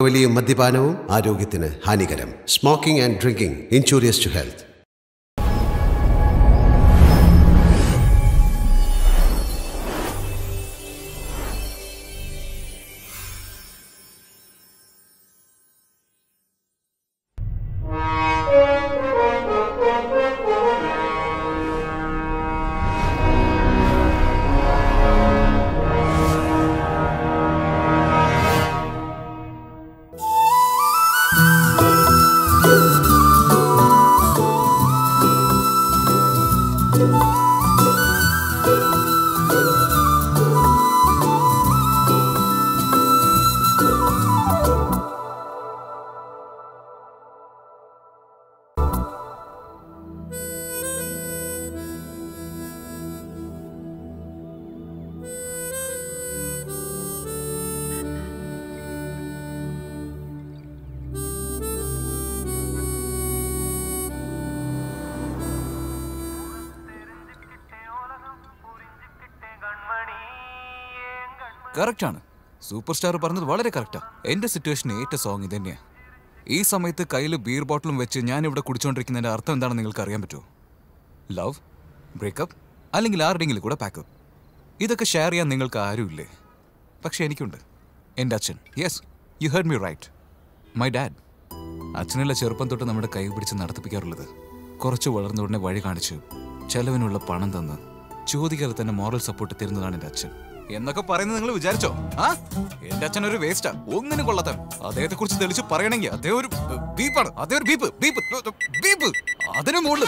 പുകവലിയും മദ്യപാനവും ആരോഗ്യത്തിന് ഹാനികരം smoking and drinking injurious to health correct ആണ് സൂപ്പർ സ്റ്റാർ പറഞ്ഞത് വളരെ കറക്റ്റാ എന്റെ സിറ്റുവേഷൻ ഏറ്റ സോങ് ഇത് തന്നെയാ ഈ സമയത്ത് കയ്യിൽ ബീർ ബോട്ടിലും വെച്ച് ഞാൻ ഇവിടെ കുടിച്ചുകൊണ്ടിരിക്കുന്നതിന്റെ അർത്ഥം എന്താണെന്ന് നിങ്ങൾക്ക് അറിയാൻ പറ്റുമോ ലവ് ബ്രേക്കപ്പ് അല്ലെങ്കിൽ ആരുടെങ്കിലും കൂടെ പാക്കപ്പ് ഇതൊക്കെ ഷെയർ ചെയ്യാൻ നിങ്ങൾക്ക് ആരുമില്ലേ പക്ഷെ എനിക്കുണ്ട് എൻ്റെ അച്ഛൻ yes you heard me right my dad അച്ഛനല്ല ചെറുപ്പം തൊട്ട് നമ്മുടെ കൈ പിടിച്ച് നടത്തിപ്പിക്കാറുള്ളത് കുറച്ച് വളർന്ന ഉടനെ വഴി കാണിച്ച് ചെലവിനുള്ള പണം തന്ന് ചോദിക്കാതെ തന്നെ മോറൽ സപ്പോർട്ട് തരുന്നതാണ് എൻ്റെ അച്ഛൻ എന്നൊക്കെ പറയുന്നത് നിങ്ങൾ വിചാരിച്ചോ ആ എന്റെ അച്ഛൻ ഒരു വേസ്റ്റാ ഒന്നിനും കൊള്ളാത്ത അദ്ദേഹത്തെ കുറിച്ച് തെളിച്ച് പറയണമെങ്കിൽ അദ്ദേഹം ഒരു ബീപ്പാണ് അദ്ദേഹം ഒരു ബീപ്പ് ബീപ്പ് ബീപ്പ് അതിനു മുകളിൽ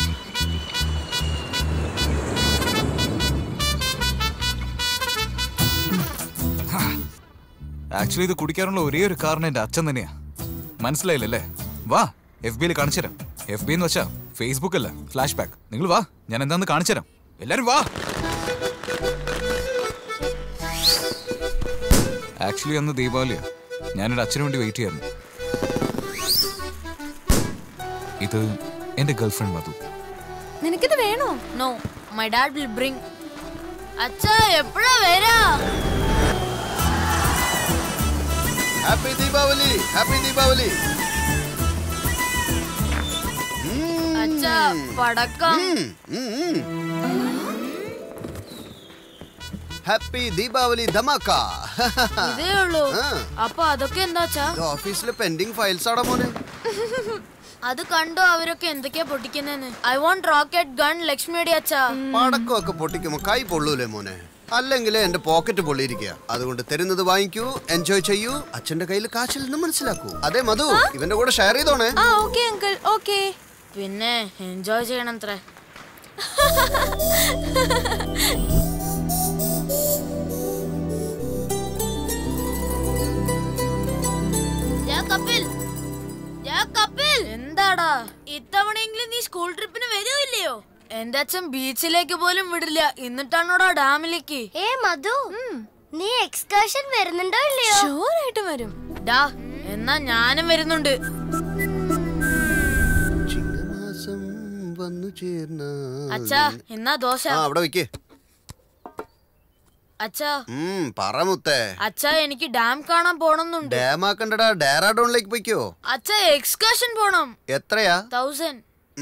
ആക്ച്വലി ഇത് കുടിക്കാനുള്ള ഒരേ ഒരു കാരണം എന്റെ അച്ഛൻ തന്നെയാ മനസ്സിലായില്ലല്ലേ വാ എഫ് ബിയിൽ കാണിച്ചുതരാം എഫ് ബി എന്ന് വെച്ചാ ഫേസ്ബുക്ക് അല്ല ഫ്ലാഷ് ബാക്ക് നിങ്ങൾ വാ ഞാൻ എന്താന്ന് കാണിച്ചുതരാം എല്ലാരും വാ ആക്ച്വലി അന്ന് ദീപാവലിയാ ഞാനൊരു അച്ഛന് വേണ്ടി വെയിറ്റ് ചെയ്യായിരുന്നു ഇത് എന്റെ ഗേൾഫ്രണ്ട് മധു നിനക്കിത് വേണോ no my dad will bring അച്ഛാ എപ്പോഴാ വരാ ഹാപ്പി ദീപാവലി ഹാപ്പി ദീപാവലി അച്ഛാ പടക്കം ഹാപ്പി ദീപാവലി ധമാക്ക ഇതേ ഉള്ളൂ ആ. അപ്പൊ അതൊക്കെ എന്താച്ചാ ഓഫീസിലെ പെൻഡിങ് ഫയൽസ് ആടാ മോനെ അത് കണ്ടോ അവരൊക്കെ എന്തൊക്കെയാ പൊട്ടിക്കുന്നെന്ന് ഐ വോണ്ട് റോക്കറ്റ് ഗൺ ലക്ഷ്മിയുടെ അച്ഛാ പടക്കമൊക്കെ പൊട്ടിക്കുമ്പോ കൈ പൊള്ളൂലേ മോനെ അല്ലെങ്കിൽ എന്റെ പോക്കറ്റ് പൊള്ളിയിരിക്കുക അതുകൊണ്ട് തരുന്നത് വാങ്ങിക്കൂ എൻജോയ് ചെയ്യൂ അച്ഛന്റെ കയ്യിൽ കാശില്ലെന്ന് മനസ്സിലാക്കൂ അതെ മധു ഇവന്റെ കൂടെ ഷെയർ ചെയ്തോണേ ആ ഓക്കെ അങ്കിൾ ഓക്കെ പിന്നെ എൻജോയ് ചെയ്യണം അത്രേ കപ്പിൽ കപ്പിൽ എന്താടാ ഇത്തവണയെങ്കിലും നീ സ്കൂൾ ട്രിപ്പിന് വരുമില്ലയോ എന്റെ അച്ഛൻ ബീച്ചിലേക്ക് പോലും വിടില്ല എന്നിട്ടാണോടാ ഡാമിലേക്ക് ഏ മധു നീ എക്സ്കർഷൻ വരുന്നുണ്ടോ ഇല്ലയോ ഷുവർ ആയിട്ടും വരും ഡാ എന്നാ ഞാനും വരുന്നുണ്ട് ചിങ്ങമാസം വന്നു ചേർന്ന അച്ഛാ എന്നാ ദോശ ആ അവിടെ വെക്കേ അച്ഛാ ഉം പറ മുത്തേ അച്ഛാ എനിക്ക് ഡാം കാണാൻ പോണമെന്നുണ്ട് ഡാം ആക്കണ്ടടാ ഡെറാഡോണിലേക്ക് പോയിക്കോ അച്ഛാ എക്സ്കർഷൻ പോണം എത്രയാ തൗസൻഡ്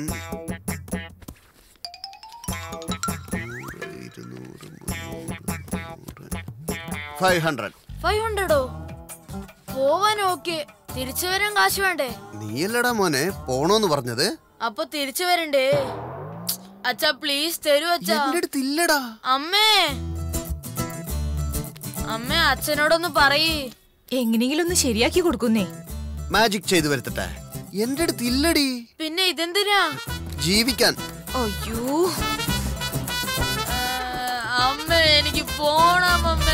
ഫൈവ് ഹൺഡ്രഡ് ഫൈവ് ഹൺഡ്രഡോ പോവാൻ ഓക്കെ തിരിച്ചു വരാൻ കാശ് വേണ്ടേ നീയല്ലടാ മോനെ പോണോന്ന് പറഞ്ഞത് അപ്പൊ തിരിച്ചു വരണ്ടേ അച്ഛാ പ്ലീസ് തരൂ അച്ഛാ എന്റെ അടുത്തില്ലടാ അമ്മേ അമ്മേ അച്ഛനോടൊന്ന് പറയ് എങ്ങനെയെങ്കിലും ഒന്ന് ശരിയാക്കി കൊടുക്കുന്നേ മാജിക് ചെയ്തു വരുത്തട്ടെ എന്റെ അടുത്ത് ഇല്ലടി പിന്നെ ഇതെന്തിനാ ജീവിക്കാൻ അയ്യോ ആ, അമ്മേ എനിക്ക് പോണം അമ്മേ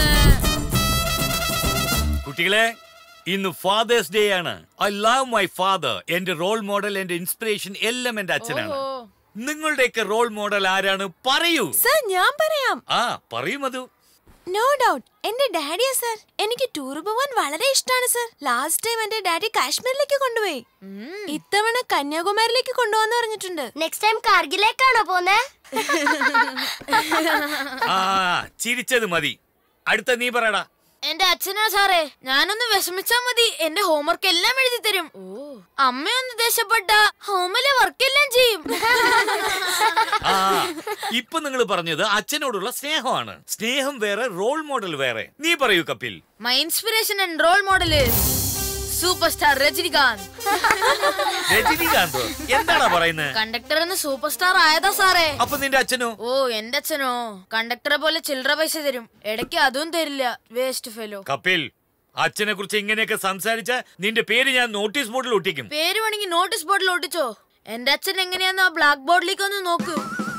കുട്ടികളെ ഇന്ന് ഫാദേഴ്സ് ഡേ ആണ് ഐ ലവ് മൈ ഫാദർ എന്റെ റോൾ മോഡൽ എന്റെ ഇൻസ്പിറേഷൻ എല്ലാം എന്റെ അച്ഛനാണ് ഓഹോ. നിങ്ങളുടെയൊക്കെ റോൾ മോഡൽ ആരാണ് പറയൂ സർ ഞാൻ പറയാം ആ പറയും അത് നോ ഡൗട്ട് എന്റെ ഡാഡിയാ സർ എനിക്ക് ടൂർ പോവാൻ വളരെ ഇഷ്ടമാണ് സർ ലാസ്റ്റ് ടൈം എന്റെ ഡാഡി കാശ്മീരിലേക്ക് കൊണ്ടുപോയി ഇത്തവണ കന്യാകുമാരിയിലേക്ക് കൊണ്ടുപോകാന്ന് പറഞ്ഞിട്ടുണ്ട് നെക്സ്റ്റ് ടൈം കാർഗിലേക്കാണോ പോന്നേ ആ ചിരിച്ചത് മതി അടുത്ത നീ പറയടാ എന്റെ അച്ഛനാ സാറേ ഞാനൊന്ന് വിഷമിച്ചാ മതി എന്റെ ഹോംവർക്ക് എല്ലാം എഴുതി തരും ഓ അമ്മയൊന്ന് ദേഷ്യപ്പെട്ട ഹോമിലെ വർക്ക് എല്ലാം ചെയ്യും ആ ഇപ്പൊ നിങ്ങൾ പറഞ്ഞത് അച്ഛനോടുള്ള സ്നേഹമാണ് സ്നേഹം വേറെ റോൾ മോഡൽ വേറെ നീ പറയൂ Kapil my inspiration and role model super star Rajinikanth Rajinikanth എന്താടാ പറയുന്നത് കണ്ടക്ടർ എന്ന് സൂപ്പർ സ്റ്റാർ ആയതാ സാറേ അപ്പൊ നിന്റെ അച്ഛനോ ഓ എന്റെ അച്ഛനോ കണ്ടക്ടറെ പോലെ ചില്ലറ പൈസ തരും ഇടയ്ക്ക് അതും തരില്ല വേസ്റ്റ് ഫെലോ കപിൽ അച്ഛനെ കുറിച്ച് ഇങ്ങനെയൊക്കെ സംസാരിച്ച നിന്റെ പേര് ഞാൻ നോട്ടീസ് ബോർഡിൽ ഒട്ടിക്കും പേര് വേണമെങ്കിൽ നോട്ടീസ് ബോർഡിൽ ഒട്ടിച്ചോ എന്റെ അച്ഛൻ എങ്ങനെയാന്ന് ആ ബ്ലാക്ക് ബോർഡിലേക്ക് ഒന്ന് നോക്ക്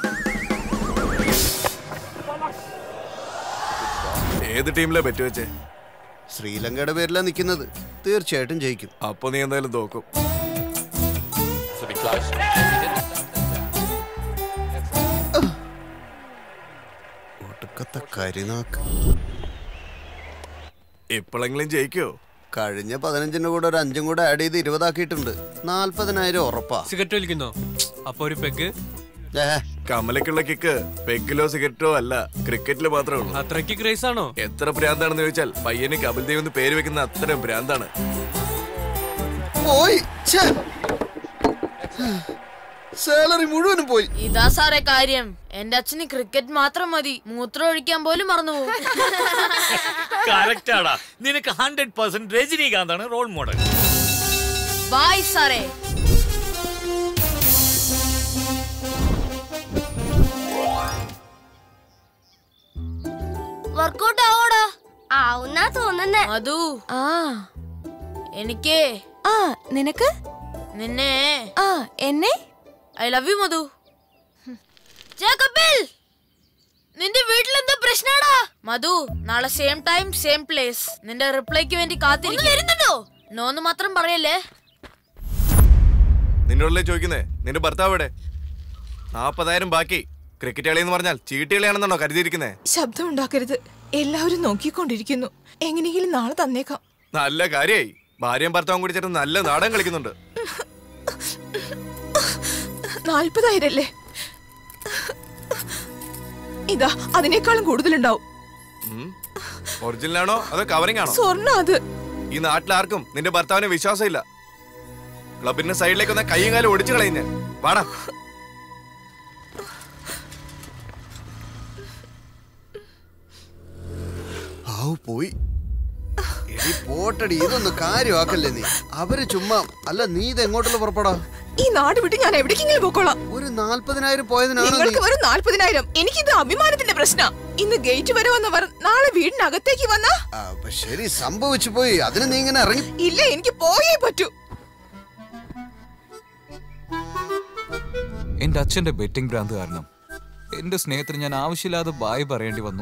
ഏത് ടീമിലെ പറ്റു വെച്ചേ ശ്രീലങ്കയുടെ പേരിലാണ് നിൽക്കുന്നത് തീർച്ചയായിട്ടും ജയിക്കും അപ്പൊ നീ എന്തായാലും തോക്കും ഒടുക്കത്തെ കരിനാക്ക് ഇപ്പോഴെങ്കിലും ജയിക്കോ കഴിഞ്ഞ പതിനഞ്ചിന്റെ കൂടെ ഒരു അഞ്ചും കൂടെ ആഡ് ചെയ്ത് ഇരുപതാക്കിയിട്ടുണ്ട് നാല്പതിനായിരം ഉറപ്പാ സിഗരറ്റ് വലിക്കുന്നോ അപ്പൊ ഒരു പെഗ് ഏ, കമലക്കുള്ള കിക്ക് പെഗിലോ സിഗരറ്റോ അല്ല ക്രിക്കറ്റിൽ മാത്രമേ ഉള്ളൂ അത്രയ്ക്ക് ക്രേസ് ആണോ എത്ര ഭ്രാന്താണെന്ന് ചോദിച്ചാൽ പയ്യന് കപിൽ ദേവ് എന്ന് പേര് വെക്കുന്ന അത്രയും ഭ്രാന്താണ് പോയി സാലറി മുഴുവനും പോയി ഇതാ സാറേ കാര്യം എന്റെ അച്ഛന് ക്രിക്കറ്റ് മാത്രം മതി മൂത്രം ഒഴിക്കാൻ പോലും മറന്നുപോകും കറക്റ്റ് ആടാ നിനക്ക് ഹൺഡ്രഡ് പെർസെന്റ് രജനീകാന്താണ് റോൾ മോഡൽ ബായ് സാറേ വർക്കൗട്ട് ആവോടാ ആവുന്നാ തോന്നുന്നേ മധു ആ എനിക്ക് ആ നിനക്ക് നിന്നെ ആ എന്നെ I love you Madhu J Kapil നിന്റെ വീട്ടിൽ എന്താ പ്രശ്നാടാ മധു നാളെ സെയിം ടൈം സെയിം പ്ലേസ് നിന്റെ റിപ്ലൈക്ക് വേണ്ടി കാത്തിരിക്കും വരുന്നുണ്ടോ നോന്ന് മാത്രം പറയല്ലേ നിന്നോടല്ലേ ചോദിക്കുന്നേ നിന്റെ ഭർത്താവ് എവിടെ നാപ്പതായിരം ബാക്കി ക്രിക്കറ്റ് കളി എന്ന് പറഞ്ഞാൽ ചീട്ട് കളിയാണെന്നാണോ കരുതിയിരിക്കുന്നേ ശബ്ദം ഉണ്ടാക്കരുത് എല്ലാവരും നോക്കിക്കൊണ്ടിരിക്കുന്നു എങ്ങനെയെങ്കിലും നാളെ തന്നേക്കാം നല്ല കാര്യായി ഭാര്യയും ഭർത്താവും കൂടി ചേർന്ന് നല്ല നാടകം കളിക്കുന്നുണ്ട് നാൽപ്പതായിരം അല്ലേ ഇതാ അതിനേക്കാളും കൂടുതലുണ്ടാവും ഒറിജിനൽ ആണോ അതോ കവറിംഗ് ആണോ സ്വർണ്ണ അത് ഈ നാട്ടിലാർക്കും നിന്റെ ഭർത്താവിന് വിശ്വാസമില്ല ക്ലബിന്റെ സൈഡിലേക്ക് ഒന്ന് കൈയും കാലും ഒടിച്ചു കളയുന്നേ വാടാ ആവു പോയി എടി പോട്ടടി ഇതൊന്നും കാര്യമാക്കല്ലേ നീ അവര് ചുമ്മാ അല്ല നീ ഇത് എങ്ങോട്ടുള്ള പുറപ്പെടാ ഈ നാട് വിട്ട് ഞാൻ എവിടേക്കെങ്കിലും പോക്കോളാം ഒരു നാല്പതിനായിരം പോയതിനാണോ നീ നിങ്ങൾക്ക് വെറും നാൽപ്പതിനായിരം എനിക്കിത് അഭിമാനത്തിന്റെ പ്രശ്ന ഇന്ന് ഗേറ്റ് വരെ വന്നവർ നാളെ വീടിനകത്തേക്ക് വന്നാ ആ, അപ്പൊ ശരി സംഭവിച്ചു പോയി അതിന് നീ ഇങ്ങനെ ഇറങ്ങി ഇല്ല എനിക്ക് പോയേ പറ്റൂ എന്റെ അച്ഛന്റെ ബെറ്റിംഗ് ഭ്രാന്ത് കാരണം എന്റെ സ്നേഹത്തിന് ഞാൻ ആവശ്യമില്ലാതെ ബായ് പറയേണ്ടി വന്നു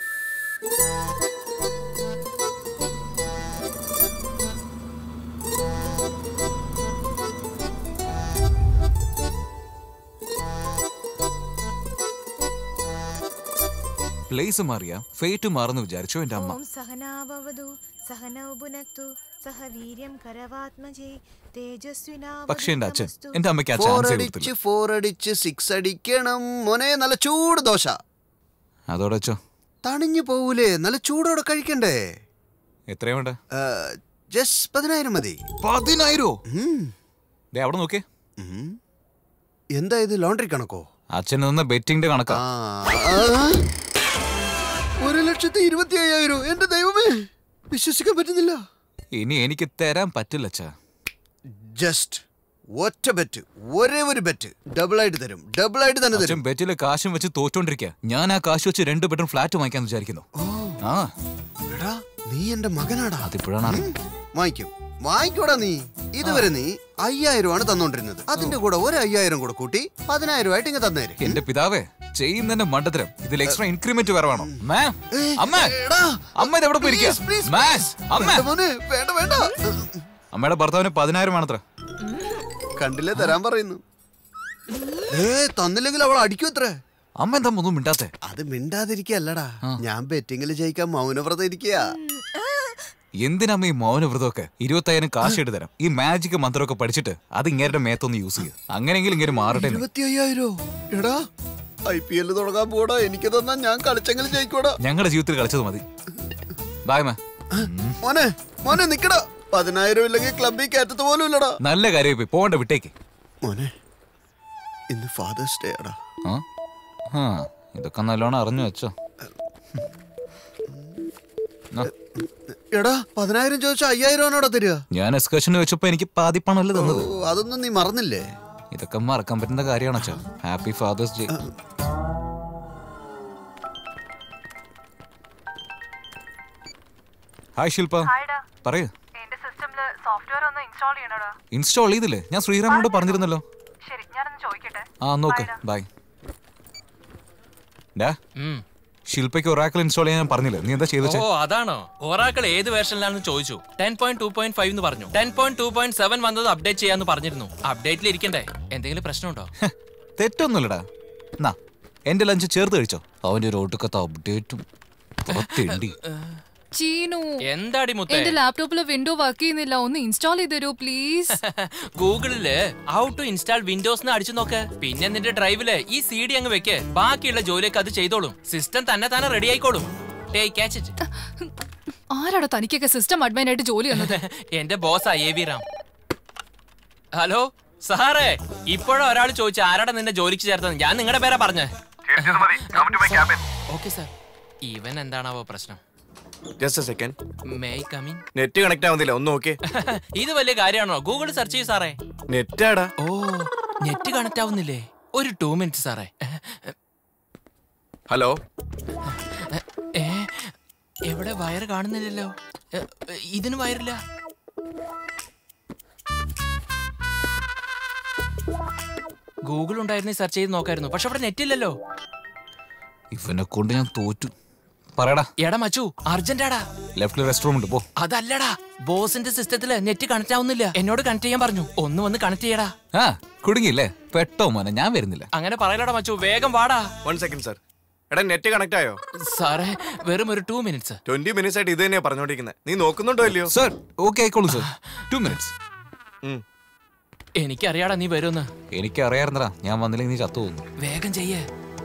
പ്ലേസ് മാറിയ ഫേറ്റ് മാറുന്നു വിചാരിച്ചു എന്റെ അമ്മ ഓം സഹനാവവതു സഹനൗ ഭുനക്തു സഹ വീര്യം കരവാത്മജേ പക്ഷെ എന്റെ അച്ഛൻ തേജസ്വിനാ എന്റെ അമ്മയ്ക്ക് ആ ഫോർ ചാൻസ് അടിച്ച് കൊടുത്തില്ല ഫോർ അടിച്ച് സിക്സ് അടിക്കണം മോനെ നല്ല ചൂട് ദോശ അതോടെ അച്ഛോ തണിഞ്ഞു പോവൂലേ നല്ല ചൂടോടെ കഴിക്കണ്ടേ എത്രയാ വേണ്ട ജസ്റ്റ് പതിനായിരം മതി പതിനായിരോ ഉം. ദേ അവിടെ നോക്കേ ഉം. എന്താ ഇത് ലോണ്ടറി കണക്കോ അച്ഛൻ നിന്ന ബെറ്റിംഗിന്റെ കണക്കാ ആ, ആ. ഒരു ലക്ഷത്തി ഇരുപത്തി അയ്യായിരം എന്റെ ദൈവമേ വിശ്വസിക്കാൻ പറ്റുന്നില്ല ഇനി എനിക്ക് തരാൻ പറ്റില്ല അച്ഛാ ജസ്റ്റ് ഒറ്റ ബെറ്റ് ഒരേ ഒരു ബെറ്റ് ഡബിൾ ആയിട്ട് തരും ഡബിൾ ആയിട്ട് തന്നെ അച്ഛൻ തരും ബെറ്റില് കാശും വെച്ച് തോറ്റോണ്ടിരിക്കുക ഞാൻ ആ കാശ് വെച്ച് രണ്ട് ബെഡ്റൂം ഫ്ലാറ്റ് വാങ്ങിക്കാന്ന് വിചാരിക്കുന്നു ആ എടാ നീ എന്റെ മകനാടാ അതിപ്പോഴാണ് അറിയുന്നത്. വാങ്ങിക്കും വാങ്ങിക്കൂടാ നീ ഇതുവരെ നീ അയ്യായിരം ആണ് തന്നോണ്ടിരുന്നത് അതിന്റെ കൂടെ ഒരു അയ്യായിരം കൂടെ കൂട്ടി പതിനായിരം ആയിട്ട് ഇങ്ങ് തന്നേര് എന്റെ പിതാവേ ചെയ്യുന്നതിന്റെ മണ്ടത്തരം ഇതിൽ എക്സ്ട്രാ ഇൻക്രിമെന്റ് വേറെ വേണം മേ അമ്മ എടാ, അമ്മ ഇത് എവിടെ പോയിരിക്കുക please, please, മേ please. അമ്മ വേണ്ട മോനെ, വേണ്ട വേണ്ട അമ്മയുടെ ഭർത്താവിന് പതിനായിരം വേണത്ര കണ്ടില്ലേ തരാൻ പറയുന്നു ഏ തന്നില്ലെങ്കിൽ അവൾ അടിക്കും അത്രേ അമ്മ എന്താ ഒന്നും മിണ്ടാത്തെ അത് മിണ്ടാതിരിക്കല്ലടാ ഞാൻ ബെറ്റിങ്ങിൽ ജയിക്കാൻ മൗനവ്രതം ഇരിക്കുക എന്തിനമ്മ ഈ മൗനവ്രതമൊക്കെ ഇരുപത്തയ്യായിരം കാശ് എടുത്ത് തരാം ഈ മാജിക് മന്ത്രമൊക്കെ പഠിച്ചിട്ട് അത് ഇങ്ങനെ മേത്തൊന്ന് യൂസ് ചെയ്യും അങ്ങനെയെങ്കിലും ഇങ്ങനെ മാറട്ടെ എന്ന്. ഇരുപത്തി അയ്യായിരോ എടാ ഐ പി എൽ തുടങ്ങാൻ പോടാ എനിക്ക് തന്നാ ഞാൻ കളിച്ചെങ്കിലും ജയിക്കൂടാ ഞങ്ങളുടെ ജീവിതത്തിൽ കളിച്ചത് മതി ബൈ മാ മോനെ മോനെ നിക്കടാ പതിനായിരം ഇല്ലെങ്കിൽ ക്ലബിൽ കയറ്റത്ത് പോലും ഇല്ലടാ നല്ല കാര്യം പോയി പോകണ്ട വിട്ടേക്ക് മോനെ ഇന്ന് ഫാദേഴ്സ് ഡേ ആടാ ആ ആ ഇതൊക്കെ നല്ലോണം അറിഞ്ഞു വെച്ചോ ആ, എടാ പതിനായിരം ചോദിച്ചാൽ അയ്യായിരം ആണോടാ തരിക ഞാൻ എക്സ്കർഷന് വെച്ചപ്പോ എനിക്ക് പാതി പണമല്ലേ തന്നത് ഓ, അതൊന്നും നീ മറന്നില്ലേ ഇതൊക്കെ മറക്കാൻ പറ്റുന്ന കാര്യമാണ് അച്ഛാ happy father's day hi Shilpa പറയൂ എന്റെ സിസ്റ്റമില് സോഫ്റ്റ്വെയർ ഒന്ന് ഇൻസ്റ്റാൾ ചെയ്യണോടാ ഇൻസ്റ്റാൾ ചെയ്തില്ലേ ഞാൻ ശ്രീറാമിനോട് പറഞ്ഞിരുന്നല്ലോ ശരി ഞാനൊന്ന് ചോദിക്കട്ടെ ആ നോക്ക് ബൈ ഡാ ശില്പയ്ക്ക് ഒരാക്കിൾ ഇൻസ്റ്റാൾ ചെയ്യാൻ ഞാൻ പറഞ്ഞില്ലേ നീ എന്താ ചെയ്തു ഓ അതാണോ ഒറാക്കൾ ഏത് വേർഷനിലാണെന്ന് ചോദിച്ചു ten point two point five എന്ന് പറഞ്ഞു ten point two point seven വന്നത് അപ്ഡേറ്റ് ചെയ്യാന്ന് പറഞ്ഞിരുന്നു അപ്ഡേറ്റിൽ ഇരിക്കണ്ടേ എന്തെങ്കിലും പ്രശ്നമുണ്ടോ തെറ്റൊന്നുമില്ലടാ എന്നാ എന്റെ ലഞ്ച് ചേർത്ത് കഴിച്ചോ അവന്റെ ഒരു ഒടുക്കത്തെ അപ്ഡേറ്റും പുറത്തിണ്ടി ചീനു എന്താടി മുത്തേ എന്റെ ലാപ്ടോപ്പില് വിൻഡോ വർക്ക് ചെയ്യുന്നില്ല ഒന്ന് ഇൻസ്റ്റാൾ ചെയ്ത് തരൂ പ്ലീസ് ഗൂഗിളില് ഹൗ ടു ഇൻസ്റ്റാൾ വിൻഡോസ് എന്ന് അടിച്ചു നോക്ക് പിന്നെ നിന്റെ ഡ്രൈവില് ഈ സി ഡി അങ്ങ് വെക്ക് ബാക്കിയുള്ള ജോലിയൊക്കെ അത് ചെയ്തോളും സിസ്റ്റം തന്നെ തന്നെ റെഡി ആയിക്കോളും ടേക്ക് ക്യാച്ച് ഇറ്റ് ആരാടോ തനിക്കൊക്കെ സിസ്റ്റം അഡ്മിൻ ആയിട്ട് ജോലി തന്നത് എന്റെ ബോസ് എ വി റാം ഹലോ സാറേ ഇപ്പോഴും ഒരാൾ ചോദിച്ചു ആരാടാ നിന്നെ ജോലിക്ക് ചേർത്തത് ഞാൻ നിങ്ങളുടെ പേരാ പറഞ്ഞേ ഓക്കെ സാർ ഇവൻ എന്താണാവോ പ്രശ്നം just second may come in net connect ആവുന്നില്ല ഒന്ന് നോക്കിയേ ഇത് വലിയ കാര്യമാണോ ഗൂഗിൾ സെർച്ച് ചെയ്യൂ സാറേ നെറ്റാടാ ഓ നെറ്റ് കണക്ട് ആവുന്നില്ലേ ഒരു ടു മിനിറ്റ് സാറേ ഹലോ ഏ എവിടെ വയറ് കാണുന്നില്ലല്ലോ എ, ഇതിന് വയറില്ല ഗൂഗിൾ ഉണ്ടായിരുന്നു സെർച്ച് ചെയ്ത് നോക്കായിരുന്നു പക്ഷെ അവിടെ നെറ്റ് ഇല്ലല്ലോ ഇവനെ കൊണ്ട് ഞാൻ തോറ്റു പറയടാ എടാ മച്ചു അർജന്റാടാ ലെഫ്റ്റിൽ റെസ്റ്റ് റൂം ഉണ്ട് പോ അതല്ലടാ ബോസിന്റെ സിസ്റ്റത്തില് നെറ്റ് കണക്ട് ആവുന്നില്ല എന്നോട് കണക്ട് ചെയ്യാൻ പറഞ്ഞു ഒന്ന് വന്ന് കണക്ട് ചെയ്യടാ ആ കുടുങ്ങിയില്ലേ പെട്ടോ മോനെ ഞാൻ വരുന്നില്ല അങ്ങനെ പറയലടാ മച്ചു വേഗം വാടാ വൺ സെക്കൻഡ് സർ എടാ നെറ്റ് കണക്ട് ആയോ സാറേ വെറും ഒരു ടു മിനിറ്റ്സ് ട്വന്റി മിനിറ്റ്സ് ആയിട്ട് ഇത് തന്നെയാ പറഞ്ഞോണ്ടിരിക്കുന്നത് നീ നോക്കുന്നുണ്ടോ ഇല്ലയോ സർ ഓക്കെ ആയിക്കോളൂ സർ ടു മിനിറ്റ്സ് എനിക്കറിയാടാ നീ വരുമെന്ന് എനിക്ക് അറിയാറുന്നടാ ഞാൻ വന്നില്ലെങ്കിൽ നീ ചത്തു പോകുന്നു വേഗം ചെയ്യേ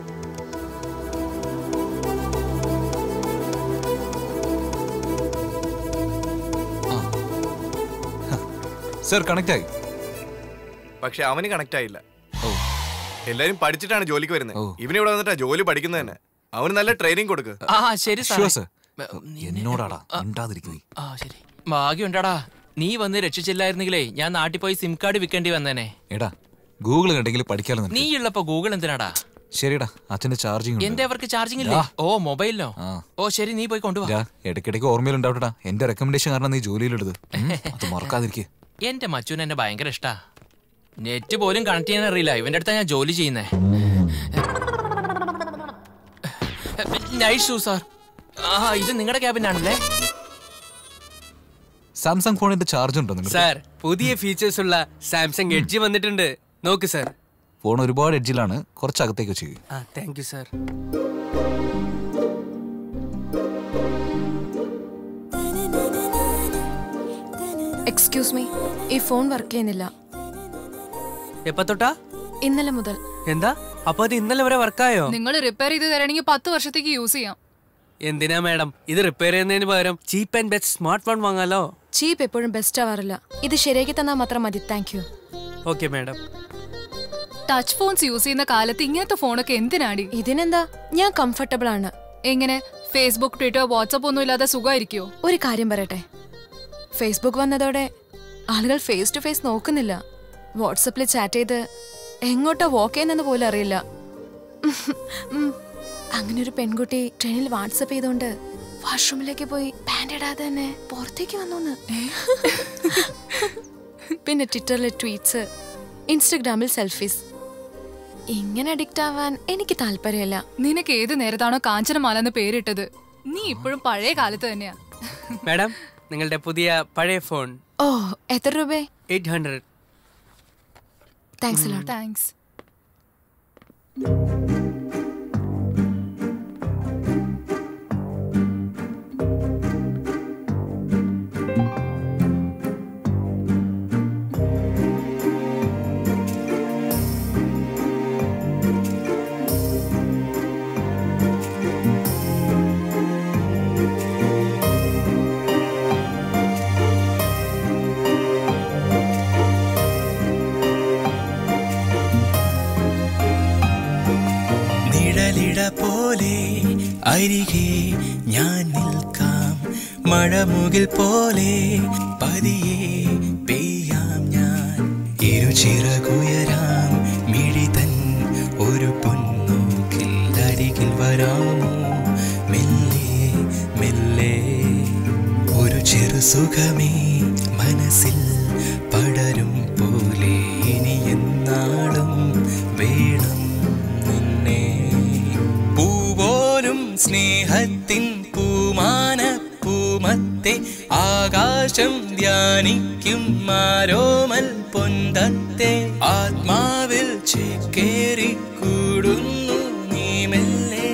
സർ കണക്ട് ആയി പക്ഷെ അവന് കണക്ട് ആയില്ല എല്ലാരും പഠിച്ചിട്ടാണ് ജോലിക്ക് വരുന്നത് ഇവന് ഇവിടെ വന്നിട്ടാ ജോലി പഠിക്കുന്നത് തന്നെ അവന് നല്ല ട്രെയിനിങ് കൊടുക്ക് ആ ശരി Sure, സാറേ sir. എന്നോടാടാ മിണ്ടാതിരിക്കുന്നേ ആ ശരി ഭാഗ്യമുണ്ടാടാ നീ വന്ന് രക്ഷിച്ചില്ലായിരുന്നെങ്കിലേ ഞാൻ നാട്ടിൽ പോയി സിം കാർഡ് വിൽക്കേണ്ടി വന്നേനെ എടാ ഗൂഗിൾ കണ്ടെങ്കിൽ പഠിക്കാലോ നിനക്ക്. നീ ഉള്ളപ്പോ ഗൂഗിൾ എന്തിനാടാ ശരിടാ അച്ഛന്റെ ചാർജിങ് എന്റെ അവർക്ക് ചാർജിംഗ് ഇല്ലേ ഓ മൊബൈലിനോ ഓ ശരി നീ പോയി കൊണ്ടുപോവാ ഇടയ്ക്കിടയ്ക്ക് ഓർമ്മയിലുണ്ടാവട്ടാ എന്റെ റെക്കമെൻഡേഷൻ കാരണം നീ ജോലിയിലെടുത്ത് അത് മറക്കാതിരിക്കേ എന്റെ മച്ചുന് എന്നെ ഭയങ്കര ഇഷ്ടാ നെറ്റ് പോലും കണക്ട് ചെയ്യാൻ അറിയില്ല ഇവന്റെ അടുത്താ ഞാൻ ജോലി ചെയ്യുന്നേ നൈറ്റ് ഷൂ സാർ ആ ഇത് നിങ്ങളുടെ ക്യാബിനാണല്ലേ സാംസങ് ഫോണിന്റെ ചാർജ് ഉണ്ടോ നിങ്ങൾ സാർ പുതിയ ഫീച്ചേഴ്സ് ഉള്ള സാംസങ് എഡ്ജ് വന്നിട്ടുണ്ട് നോക്ക് സാർ ഫോൺ ഒരുപാട് എഡ്ജിലാണ് കുറച്ച് അകത്തേക്ക് വെച്ച് ആ thank you sir excuse me ഈ ഫോൺ വർക്ക് ചെയ്യുന്നില്ല എപ്പ തൊട്ടാ ഇന്നലെ മുതൽ എന്താ അപ്പൊ അത് ഇന്നലെ വരെ വർക്കായോ നിങ്ങൾ റിപ്പയർ ചെയ്ത് തരണമെങ്കിൽ പത്ത് വർഷത്തേക്ക് യൂസ് ചെയ്യാം എന്തിനാ മാഡം ഇത് റിപ്പയർ ചെയ്യുന്നതിന് പകരം cheap and best smart phone വാങ്ങാലോ ചീപ്പ് എപ്പോഴും ബെസ്റ്റ് ആവാറില്ല ഇത് ശരിയാക്കി തന്നാൽ മാത്രം മതി thank you okay madam touch phones use ചെയ്യുന്ന കാലത്ത് ഇങ്ങനത്തെ ഫോണൊക്കെ എന്തിനാടി ഇതിനെന്താ ഞാൻ കംഫർട്ടബിൾ ആണ് എങ്ങനെ ഫേസ്ബുക്ക് ട്വിറ്റർ വാട്സപ്പ് ഒന്നും ഇല്ലാതെ സുഖമായിരിക്കോ ഒരു കാര്യം പറയട്ടെ ഫേസ്ബുക്ക് വന്നതോടെ ആളുകൾ ഫേസ് ടു ഫേസ് നോക്കുന്നില്ല വാട്സപ്പിൽ ചാറ്റ് ചെയ്ത് എങ്ങോട്ടാ വാക്ക് ചെയ്യുന്നെന്ന് പോലും അറിയില്ല ഉം. അങ്ങനെ ഒരു പെൺകുട്ടി ട്രെയിനിൽ വാട്സപ്പ് ചെയ്തോണ്ട് വാഷ്റൂമിലേക്ക് പോയി പാൻറ് ഇടാതെ തന്നെ പുറത്തേക്ക് വന്നു പിന്നെ ട്വിറ്ററിലെ ട്വീറ്റ്സ് ഇൻസ്റ്റഗ്രാമിൽ സെൽഫീസ് ഇങ്ങനെ അഡിക്റ്റ് ആവാൻ എനിക്ക് താല്പര്യമില്ല നിനക്ക് ഏത് നേരത്താണോ കാഞ്ചനമാല എന്ന് പേരിട്ടത് നീ ഇപ്പോഴും പഴയ കാലത്ത് തന്നെയാ മാഡം നിങ്ങളുടെ പുതിയ പഴയ ഫോൺ ഓ എത്ര രൂപ എയ്റ്റ് ഹൺഡ്രഡ് താങ്ക്സ് താങ്ക്സ് അരികെ ഞാൻ നിൽക്കാം മഴമുകിൽ പോലെ പതിയെ പെയ്യാം ഞാൻ ഇരുചിറകുയരാം മിഴി തൻ ഒരു പൊന്നോക്കിൽ അരികിൽ വരാമോ മെല്ലെ മെല്ലെ ഒരു ചെറു സുഖമേ മനസ്സിൽ പടരും പോലെ ഇനി എന്നാളും വേണം നിന്നെ പൂപോലും സ്നേഹത്തിൻ പൂമാന പൂമത്തെ ആകാശം ധ്യാനിക്കും മാരോമൽ പൊന്തത്തെ ആത്മാവിൽ ചേക്കേറി കൂടുന്നു നീ മെല്ലെ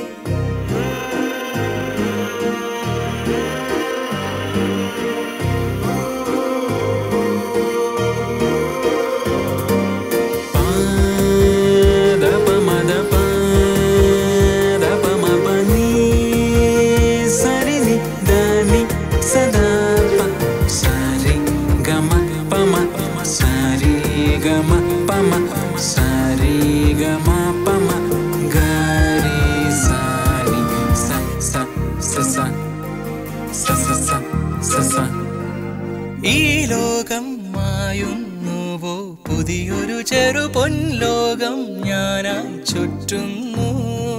ഈ ലോകം മായുന്നുവോ പുതിയൊരു ചെറു പൊൻലോകം ഞാനായി ചുറ്റുന്നു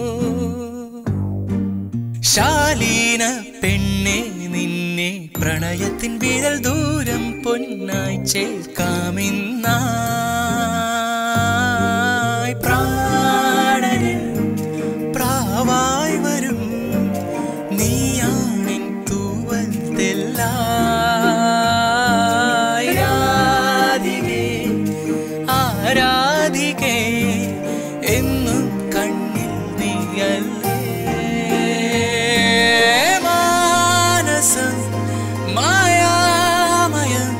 ശാലീന പെണ്ണെ നിന്നെ പ്രണയത്തിൻ വിരൽ ദൂരം പൊന്നായി ചേർക്കാമിന്നായി പ്രാണനിൽ പ്രാവായി വരും നീയാണിൻ തൂവൽ തെല്ലായി രാധികേ ആരാധികേ എന്നും കണ്ണിൽ നീയല്ലേ മാനസം മായാമയം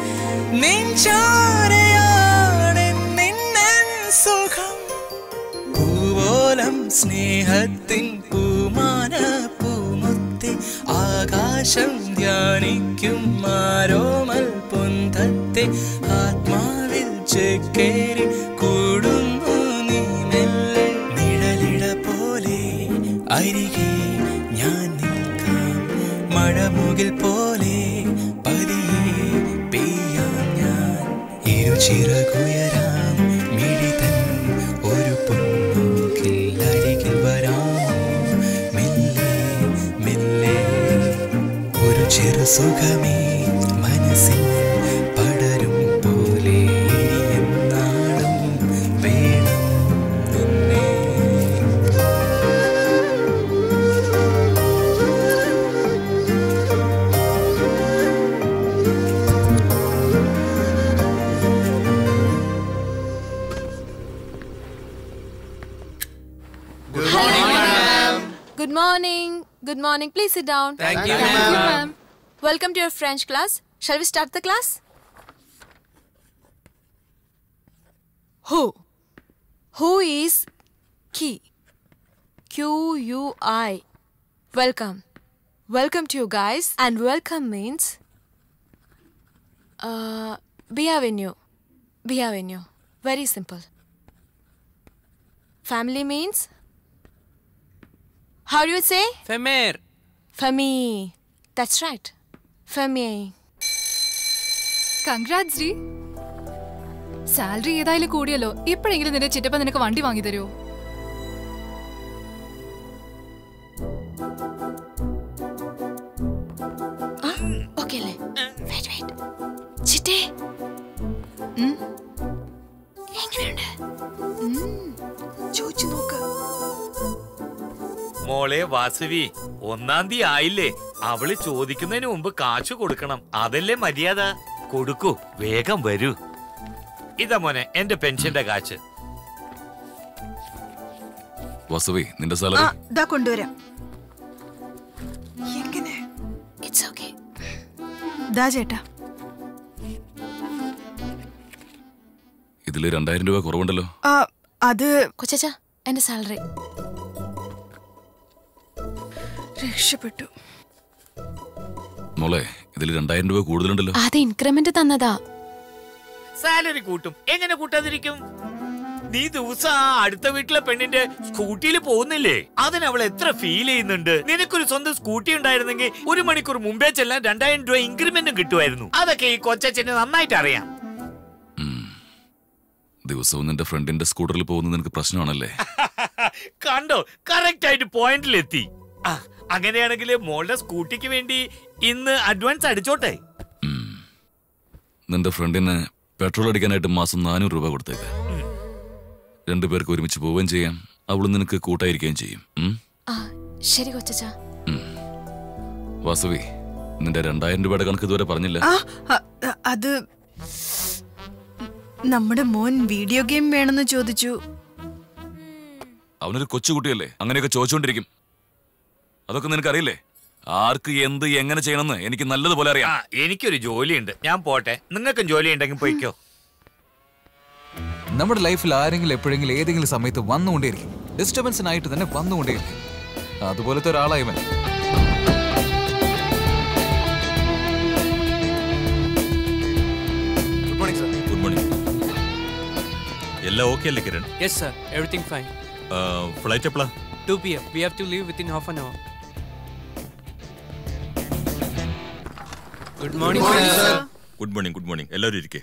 നെഞ്ചാരയാണ് നിന്നൻ സുഖം പൂവോലം സ്നേഹത്തിൻ പൂമാന പൂമുത്തി ആകാശം ധ്യാനിക്കും മാരോമൽ പൊന്തത്തെ ആത്മാവിൽ ചേക്കേറി കൂടുന്നു നീ മെല്ലെ നിഴലിട പോലെ അരികെ ഞാൻ നിൽക്കാം മഴമുകിൽ പോലെ പതിയെ പെയ്യാം ഞാൻ ഇരുചിറകുയരാം മിഴി തൻ ഒരു പൊന്നോക്കിൽ അരികിൽ വരാമോ മെല്ലെ മെല്ലെ ഒരു ചെറു സുഖമേ മനസ്സിൽ പടരും പോലെ ഇനി എന്നാളും വേണം നിന്നെ Good morning. Good morning. Please sit down. Thank you, Thank ma'am. you, ma'am. Welcome to your French class. Shall we start the class? Who? Who is Ki? Q U I. Welcome. Welcome to you guys. And welcome means uh bienvenue. Bienvenue. Very simple. Family means how do you say? Femir. Famille. That's right. Famille. Congrats ji salary ഏതായാലും കൂടിയല്ലോ ഇപ്പോഴെങ്കിലും നിന്റെ ചിറ്റപ്പ നിനക്ക് വണ്ടി വാങ്ങി തരുമോ okay അല്ലേ വെയിറ്റ് വെയിറ്റ് ചിറ്റേ എങ്ങനെയുണ്ട് ചോദിച്ചു നോക്ക് മോളെ വാസവി ഒന്നാം തീയതി ആയില്ലേ അവള് ചോദിക്കുന്നതിന് മുമ്പ് കാശ് കൊടുക്കണം അതല്ലേ മര്യാദ കൊടുക്കൂ വേഗം വരൂ ഇതാ മോനെ എന്റെ പെൻഷന്റെ കാശ് വസവി നിന്റെ ആ സാലറി ഇതാ കൊണ്ടുവരാം ഇറ്റ്സ് ഓക്കെ ദാ ചേട്ടാ ഇതില് രണ്ടായിരം രൂപ കുറവുണ്ടല്ലോ ആ, അത് കൊച്ചാ എന്റെ സാലറി രക്ഷപ്പെട്ടു മോളെ ഇതിൽ രണ്ടായിരം രൂപ കൂടുതലുണ്ടല്ലോ അത് ഇൻക്രിമെന്റ് തന്നതാ സാലറി കൂട്ടും എങ്ങനെ കൂട്ടാതിരിക്കും നീ ദിവസം ആ അടുത്ത വീട്ടിലെ പെണ്ണിന്റെ സ്കൂട്ടിയിൽ പോകുന്നില്ലേ അതിന് അവൾ എത്ര ഫീൽ ചെയ്യുന്നുണ്ട് നിനക്കൊരു സ്വന്തം സ്കൂട്ടി ഉണ്ടായിരുന്നെങ്കിൽ ഒരു മണിക്കൂർ മുമ്പേ ചെല്ലാൻ രണ്ടായിരം രൂപ ഇൻക്രിമെന്റും കിട്ടുമായിരുന്നു അതൊക്കെ ഈ കൊച്ചച്ഛന് നന്നായിട്ട് അറിയാം ദിവസവും നിന്റെ ഫ്രണ്ടിന്റെ സ്കൂട്ടറിൽ പോകുന്നത് നിനക്ക് പ്രശ്നമാണല്ലേ കണ്ടോ കറക്റ്റ് ആയിട്ട് പോയിന്റിലെത്തി ആ, അങ്ങനെയാണെങ്കിൽ മോളുടെ സ്കൂട്ടിക്ക് വേണ്ടി ഇന്ന് അഡ്വാൻസ് അടിച്ചോട്ടെ നിന്റെ ഫ്രണ്ടിന് പെട്രോൾ അടിക്കാനായിട്ട് മാസം നാനൂറ് രൂപ കൊടുത്തേക്ക് രണ്ടുപേർക്ക് ഒരുമിച്ച് പോവുകയും ചെയ്യാം അവൾ നിനക്ക് കൂട്ടായിരിക്കുകയും ചെയ്യും ഉം? ആ ശരി കൊച്ചച്ചാ വാസവി നിന്റെ രണ്ടായിരം രൂപയുടെ കണക്ക് ഇതുവരെ പറഞ്ഞില്ല ആ അ- അ- അത് നമ്മുടെ മോൻ വീഡിയോ ഗെയിം വേണമെന്ന് ചോദിച്ചു അവനൊരു കൊച്ചുകുട്ടിയല്ലേ അങ്ങനെയൊക്കെ ചോദിച്ചുകൊണ്ടിരിക്കും അതൊക്കെ നിനക്കറിയില്ലേ ആർക്ക് എന്ത് എങ്ങനെ ചെയ്യണമെന്ന് എനിക്ക് നല്ലതുപോലെ അറിയാം ആ എനിക്കൊരു ജോലിയുണ്ട് ഞാൻ പോട്ടെ നിങ്ങൾക്കും ജോലി ഉണ്ടെങ്കിൽ പോയിക്കോ നമ്മുടെ ലൈഫിൽ ആരെങ്കിലും എപ്പോഴെങ്കിലും ഏതെങ്കിലും സമയത്ത് വന്നുകൊണ്ടേയിരിക്കും ഡിസ്റ്റർബൻസിനായിട്ട് തന്നെ വന്നുകൊണ്ടേയിരിക്കും അതുപോലത്തെ ഒരാളായവൻ good morning sir good morning എല്ലാം ഓക്കെ അല്ലേ Kiran yes sir everything fine flight എപ്പോഴാ two P M we have to leave within half an hour good morning sir good morning good morning എല്ലാവരും ഇരിക്കെ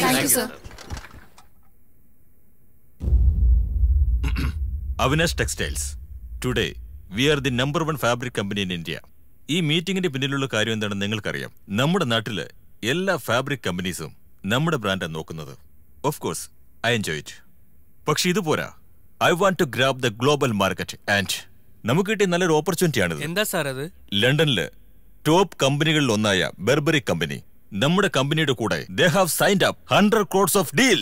Avinash textiles today we are the number one fabric company in India ഈ മീറ്റിംഗിന്റെ പിന്നിലുള്ള കാര്യം എന്താണെന്ന് നിങ്ങൾക്കറിയാം നമ്മുടെ നാട്ടില് എല്ലാ ഫാബ്രിക് കമ്പനീസും നമ്മുടെ ബ്രാൻഡാണ് നോക്കുന്നത് of course I enjoy it പക്ഷെ ഇത് പോരാ I want to grab the global market and നമുക്ക് കിട്ടിയ നല്ലൊരു ഓപ്പർച്യൂണിറ്റി ആണിത് എന്താ സാർ അത് ലണ്ടനില് ടോപ്പ് കമ്പനികളിൽ ഒന്നായ ബെർബറി കമ്പനി നമ്മുടെ കമ്പനിയുടെ കൂടെ they have signed up hundred crores of deal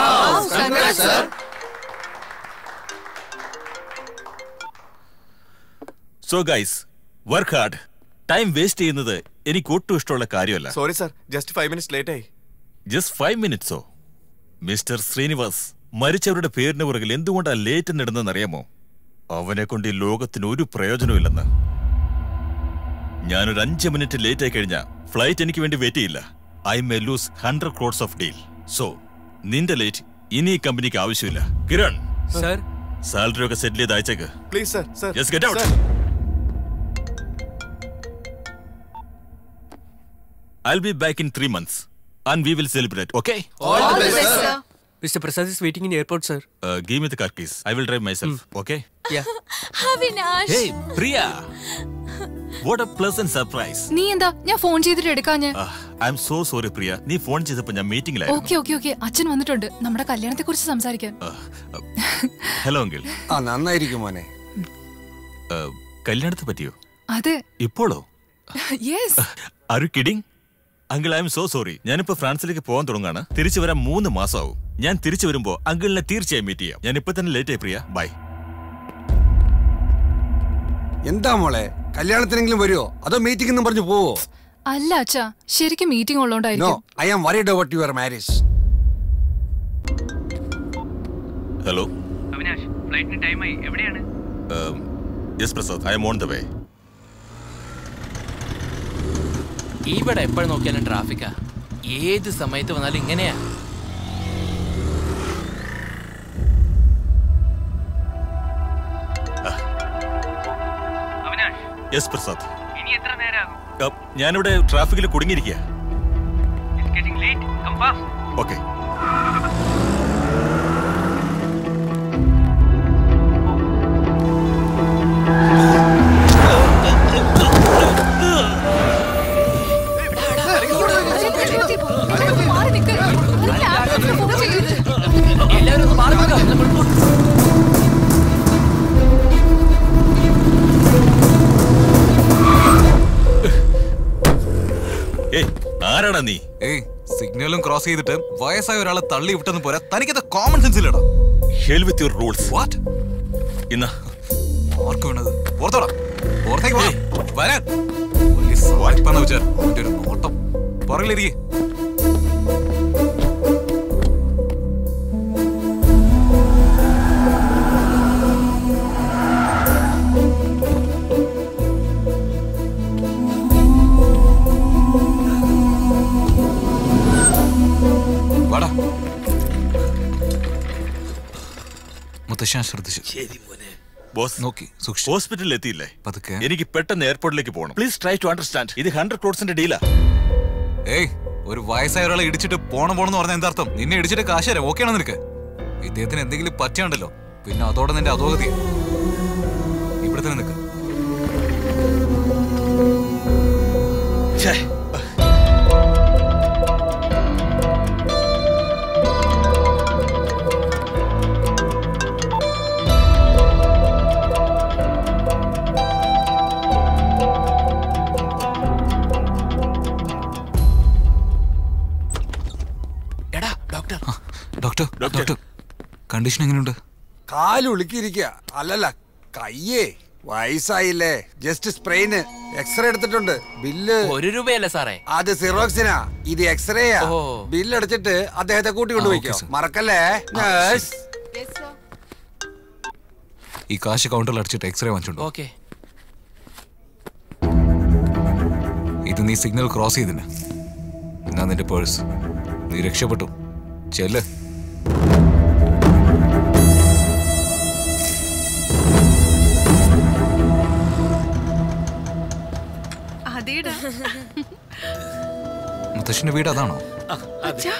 so guys work hard time waste ചെയ്യുന്നത് എനിക്ക് ഒട്ടും ഇഷ്ടമുള്ള കാര്യമല്ല sorry sir just five minutes late ആയി ജസ്റ്റ് ഫൈവ് മിനിറ്റ്സോ മിസ്റ്റർ ശ്രീനിവാസ് മരിച്ചവരുടെ പേരിന് പുറകിൽ എന്തുകൊണ്ടാണ് ലേറ്റ് എന്നിടുന്നതെന്ന് അറിയാമോ അവനെ കൊണ്ട് ഈ ലോകത്തിന് ഒരു പ്രയോജനമില്ലെന്ന് ഞാനൊരു അഞ്ച് മിനിറ്റ് ലേറ്റ് ആയി കഴിഞ്ഞാൽ ഫ്ലൈറ്റ് എനിക്ക് വേണ്ടി വെയിറ്റ് ചെയ്യില്ല I may lose hundred crores of deal so നിന്റെ ലേറ്റ് ഇനി ഈ കമ്പനിക്ക് ആവശ്യമില്ല കിരൺ സർ സാലറി ഒക്കെ സെറ്റിൽ ചെയ്ത് അയച്ചേക്ക് please sir sir Just get out. I'll be back in three months and we will celebrate, okay? Mr. Prasad is waiting in airport, sir. Uh, give me the car keys. I will drive myself, okay? Yeah. Avinash Hey, Priya! What a pleasant surprise. നീ എന്താ ഞാൻ phone ചെയ്തിട്ട് എടുക്കാഞ്ഞ് Uh, I'm so sorry, Priya. നീ phone ചെയ്തപ്പോ ഞാൻ മീറ്റിംഗിലായിരുന്നു okay okay okay അച്ഛൻ വന്നിട്ടുണ്ട് നമ്മുടെ കല്യാണത്തെ കുറിച്ച് സംസാരിക്കാൻ ഹലോ അങ്കിൾ ആ നന്നായിരിക്കും മോനെ കല്യാണത്തെ പറ്റിയോ അതെ ഇപ്പോഴോ yes are you kidding uncle I'm so sorry ഞാനിപ്പോ ഫ്രാൻസിലേക്ക് പോകാൻ തുടങ്ങാണ് തിരിച്ചു വരാൻ മൂന്ന് മാസമാവും ഞാൻ തിരിച്ചു വരുമ്പോ അങ്കിളിനെ തീർച്ചയായും മീറ്റ് ചെയ്യാം ഞാൻ ഇപ്പൊ തന്നെ ലേറ്റ് ആയി പ്രിയ ബൈ എന്താ മോളെ കല്യാണത്തിനെങ്കിലും വരുമോ അതോ മീറ്റിംഗ് എന്ന് പറഞ്ഞു പോവോ അല്ല അച്ഛാ ശരിക്കും മീറ്റിംഗ് നോ ഉള്ളോണ്ടായിരിക്കും I am worried about your marriage hello Avinash ഫ്ലൈറ്റിന് ടൈമായി എവിടെയാണ് yes Prasad I'm on the way ഇവിടെ എപ്പോഴും നോക്കിയാലും ട്രാഫിക്കാ ഏത് സമയത്ത് വന്നാലും ഇങ്ങനെയാ അവിനാഷ് യെസ് പ്രസാദ് ഇനി എത്ര നേരമാകും Uh, ഞാനിവിടെ ട്രാഫിക്കിൽ കുടുങ്ങിയിരിക്കുക it's getting late come fast okay എല്ലാവരും ഒന്ന് മാറി നിൽക്കാം. ഏയ് ആരാടാ നീ ഏയ് സിഗ്നലും ക്രോസ് ചെയ്തിട്ട് വയസ്സായ ഒരാളെ തള്ളി വിട്ടെന്ന് പോരാ തനിക്കത് കോമൺ സെൻസ് ഇല്ലടാ hell with your rules what ഇന്നാ ആർക്ക് വേണത് പുറത്തോടാ പുറത്തേക്ക് വാ. വരാൻ വലിയ സായിപ്പാന്ന് വെച്ചാൽ അവന്റെ ഒരു നോട്ടം പുറകിലിരിക്കേ വാടാ മുത്തശ്ശൻ ശ്രദ്ധിച്ചു ബോസ് നോക്കി സൂക്ഷിച്ചു ഹോസ്പിറ്റലിൽ എത്തിയില്ലേ പതുക്കെ എനിക്ക് പെട്ടെന്ന് എയർപോർട്ടിലേക്ക് പോകണം പ്ലീസ് ട്രൈ ടു അണ്ടർസ്റ്റാൻഡ് ഇത് ഹൺഡ്രഡ് ക്രോഡ്സിന്റെ ഡീലാ ഏയ് ഒരു വയസ്സായ ഒരാളെ ഇടിച്ചിട്ട് പോണം പോണെന്ന് പറഞ്ഞ എന്താർത്ഥം നിന്നെ ഇടിച്ചിട്ട് കാശ് തരാം ഓക്കെയാണോ നിനക്ക് ഇദ്ദേഹത്തിന് എന്തെങ്കിലും പറ്റിയുണ്ടല്ലോ പിന്നെ അതോടെ നിന്റെ അധോഗതി ഇവിടെ തന്നെ നിൽക്ക് എടാ ഡോക്ടർ ഡോക്ടർ ഡോക്ടർ കണ്ടീഷൻ എങ്ങനെയുണ്ട് കാലുളുക്കിയിരിക്കുക അല്ലല്ല കയ്യേ വയസ്സായില്ലേ ജസ്റ്റ് സ്പ്രെയിന് എക്സ്റേ എടുത്തിട്ടുണ്ട് ബില്ല് ഒരു രൂപയല്ല സാറേ അത് സിറോക്സിനാ ഇത് എക്സ്റേയാ ഓ. ബില്ല് അടിച്ചിട്ട് അദ്ദേഹത്തെ കൂട്ടി കൊണ്ടുപോയിക്കോ മറക്കല്ലേ നഴ്സ് ഈ കാശ് കൗണ്ടറിൽ അടിച്ചിട്ട് എക്സ്റേ വാങ്ങിച്ചോണ്ടോ ഓക്കെ ഇത് നീ സിഗ്നൽ ക്രോസ് ചെയ്തിന് എന്നാ നിന്റെ പേഴ്സ് നീ രക്ഷപ്പെട്ടു ചെല്ല് അതേടാ മുത്തശ്ശന്റെ വീട് അതാണോ അച്ഛാ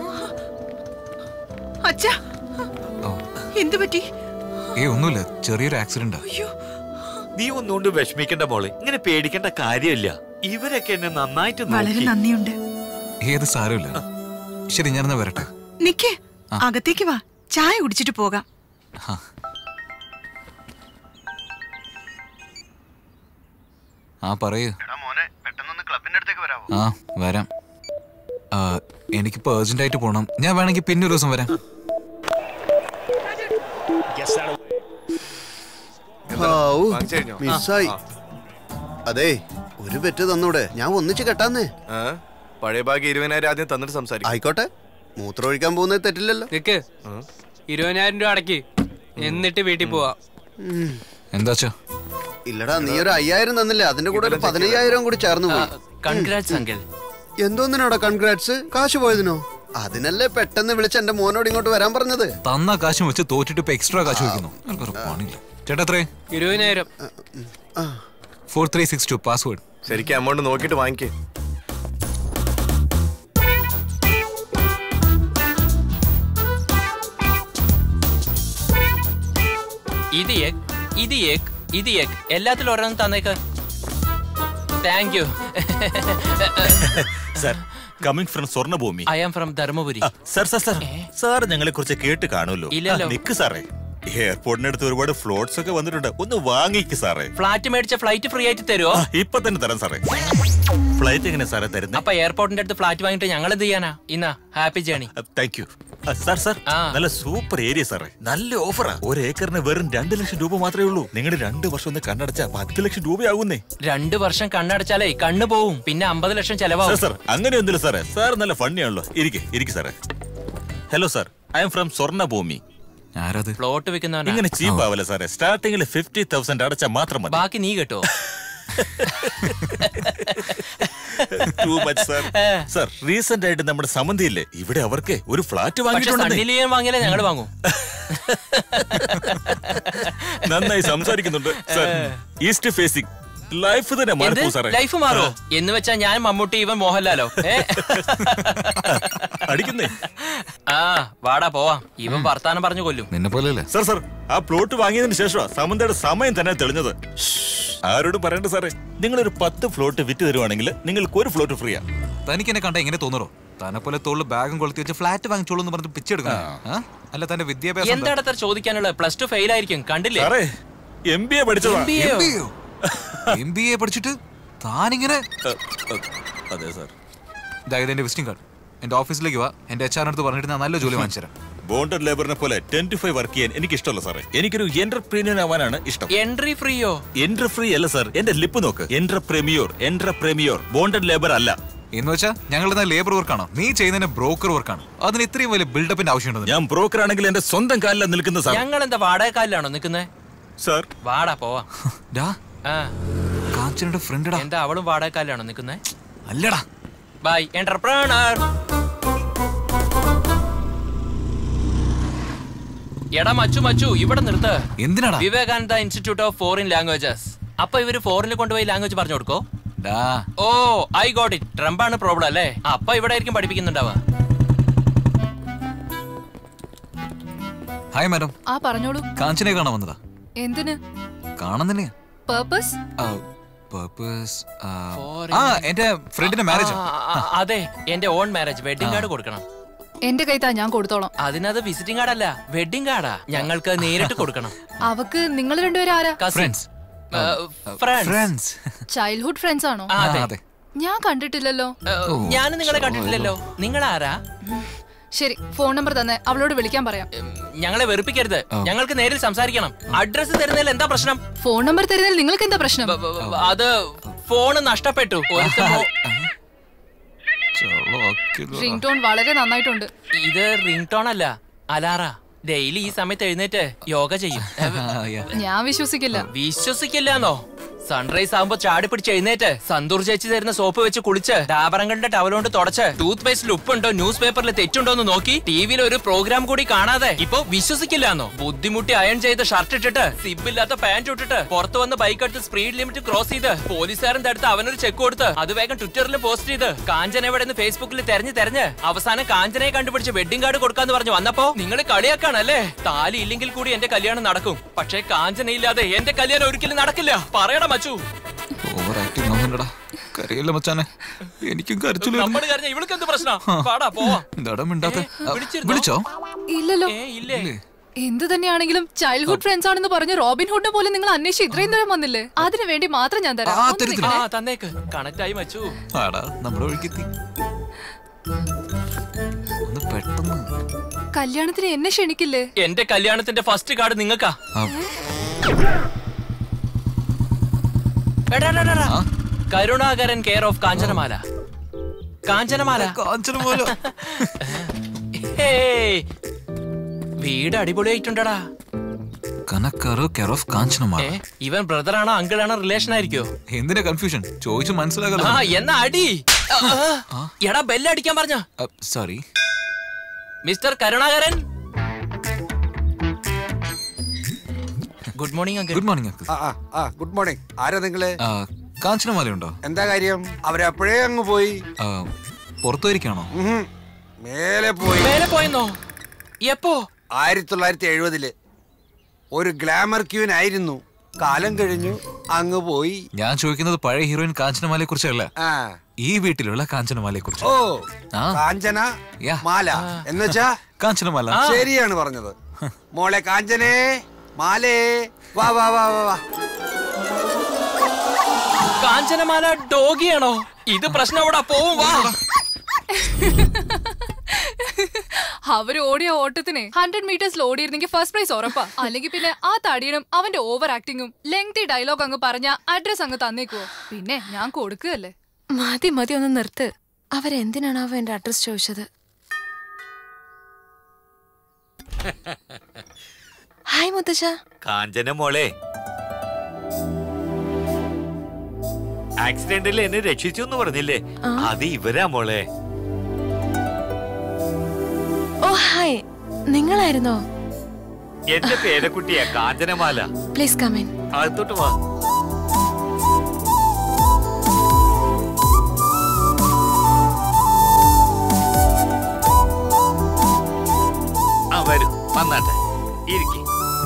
അച്ഛാ എന്തു പറ്റി ഏ ഒന്നുമില്ല ചെറിയൊരു ആക്സിഡന്റാ നീ ഒന്നുകൊണ്ട് വിഷമിക്കണ്ട മോളെ ഇങ്ങനെ പേടിക്കേണ്ട കാര്യമില്ല ഇവരൊക്കെ എന്നെ നന്നായിട്ട് വളരെ നോക്കി നന്ദിയുണ്ട് ഏത് സാരമില്ല ശരി ഞാനെന്നാ വരട്ടെ നിക്കേ അകത്തേക്ക് വാ ചായ കുടിച്ചിട്ട് പോകാം ആ പറയൂ ആ വരാം ആ, എനിക്കിപ്പോ അർജന്റ് ആയിട്ട് പോണം ഞാൻ വേണമെങ്കിൽ പിന്നെ ഒരു ദിവസം വരാം ഹാവൂ, വാങ്ങിച്ചു കഴിഞ്ഞോ? മിസ്സായി ആ, അതെ ഒരു പെറ്റ് തന്നൂടെ ഞാൻ ഒന്നിച്ച് കെട്ടാന്നേ ആ, പഴയ ബാഗ് ഇരുപതിനായിരം ആദ്യം തന്നിട്ട് സംസാരിക്കും ആയിക്കോട്ടെ മൂത്രം ഒഴിക്കാൻ പോകുന്നത് തെറ്റില്ലല്ലോ നിക്ക് ഇരുപതിനായിരം രൂപ അടക്കി എന്നിട്ട് വീട്ടിൽ പോവാ എന്താച്ചാ ഇല്ലടാ നീ ഒരു അയ്യായിരം തന്നില്ലേ അതിന്റെ കൂടെ ഒരു പതിനയ്യായിരം കൂടി ചേർന്ന് പോയി കൺഗ്രാറ്റ്സ് അങ്കിൾ എന്തോന്നിനാടാ കൺഗ്രാറ്റ്സ് കാശ് പോയതിനോ അതിനല്ലേ പെട്ടെന്ന് വിളിച്ച് എന്റെ മോനോട് ഇങ്ങോട്ട് വരാൻ പറഞ്ഞത് തന്ന കാശും വെച്ച് തോറ്റിട്ട് ഇപ്പൊ എക്സ്ട്രാ കാശ് വയ്ക്കുന്നു നിനക്കൊരു പണിയില്ല ചേട്ടാ എത്രേ ഇരുപതിനായിരം four three six two password ശരിക്കും എമൗണ്ട് നോക്കിയിട്ട് വാങ്ങിക്കേ ഇത് എഗ് ഇത് എഗ് ഇത് എഗ് എല്ലാത്തിലും ഓരോന്നും തന്നേക്ക് thank you sir coming from Swarnabhoomi I am from Dharmapuri sir sir sir sir ഞങ്ങളെ കുറിച്ച് കേട്ട് കാണുമല്ലോ ഇല്ലല്ലോ. ആ, നിക്ക് സാറേ എയർപോർട്ടിനടുത്ത് ഒരുപാട് ഫ്ലോട്ട്സ് ഒക്കെ വന്നിട്ടുണ്ട് ഒന്ന് വാങ്ങിക്ക് സാറേ ഫ്ലാറ്റ് മേടിച്ച ഫ്ലൈറ്റ് ഫ്രീ ആയിട്ട് തരുമോ ആ, ഇപ്പൊ തന്നെ തരാം സാറേ ഫ്ലൈറ്റ് എങ്ങനെ സാറേ തരുന്നത് അപ്പൊ എയർപോർട്ടിന്റെ അടുത്ത് ഫ്ലാറ്റ് വാങ്ങിട്ട് ഞങ്ങൾ എന്ത് ചെയ്യാനാ ഇന്നാ happy journey thank you sir sir നല്ല സൂപ്പർ ഏരിയ സാറേ നല്ല ഓഫറാ ഒരു ഏക്കറിന് വെറും രണ്ട് ലക്ഷം രൂപ മാത്രമേ ഉള്ളൂ നിങ്ങൾ രണ്ട് വർഷം ഒന്ന് കണ്ണടച്ച പത്ത് ലക്ഷം രൂപയാകുന്നേ രണ്ടു വർഷം കണ്ണടച്ചാലേ കണ്ണു പോവും പിന്നെ അമ്പത് ലക്ഷം സാർ ചെലവാകും സാർ അങ്ങനെ ഒന്നുമില്ല സാറേ സാർ നല്ല ഫണ്ണിയാണല്ലോ ഇരിക്കെ ഇരിക്കെ സാറേ hello sir I'm from Swarnabhoomi ആരത് പ്ലോട്ട് വെക്കുന്നവനാ ഇങ്ങനെ ചീപ്പ് ആവല്ല സാറേ സ്റ്റാർട്ടിംഗിൽ ഫിഫ്റ്റി തൗസൻഡ് അടച്ചാൽ മാത്രം മതി ബാക്കി നീ കേട്ടോ too much sir sir recent ആയിട്ട് നമ്മുടെ സമന്തിയില്ലേ ഇവിടെ അവർക്ക് ഒരു ഫ്ലാറ്റ് പക്ഷെ വാങ്ങിയിട്ടുണ്ട് സണ്ണിലിയൻ വാങ്ങിയാലേ ഞങ്ങൾ വാങ്ങും നന്നായി സംസാരിക്കുന്നുണ്ട് സാർ ഈസ്റ്റ് ഫേസിംഗ് ലൈഫ് തന്നെ എന്ത് മാറിപ്പോ സാറേ ലൈഫ് മാറോ എന്ന് വെച്ചാ ഞാൻ മമ്മൂട്ടി ഇവൻ മോഹൻലാലോ ഏ അടിക്കുന്നേ ആ വാടാ പോവാം ഇവൻ വർത്താനം പറഞ്ഞു കൊല്ലും നിന്നെ പോലെയല്ലേ സാർ സാർ ആ പ്ലോട്ട് വാങ്ങിയതിന് ശേഷമാണ് സമന്തയുടെ സമയം തന്നെ തെളിഞ്ഞത് ആരോടും പറയണ്ട സാറേ നിങ്ങൾ ഒരു പത്ത് ഫ്ലോട്ട് വിറ്റ് തരുവാണെങ്കിൽ നിങ്ങൾക്ക് ഒരു ഫ്ലോട്ട് ഫ്രീയാ തനിക്ക് എന്നെ കണ്ട എങ്ങനെ തോന്നുറോ തന്നെ പോലെ തോളിൽ ബാഗും കൊളുത്തി വെച്ച് ഫ്ലാറ്റ് വാങ്ങിച്ചോളൂ എന്ന് പറഞ്ഞ് പിച്ചെടുക്കണം അല്ല തന്റെ വിദ്യാഭ്യാസം എന്താ? എന്താണ് അത്ര ചോദിക്കാനുള്ളത് പ്ലസ് ടു ഫെയിൽ ആയിരിക്കും കണ്ടില്ലേ സാറേ എം ബി എ പഠിച്ചതാ MBA യോ? MBA യോ? എം ബി എ പഠിച്ചിട്ട് താനിങ്ങനെ അതെ സാർ ഇതായത് എന്റെ വിസിറ്റിംഗ് കാർഡ് എന്റെ ഓഫീസിലേക്ക് വാ എന്റെ എച്ച് ആറിനടുത്ത് പറഞ്ഞിട്ട് ഞാൻ നല്ല ജോലി വാങ്ങിച്ചു തരാം ബോണ്ടഡ് ലേബറിനെ പോലെ ടെൻ ടു ഫൈവ് വർക്ക് ചെയ്യാൻ എനിക്ക് ഇഷ്ടമല്ല സാറേ എനിക്കൊരു എന്റർപ്രീനിയർ ആവാനാണ് ഇഷ്ടം എൻട്രി ഫ്രീയോ എന്റർ ഫ്രീ അല്ല സാർ എന്റെ ലിപ്പ് നോക്ക് എന്റർപ്രമിയോർ എന്റർപ്രമിയോർ ബോണ്ടഡ് ലേബർ അല്ല എന്ന് വെച്ചാൽ ഞങ്ങളുടെ ലേബർ വർക്കാണോ നീ ചെയ്യുന്നതിന് ബ്രോക്കർ വർക്കാണ് അതിന് ഇത്രയും വലിയ ബിൽഡപ്പിന്റെ ആവശ്യമുണ്ടോ ഞാൻ ബ്രോക്കർ ആണെങ്കിൽ എന്റെ സ്വന്തം കാലിലാണ് നിൽക്കുന്ന സാർ ഞങ്ങൾ എന്താ വാടകക്കാലിലാണോ നിക്കുന്നേ സാർ വാടാ പോവാ ഡാ ആ കാഞ്ചനയുടെ ഫ്രണ്ടടാ എന്താ അവളും വാടകക്കാലിലാണോ നിക്കുന്നേ അല്ലടാ ബൈ എന്റർപ്രണർ എടാ മച്ചു മച്ചു ഇവിടെ നിർത്ത് എന്തിനാടാ Vivekananda institute of foreign languages അപ്പൊ ഇവര് ഫോറിനിൽ കൊണ്ടുപോയി ലാംഗ്വേജ് പറഞ്ഞു കൊടുക്കോ oh I got it Trump ആണ് പ്രോബ്ലം അല്ലേ അപ്പൊ ഇവിടെ ആയിരിക്കും പഠിപ്പിക്കുന്നുണ്ടാവുക ഹായ് മാഡം ആ പറഞ്ഞോളൂ കാഞ്ചനെ കാണാൻ വന്നതാ എന്തിന് കാണാൻ തന്നെയാ പേർപ്പസ് പർപ്പസ് ആ എന്റെ ഫ്രണ്ടിന്റെ മാരേജ് ആ, ആ, അതെ എന്റെ ഓൺ മാരേജ് വെഡിങ് കാർഡ് കൊടുക്കണം എന്റെ കൈത്താ ഞാൻ കൊടുത്തോളാം അതിനത് വിസിറ്റിംഗ് കാർഡ് അല്ല വെഡിങ് കാർഡാ ഞങ്ങൾക്ക് നേരിട്ട് കൊടുക്കണം അവക്ക് നിങ്ങൾ രണ്ടുപേരും ആരാ ഫ്രണ്ട്സ് ഫ്രണ്ട്സ് ചൈൽഡ്ഹുഡ് ഫ്രണ്ട്സ് ആണോ ആ, അതെ. ഞാൻ കണ്ടിട്ടില്ലല്ലോ ഞാൻ നിങ്ങളെ കണ്ടിട്ടില്ലല്ലോ നിങ്ങൾ ആരാ ശരി ഫോൺ നമ്പർ തന്നെ അവളോട് വിളിക്കാൻ പറയാം ഞങ്ങളെ വെറുപ്പിക്കരുത് ഞങ്ങൾക്ക് നേരിൽ സംസാരിക്കണം അഡ്രസ് തരുന്നതിൽ എന്താ പ്രശ്നം ഫോൺ നമ്പർ തരുന്നതിൽ നിങ്ങൾക്ക് എന്താ പ്രശ്നം അത് ഫോണ് നഷ്ടപ്പെട്ടു ഒരുത്തൻ പോ- റിംഗ് ടോൺ വളരെ നന്നായിട്ടുണ്ട് ഇത് റിംഗ് ടോൺ അല്ല അലാറ ഡെയിലി ഈ സമയത്ത് എഴുന്നേറ്റ് യോഗ ചെയ്യും ഞാൻ വിശ്വസിക്കില്ല വിശ്വസിക്കില്ലെന്നോ സൺറൈസ് ആകുമ്പോ ചാടി പിടിച്ച് എഴുന്നേറ്റ് സന്തൂർ ചേച്ചി തരുന്ന സോപ്പ് വെച്ച് കുളിച്ച് ഡാബറങ്ങളുടെ ടവലോണ്ട് തുടച്ച് ടൂത്ത് പേസ്റ്റിൽ ഉപ്പുണ്ടോ ന്യൂസ് പേപ്പറിൽ തെറ്റുണ്ടോ എന്ന് നോക്കി ടിവിയിൽ ഒരു പ്രോഗ്രാം കൂടി കാണാതെ ഇപ്പൊ വിശ്വസിക്കില്ലാന്നോ ബുദ്ധിമുട്ടി അയൺ ചെയ്ത് ഷർട്ട് ഇട്ടിട്ട് സിബില്ലാത്ത പാന്റ് ഇട്ടിട്ട് പുറത്ത് വന്ന് ബൈക്ക് എടുത്ത് സ്പീഡ് ലിമിറ്റ് ക്രോസ് ചെയ്ത് പോലീസുകാരൻ തടുത്ത് അവനൊരു ചെക്ക് കൊടുത്ത് അത് വേഗം ട്വിറ്ററിൽ പോസ്റ്റ് ചെയ്ത് കാഞ്ചന എവിടെ നിന്ന് ഫേസ്ബുക്കിൽ തെരഞ്ഞ് തെരഞ്ഞ് അവസാനം കാഞ്ചനയെ കണ്ടുപിടിച്ച് വെഡിങ് കാർഡ് കൊടുക്കാന്ന് പറഞ്ഞു വന്നപ്പോ നിങ്ങൾ കളിയാക്കാണല്ലേ താലി ഇല്ലെങ്കിൽ കൂടി എന്റെ കല്യാണം നടക്കും പക്ഷേ കാഞ്ചന ഇല്ലാതെ എന്റെ കല്യാണം ഒരിക്കലും നടക്കില്ല പറയണം മച്ചു ഓവർ ആക്ടിങ് ആവുന്നുണ്ടടാ കരയില്ല മച്ചാനെ എനിക്കും കരച്ചില്ല നമ്മൾ കരഞ്ഞ ഇവൾക്ക് എന്ത് പ്രശ്നം പാടാ പോവാ എന്താടാ മിണ്ടാത്ത വിളിച്ചിരുന്നോ? വിളിച്ചോ ഇല്ലല്ലോ ഇല്ലേ എന്ത് തന്നെയാണെങ്കിലും ചൈൽഡ്ഹുഡ് ഫ്രണ്ട്സ് ആണെന്ന് പറഞ്ഞ് റോബിൻ ഹുഡിനെ പോലെ നിങ്ങൾ അന്വേഷിച്ച് ഇത്രയും ദൂരം വന്നില്ലേ അതിനു വേണ്ടി മാത്രം ഞാൻ തരാം ഒന്ന് ആ നിൽക്കണേ. തന്നേക്ക് കണക്ട് ആയി മച്ചു ആടാ നമ്മുടെ ഒഴുക്കെത്തി ഒന്ന് പെട്ടെന്ന് കല്യാണത്തിന് എന്നെ ക്ഷണിക്കില്ലേ എന്റെ കല്യാണത്തിന്റെ ഫസ്റ്റ് കാർഡ് നിങ്ങൾക്കാ ആ, എടാ, എടാ, എടാ, എടാ. കരുണാകരൻ കെയർ ഓഫ് കാഞ്ചനമാല കാഞ്ചനമാല കാഞ്ചനമാല ഹേയ്. വീട് അടിപൊളിയായിട്ടുണ്ടടാ കനക്കാറ് കെയർ ഓഫ് കാഞ്ചനമാല ഏ, ഇവൻ ബ്രദറാണോ അങ്കിളാണോ റിലേഷൻ ആയിരിക്കോ എന്തിനാ കൺഫ്യൂഷൻ ചോദിച്ചു ആ മനസ്സിലാകല്ലോ എന്നാ അടി ആ, ആ. എടാ ബെല്ലടിക്കാൻ പറഞ്ഞ sorry mister Karunakaran good morning uncle good morning uncle ആ ആ, ആ ഗുഡ് മോർണിംഗ് ആരാ നിങ്ങള് കാഞ്ചനമാല ഉണ്ടോ എന്താ കാര്യം അവരപ്പോഴേ അങ്ങ് പോയി പുറത്തുപോയിരിക്കാണോ ഉഹും. മേലെ പോയി മേലെ പോയെന്നോ എപ്പോ ആയിരത്തി തൊള്ളായിരത്തി എഴുപതില് ഒരു ഗ്ലാമർ ക്യൂൻ ആയിരുന്നു കാലം കഴിഞ്ഞു അങ്ങ് പോയി ഞാൻ ചോദിക്കുന്നത് പഴയ ഹീറോയിൻ കാഞ്ചനമാലയെ കുറിച്ചല്ല ആ ഈ വീട്ടിലുള്ള കാഞ്ചനമാലയെ കുറിച്ച് ഓ ആ. കാഞ്ചന മാല എന്നുവെച്ചാ കാഞ്ചനമാല ശരിയാണ് പറഞ്ഞത് മോളെ കാഞ്ചനേ മാലേ വാ വാ വാ വാ വാ കാഞ്ചനമാല ഡോഗിയാണോ ഇത് പ്രശ്നം അവിടെ പോവും വാ അവര് ഓടിയ ഓട്ടത്തിന് ഹൺഡ്രഡ് മീറ്റേഴ്സിൽ ഓടിയിരുന്നെങ്കിൽ ഫസ്റ്റ് പ്രൈസ് ഉറപ്പാ അല്ലെങ്കിൽ പിന്നെ ആ തടിയനും അവന്റെ ഓവർ ആക്ടിങ്ങും ലെങ്തി ഡയലോഗ് അങ്ങ് പറഞ്ഞ അഡ്രസ് അങ്ങ് തന്നേക്കുവോ പിന്നെ ഞാൻ കൊടുക്കുകയല്ലേ മതി മതി ഒന്ന് നിർത്ത് അവരെന്തിനാണ് അവ എന്റെ അഡ്രസ് ചോദിച്ചത് ഹായ് മുത്തശ്ശ കാഞ്ചന മോളെ ആക്സിഡന്റിൽ എന്നെ രക്ഷിച്ചു എന്ന് പറഞ്ഞില്ലേ അത് ഇവരാ മോളെ ഓ ഹായ് നിങ്ങളായിരുന്നോ എന്റെ പേരക്കുട്ടിയാ കാഞ്ചനമാല പ്ലീസ് കമിൻ അകത്തോട്ട് വാ ആ വരൂ വന്നാട്ടെ ഇരിക്കെ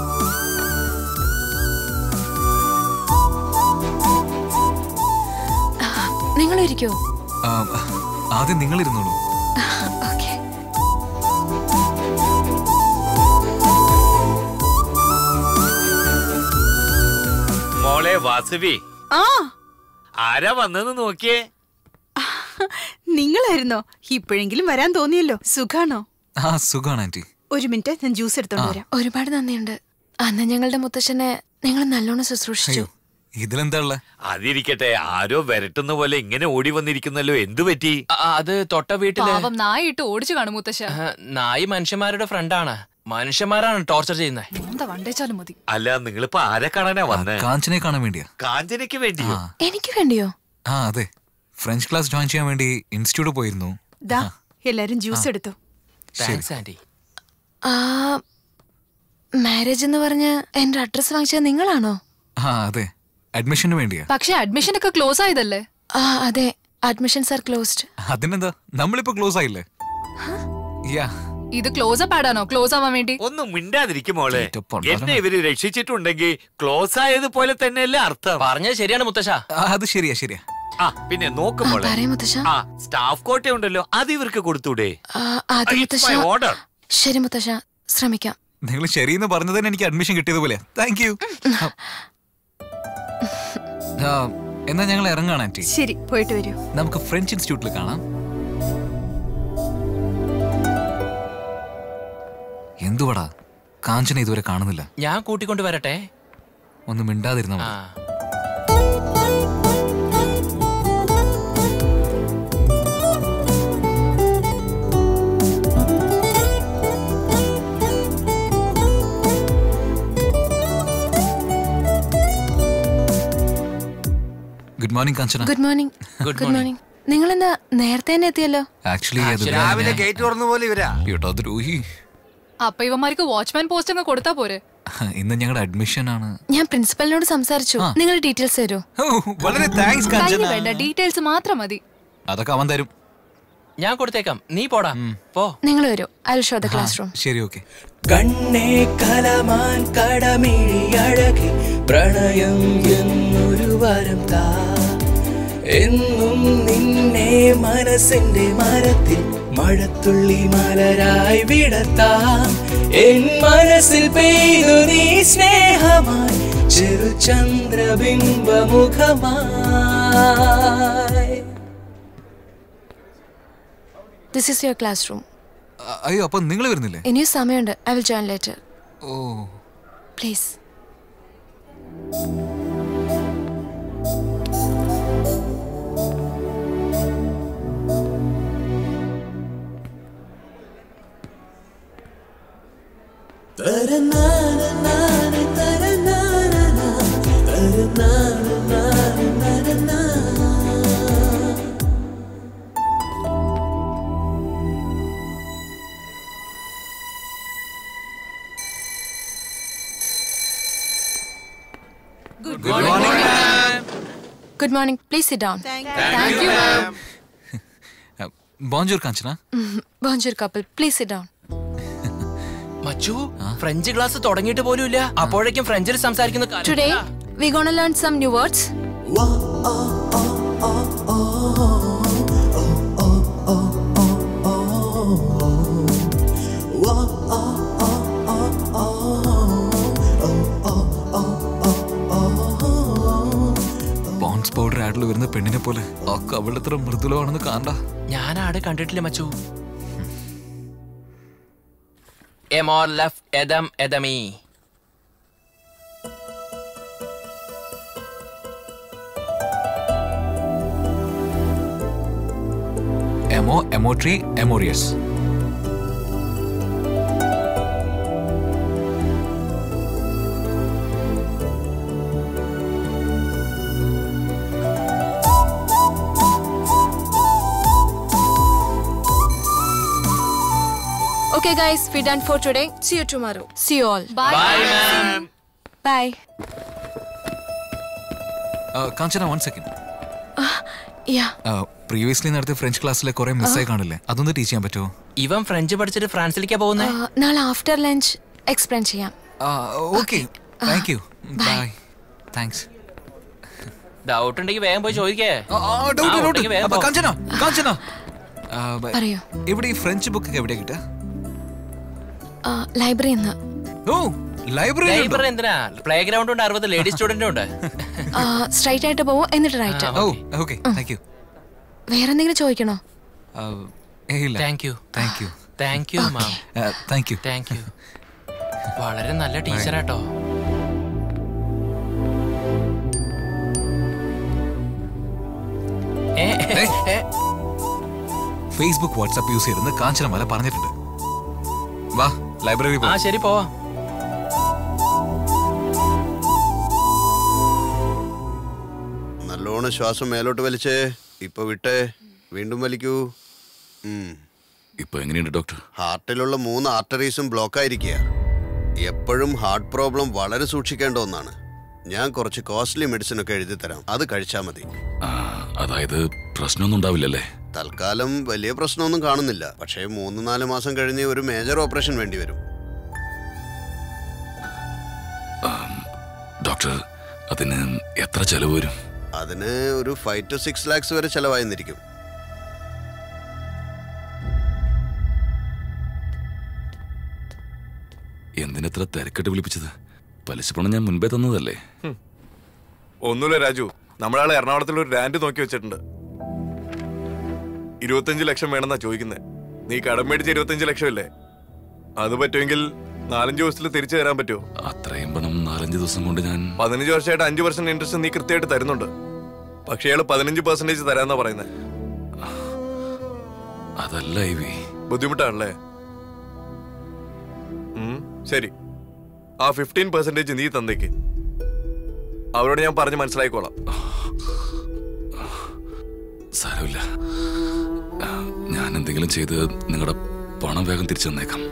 നിങ്ങൾ ഇരിക്കോ ആ, ആദ്യം നിങ്ങൾ ഇരുന്നോളൂ ഓക്കെ മോളെ വാസുവി ആ ആരാ വന്നെന്ന് നോക്കിയേ നിങ്ങളായിരുന്നോ ഇപ്പോഴെങ്കിലും വരാൻ തോന്നിയല്ലോ സുഖാണോ ആ സുഖാണ് ആന്റി ഒരു മിനിറ്റ് ഞാൻ ജ്യൂസ് എടുത്തോണ്ട് വരാം ഒരുപാട് നന്ദിയുണ്ട് അന്ന് ഞങ്ങളുടെ മുത്തശ്ശനെ നിങ്ങൾ നല്ലോണം ശുശ്രൂഷിച്ചു ഇതിലെന്താ ഉള്ളെ അതിരിക്കട്ടെ ആരോ വരട്ടുന്ന പോലെ ഇങ്ങനെ ഓടി വന്നിരിക്കുന്നല്ലോ എന്തു പറ്റി അത് തൊട്ട വീട്ടില് പാവം നായിട്ട് ഓടിച്ചു കാണും മുത്തശ്ശ ആ, നായി മനുഷ്യന്മാരുടെ ഫ്രണ്ടാണ് മനുഷ്യന്മാരാണ് ടോർച്ചർ ചെയ്യുന്നത് എന്താ വണ്ടേച്ചാലും മതി അല്ല നിങ്ങളിപ്പോ ആരെ കാണാനാ വന്നേ കാഞ്ചനെ കാണാൻ വേണ്ടിയാ കാഞ്ചനയ്ക്ക് വേണ്ടിയോ എനിക്ക് വേണ്ടിയോ ആ അതെ ഫ്രഞ്ച് ക്ലാസ് ജോയിൻ ചെയ്യാൻ വേണ്ടി ഇൻസ്റ്റിറ്റ്യൂട്ട് പോയിരുന്നു ദാ എല്ലാരും ജ്യൂസ് എടുത്തു താങ്ക്സ് ആന്റി ആ മാരേജ് എന്ന് പറഞ്ഞ് എന്റെ അഡ്രസ് വാങ്ങിച്ചത് നിങ്ങളാണോ ആ അതെ അഡ്മിഷന് വേണ്ടിയാ പക്ഷെ അഡ്മിഷൻ ഒക്കെ ക്ലോസ് ആയതല്ലേ ആ അതെ അഡ്മിഷൻസ് ആർ ക്ലോസ്ഡ് അതിനെന്താ നമ്മളിപ്പോ ക്ലോസ് ആയില്ലേ യാ ഇത് ക്ലോസ് അപ്പ് ആടാനോ ക്ലോസ് ആവാൻ വേണ്ടി ഒന്നും മിണ്ടാതിരിക്കും മോളെ പണ്ടാരം. എന്നെ ഇവര് രക്ഷിച്ചിട്ടുണ്ടെങ്കിൽ ക്ലോസ് ആയതുപോലെ തന്നെയല്ലേ അർത്ഥം പറഞ്ഞത് ശരിയാണ് മുത്തശ്ശ അത് ശരിയാ ശരിയാ ആ പിന്നെ നോക്കും മോളെ പറയ് മുത്തശ്ശ. ആ സ്റ്റാഫ് കോട്ട ഉണ്ടല്ലോ അത് ഇവർക്ക് കൊടുത്തൂടെ ആ, അത് It's മുത്തശ്ശ my order. ശരി മുത്തശ്ശ ശ്രമിക്കാം നിങ്ങൾ ശരിയെന്ന് പറഞ്ഞതിന് എനിക്ക് അഡ്മിഷൻ കിട്ടിയതുപോലെ താങ്ക് യു എന്നാ ഞങ്ങൾ ഇറങ്ങാണ് ആന്റി ശരി പോയിട്ട് വരൂ നമുക്ക് ഫ്രഞ്ച് ഇൻസ്റ്റിറ്റ്യൂട്ടിൽ കാണാം എന്തുവാടാ കാഞ്ചന ഇതുവരെ കാണുന്നില്ല ഞാൻ കൂട്ടിക്കൊണ്ട് വരട്ടെ ഒന്ന് മിണ്ടാതിരുന്ന ആ good morning Kanchana good morning good morning നിങ്ങൾ എന്താ നേരത്തെ തന്നെ എത്തിയല്ലോ ആക്ച്വലി അത് രാവിലെ ഗേറ്റ് തുറന്ന പോലെ ഇവരാ കേട്ടോ ദ്രോഹി അപ്പൊ ഇവന്മാർക്ക് വാച്ച്മാൻ പോസ്റ്റ് അങ്ങ് കൊടുത്താ പോരെ ഇന്ന് ഞങ്ങളുടെ അഡ്മിഷൻ ആണ് ഞാൻ പ്രിൻസിപ്പലിനോട് സംസാരിച്ചു നിങ്ങൾ ഡീറ്റെയിൽസ് തരൂ വളരെ താങ്ക്സ് കയ്യിൽ കാഞ്ചന വേണ്ട ഡീറ്റെയിൽസ് മാത്രം മതി അതൊക്കെ അവൻ തരും ഞാൻ കൊടുത്തേക്കാം നീ പോടാ പോ നിങ്ങൾ വരൂ I show the classroom ശരി ഓക്കെ കണ്ണേ കലമാൻ കടമിഴി അഴകി പ്രണയം എന്നൊരു വരം താ എന്നും നിന്നെ മനസ്സിന്റെ മരത്തിൽ മഴത്തുള്ളി മലരായി വിടത്താം എൻ മനസ്സിൽ പെയ്തു നീ സ്നേഹമായി ചെറു ചന്ദ്രബിംബമുഖമായി this is your classroom അയ്യോ അപ്പൊ നിങ്ങൾ വരുന്നില്ലേ ഇനിയും സമയമുണ്ട് I will join later oh please good morning please sit down thank you ബോഞ്ചൂർ കാഞ്ചന ബോഞ്ചൂർ കപ്പിൾ പ്ലീസ് സിറ്റ് ഡൗൺ മച്ചു ഫ്രഞ്ച് ക്ലാസ് തുടങ്ങിയിട്ട് പോലും ഇല്ല അപ്പോഴേക്കും ഫ്രഞ്ചിൽ സംസാരിക്കുന്ന കാര്യം today we gonna learn some new words Pond's powder ആഡിൽ വരുന്ന പെണ്ണിനെ പോലെ ആ കവിളത്ര മൃദുലമാണെന്ന് കാണണ്ട ഞാൻ ആടെ കണ്ടിട്ടില്ല മച്ചു എമോർ ലെഫ്റ്റ് എദം എദമി എമോ എമോട്രി എമോറിയസ് Okay, guys, we're done for today. See you tomorrow. See you all. Bye. Bye, ma'am. Bye. Kanchana one second Yeah. Previously നടത്തിയ ഫ്രഞ്ച് ക്ലാസ്സിലെ കുറെ മിസ്സായി കാണില്ലേ അതൊന്ന് ടീച്ച് ചെയ്യാൻ പറ്റുമോ ഇവൻ ഫ്രഞ്ച് പഠിച്ചിട്ട് ഫ്രാൻസിലേക്കാ പോകുന്നേ Uh, നാളെ ആഫ്റ്റർ ലഞ്ച് എക്സ്പ്ലെയിൻ ചെയ്യാം okay thank you bye thanks doubt ഉണ്ടെങ്കിൽ വേഗം പോയി ചോദിക്കേ ഡൗട്ട് ആ, ഡൗട്ട് ഉണ്ടെങ്കി വേഗം പോ. കാഞ്ചന കാഞ്ചന ആ, ബ- പറയൂ ഇവിടെ ഈ ഫ്രഞ്ച് ബുക്ക് ഒക്കെ എവിടെയാ കിട്ടുക ലൈബ്രറി നിന്ന് ഓ ലൈബ്രറി ലൈബ്രറി എന്തിനാ പ്ലേ ഗ്രൗണ്ട് ഉണ്ട് അറുപത് ലേഡീസ് സ്റ്റുഡന്റ് ഉണ്ട് സ്ട്രൈറ്റ് ആയിട്ട് പോവും എന്നിട്ട് right oh okay thank you വേറെ എന്തെങ്കിലും ചോദിക്കണോ ഇല്ല thank you thank you thank you ma'am thank you thank you വളരെ നല്ല ടീച്ചറാട്ടോ ഏ, ഏ, ഏ, ഫേസ്ബുക്ക് വാട്സ്ആപ്പ് യൂസ് ചെയ്തെന്ന് കാഞ്ചനമാല പറഞ്ഞിട്ടുണ്ട് വാ ലൈബ്രറി ആ ശരി പോവാ നല്ലോണം ശ്വാസം മേലോട്ട് വലിച്ചേ ഇപ്പൊ വിട്ടേ വീണ്ടും വലിക്കൂ ഉം. ഇപ്പൊ എങ്ങനെയുണ്ട് ഡോക്ടർ ഹാർട്ടിലുള്ള മൂന്ന് ആർട്ടറീസും ബ്ലോക്ക് ആയിരിക്കുക എപ്പോഴും ഹാർട്ട് പ്രോബ്ലം വളരെ സൂക്ഷിക്കേണ്ട ഒന്നാണ് ഞാൻ കുറച്ച് കോസ്റ്റ്ലി മെഡിസിൻ ഒക്കെ എഴുതി തരാം അത് കഴിച്ചാൽ മതി അതായത് പ്രശ്നമൊന്നും ഉണ്ടാവില്ലല്ലേ തൽക്കാലം വലിയ പ്രശ്നമൊന്നും കാണുന്നില്ല പക്ഷേ മൂന്ന് നാല് മാസം കഴിഞ്ഞ് ഒരു മേജർ ഓപ്പറേഷൻ വേണ്ടി വരും ഡോക്ടർ അതിന് എത്ര ചെലവ് വരും അതിന് ഒരു ഫൈവ് ടു സിക്സ് ലാക്സ് വരെ ചെലവായിരിക്കും എന്തിനെത്ര തിരക്കിട്ട് വിളിപ്പിച്ചത് പലിശ പണം ഞാൻ മുൻപേ തന്നതല്ലേ ഒന്നുമില്ല രാജു നമ്മളാളെ എറണാകുളത്തിൽ ഒരു ലാൻഡ് നോക്കി വെച്ചിട്ടുണ്ട് ഇരുപത്തഞ്ച് ലക്ഷം വേണമെന്നാ ചോദിക്കുന്നത് നീ കടം മേടിച്ച ഇരുപത്തഞ്ച് ലക്ഷം ഇല്ലേ അത് പറ്റുമെങ്കിൽ നാലഞ്ച് ദിവസത്തിൽ തിരിച്ചു തരാൻ പറ്റുമോ അത്രയും പണം നാലഞ്ച് ദിവസം കൊണ്ട് ഞാൻ പതിനഞ്ച് വർഷമായിട്ട് അഞ്ച് പെർസെന്റ് ഇൻട്രസ്റ്റ് നീ കൃത്യമായിട്ട് തരുന്നുണ്ട് പക്ഷേ അയാൾ പതിനഞ്ച് പെർസെന്റേജ് തരാന്നാ പറയുന്നത് അതല്ല ഇവി ബുദ്ധിമുട്ടാണല്ലേ ഉം, ശരി ആ ഫിഫ്റ്റീൻ പെർസെന്റേജ് നീ തന്നേക്ക് അവരോട് ഞാൻ പറഞ്ഞ് മനസ്സിലായിക്കോളാം സാരമില്ല ആ, ഞാൻ എന്തെങ്കിലും ചെയ്ത് നിങ്ങളുടെ പണം വേഗം തിരിച്ചു തന്നേക്കാം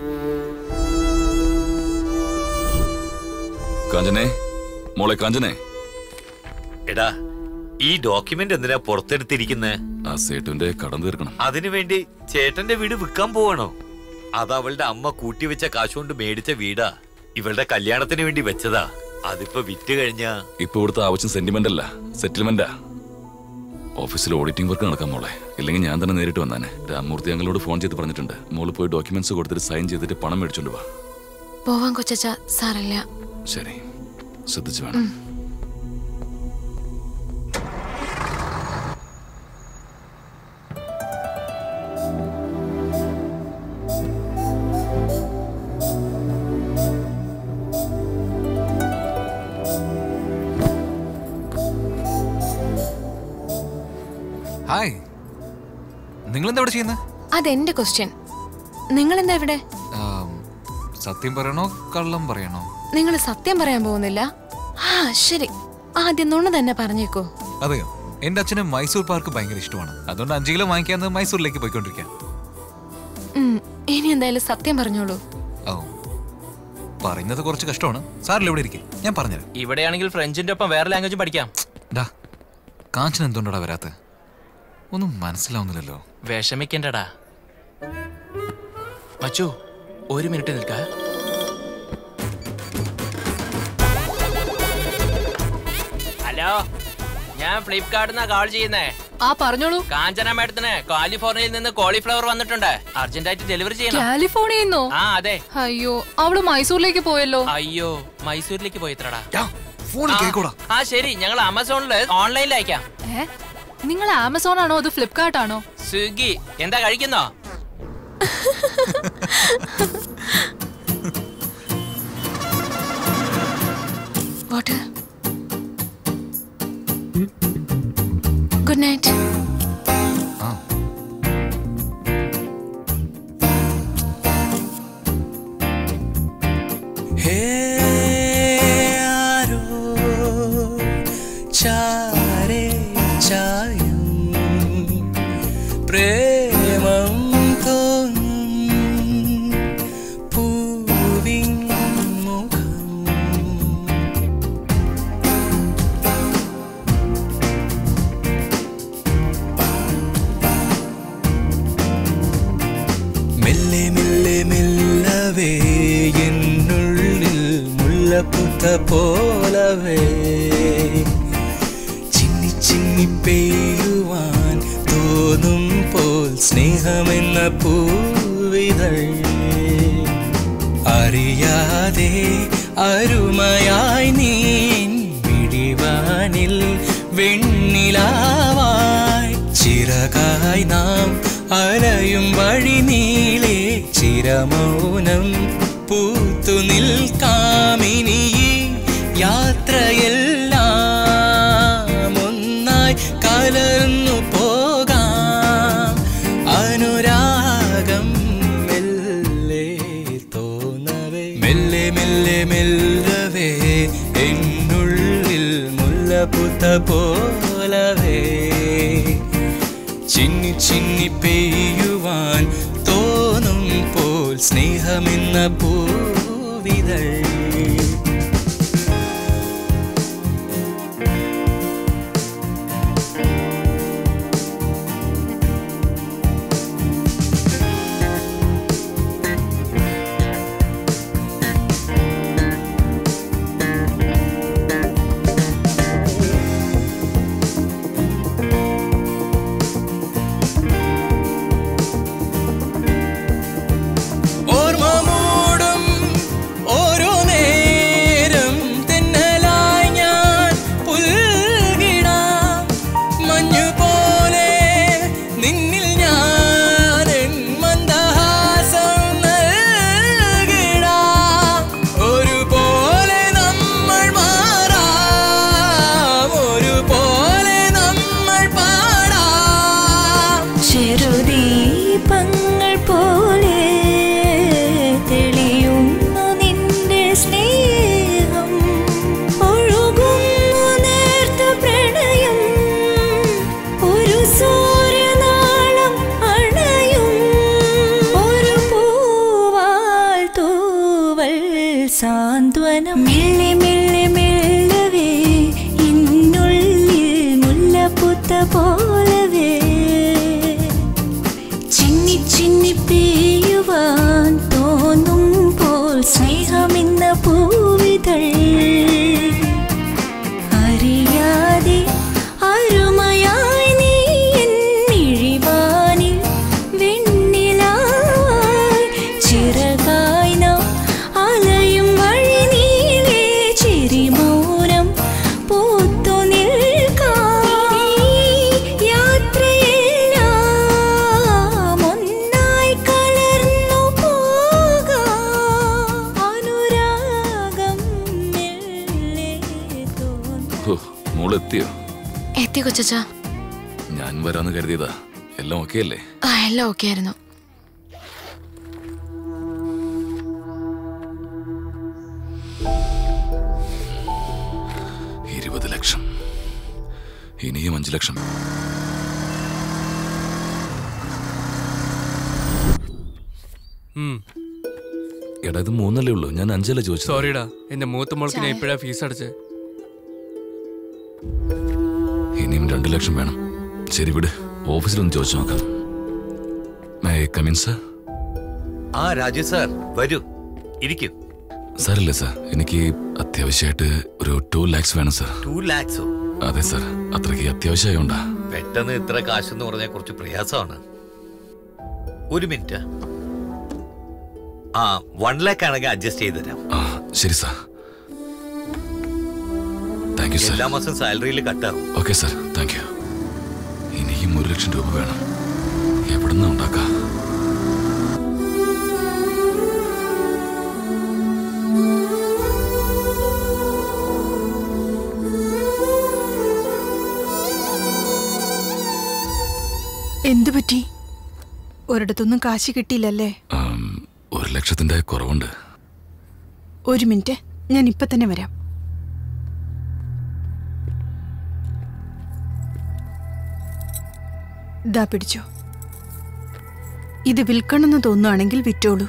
കാഞ്ചനെ മോളെ കാഞ്ചനെ എടാ ഈ ഡോക്യുമെന്റ് എന്തിനാ പുറത്തെടുത്തിരിക്കുന്നത് ആ സേട്ടുവിന്റെ കടം തീർക്കണം അതിനുവേണ്ടി ചേട്ടന്റെ വീട് വിൽക്കാൻ പോവാണോ അത് അവളുടെ അമ്മ കൂട്ടിവെച്ച കാശുകൊണ്ട് മേടിച്ച വീടാ ഇവളുടെ കല്യാണത്തിന് വേണ്ടി വെച്ചതാ അതിപ്പോ വിറ്റ് കഴിഞ്ഞാ ഇപ്പൊ ഇവിടുത്തെ ആവശ്യം സെന്റിമെന്റ് അല്ല സെറ്റിൽമെന്റാ ഓഫീസിൽ ഓഡിറ്റിംഗ് വർക്ക് നടക്കാൻ മോളെ ഇല്ലെങ്കിൽ ഞാൻ തന്നെ നേരിട്ട് വന്നാനെ രാമമൂർത്തി ഞങ്ങളോട് ഫോൺ ചെയ്ത് പറഞ്ഞിട്ടുണ്ട് മോള് പോയി ഡോക്യുമെന്റ്സ് കൊടുത്തിട്ട് സൈൻ ചെയ്തിട്ട് പണം മേടിച്ചോണ്ട് വാ പോവാൻ കൊച്ചച്ച സാരല്ല ശരി ശ്രദ്ധിച്ചു വേണം ഹായ് നിങ്ങൾ എന്താ ഇവിടെ ചെയ്യുന്നത് അതെന്റെ ക്വസ്റ്റ്യൻ നിങ്ങൾ എന്താ ഇവിടെ സത്യം പറയണോ കള്ളം പറയണോ നിങ്ങൾ സത്യം പറയാൻ പോകുന്നില്ല ആ ശരി ആദ്യം നുണ തന്നെ പറഞ്ഞേക്കോ അതെയോ എന്റെ അച്ഛന് മൈസൂർ പാർക്ക് ഭയങ്കര ഇഷ്ടമാണ് അതുകൊണ്ട് അഞ്ച് കിലോ വാങ്ങിക്കാന്ന് മൈസൂരിലേക്ക് പോയിക്കൊണ്ടിരിക്കാം ഉം, ഇനി എന്തായാലും സത്യം പറഞ്ഞോളൂ ഓ പറയുന്നത് കുറച്ച് കഷ്ടമാണ് സാറിൽ ഇവിടെ ഇരിക്കും ഞാൻ പറഞ്ഞുതരാം ഇവിടെയാണെങ്കിൽ ഫ്രഞ്ചിന്റെ ഒപ്പം വേറെ ലാംഗ്വേജ് പഠിക്കാം ഡാ കാഞ്ചന എന്തുകൊണ്ടാ വരാത്ത ഒന്നും മനസ്സിലാവുന്നില്ലല്ലോ വിഷമിക്കണ്ടടാ മച്ചു ഒരു മിനിറ്റ് നിൽക്ക ഹലോ ഞാൻ ഫ്ലിപ്കാർട്ടിന്നാ കോൾ ചെയ്യുന്നേ ആ പറഞ്ഞോളൂ കാഞ്ചന മാഡത്തിന് കാലിഫോർണിയയിൽ നിന്ന് കോളിഫ്ലവർ വന്നിട്ടുണ്ട് അർജന്റായിട്ട് ഡെലിവറി ചെയ്യണം കാലിഫോർണിയെന്നോ ആ അതെ അയ്യോ അവള് മൈസൂരിലേക്ക് പോയല്ലോ അയ്യോ മൈസൂരിലേക്ക് പോയിത്രടാ ഫോൺ കേൾക്കൂടാ ആ ശരി ഞങ്ങൾ ആമസോണില് ഓൺലൈനിൽ അയക്കാം ഏ നിങ്ങൾ ആമസോൺ ആണോ അത് ഫ്ലിപ്കാർട്ട് ആണോ സ്വിഗ്ഗി എന്താ കഴിക്കുന്നോ വാട്ടർ ഗുഡ് നൈറ്റ് ഹേ ആരോ ചാരേ ചായം പ്രേമം തോന്നും പൂവിൻ മുഖം മെല്ലെ മെല്ലെ മെല്ലവേ എന്നുള്ളിൽ മുല്ലപ്പുത്ത പോലവേ ചിന്നി ചിന്നി പെയ്യുവാൻ തോന്നും പോൽ സ്നേഹമെന്ന പൂവിതൾ അറിയാതെ അരുമയായി നീ വിടിവാനിൽ വെണ്ണിലാവായി ചിറകായി നാം അലയും വഴി നീളെ ചിരമൗനം പൂത്തു നിൽക്കാമിനി ഈ യാത്രയെല്ലാം ഒന്നായി കലർന്നു പോകാം അനുരാഗം മെല്ലെ തോന്നവേ മെല്ലെ മെല്ലെ മെല്ലവേ എന്നുള്ളിൽ മുല്ലപ്പുത്ത പോലവേ ചിന്നി ചിന്നി പെയ്യുവാൻ തോന്നും പോൽ സ്നേഹമെന്ന പൂവിതൾ പൂവിതൾ ഓർമ്മ മൂടും ഓരോ നേരം തെന്നലായി ഞാൻ പുൽകിടാം മഞ്ഞു പോലെ നിന്നിൽ ഞാൻ എൻ മന്ദഹാസം നൽകിടാം ഒരുപോലെ നമ്മൾ മാറാം ഒരുപോലെ നമ്മൾ പാടാം ചെറുദീപങ്ങൾ പോലെ തെളിയുന്നു നിന്റെ സ്നേഹം ഒഴുകുന്നു നേർത്ത പ്രണയം ഒരു സൂര്യനാളം അണയും ഒരു പൂവാൽ തൂവൽ സാന്ത്വനം മെല്ലെ മെല്ലെ മെല്ലവേ ഇന്നുള്ളിൽ മുല്ലപ്പുത്ത പോലവേ ചിന്നി ചിന്നി പെയ്യുവാൻ തോന്നുമ്പോൾ സ്നേഹമെന്ന പൂവിതൾ അറിയാതെ അരുമയായി നീ എൻ മിഴിവാനിൽ വെണ്ണിലായി ചിറകായി നാം അലയും വഴി നീളെ ചിരിമൗനം പൂത്തു നിൽക്കാം യാത്രയെല്ലാം ഒന്നായി കലർന്നു പോകാം അനുരാഗം മെല്ലെ ഹോ, മോളെത്തിയോ എത്തി കൊച്ചാ ഞാൻ വരാന്ന് കരുതിയതാ എല്ലാം ഓക്കെ അല്ലേ ആ എല്ലാം ഓക്കെ ആയിരുന്നു ഇരുപത് ലക്ഷം ഇനിയും അഞ്ചു ലക്ഷം എടാ ഇത് മൂന്നല്ലേ ഉള്ളൂ ഞാൻ അഞ്ചല്ലേ ചോദിച്ചത് സോറിടാ എന്റെ മൂത്ത മോൾക്ക് ഞാൻ ഇപ്പോഴാ ഫീസ് അടച്ച് ഇനിയും രണ്ടു ലക്ഷം വേണം ശരി വിട് ഓഫീസിലൊന്ന് ചോദിച്ചു നോക്കാം മേ കമിൻ സർ ആ രാജേഷ് സാർ വരൂ ഇരിക്കും സാറില്ലേ സാർ എനിക്ക് അത്യാവശ്യമായിട്ട് ഒരു ടു ലാക്സ് വേണം സാർ ടു ലാക്സോ അതെ സാർ അത്രയ്ക്ക് അത്യാവശ്യമായോണ്ടാ പെട്ടെന്ന് ഇത്ര കാശെന്ന് പറഞ്ഞാൽ കുറച്ച് പ്രയാസമാണ് ഒരു മിനിറ്റ് ആ വൺ ലാക്ക് ആണെങ്കിൽ അഡ്ജസ്റ്റ് ചെയ്ത് തരാം ആ ശരി സാർ താങ്ക് യു സാർ എല്ലാ മാസം സാലറിയിൽ കട്ടാറും ഓക്കെ സാർ താങ്ക് യു ഇനിയും ഒരു ലക്ഷം രൂപ വേണം എവിടുന്ന് ഉണ്ടാക്കാം എന്തു പറ്റി ഒരിടത്തൊന്നും കാശ് കിട്ടിയില്ലല്ലേ ആം, ഒരു ലക്ഷത്തിന്റെ കുറവുണ്ട് ഒരു മിനിറ്റ് ഞാൻ ഇപ്പൊ തന്നെ വരാം ദാ പിടിച്ചോ ഇത് വിൽക്കണമെന്ന് തോന്നുകയാണെങ്കിൽ വിറ്റോളൂ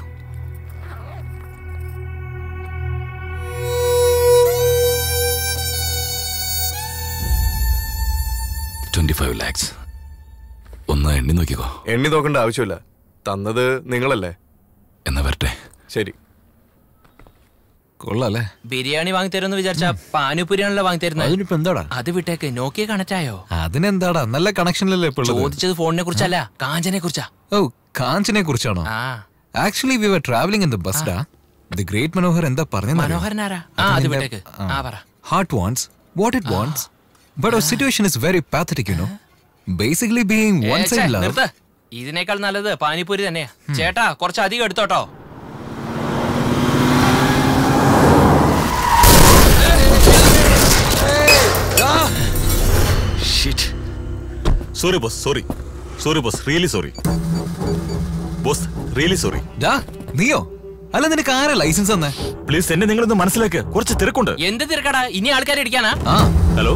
ട്വന്റി ഫൈവ് ലാക്സ് ഒന്ന് എണ്ണി നോക്കിക്കോ എണ്ണി നോക്കേണ്ട ആവശ്യമില്ല തന്നത് നിങ്ങളല്ലേ എന്നാ വരട്ടെ ശരി കൊള്ളാല്ലേ ബിരിയാണി വാങ്ങി തരുമെന്ന് വിചാരിച്ച പാനിപുരിയാണല്ലോ വാങ്ങി തരുന്നത് അതിനിപ്പോ എന്താടാ അത് വിട്ടേക്ക് നോക്കിയ കണക്ട് ആയോ അതിനെന്താടാ നല്ല കണക്ഷനിലല്ലേ ഇപ്പോൾ ഉള്ളത്? ചോദിച്ചത് ഫോണിനെ കുറിച്ചല്ല കാഞ്ചനെ കുറിച്ചാ ഓ കാഞ്ചനെ കുറിച്ചാണോ actually we were travelling in the bus ഡാ ദി ഗ്രേറ്റ് മനോഹർ എന്താ പറഞ്ഞത് മനോഹരനാരാ ആ അത് വിട്ടേക്ക് ആ പറ heart wants what it wants but our situation is very pathetic you know basically being one ഏ, ഛെ, സൈഡ് ലവ് നിർത്ത് ഇതിനേക്കാൾ നല്ലത് പാനിപൂരി തന്നെയാ ചേട്ടാ കുറച്ച് അധികം എടുത്തോട്ടോ sorry boss sorry sorry boss really sorry boss really sorry ഡാ നീയോ അല്ല നിനക്ക് ആരാ ലൈസൻസ് തന്നെ പ്ലീസ് എന്നെ നിങ്ങളൊന്ന് മനസ്സിലാക്കുക കുറച്ച് തിരക്കുണ്ട് എന്ത് തിരക്കടാ ഇനി ആൾക്കാരെ ഇടിക്കാനാ ഹലോ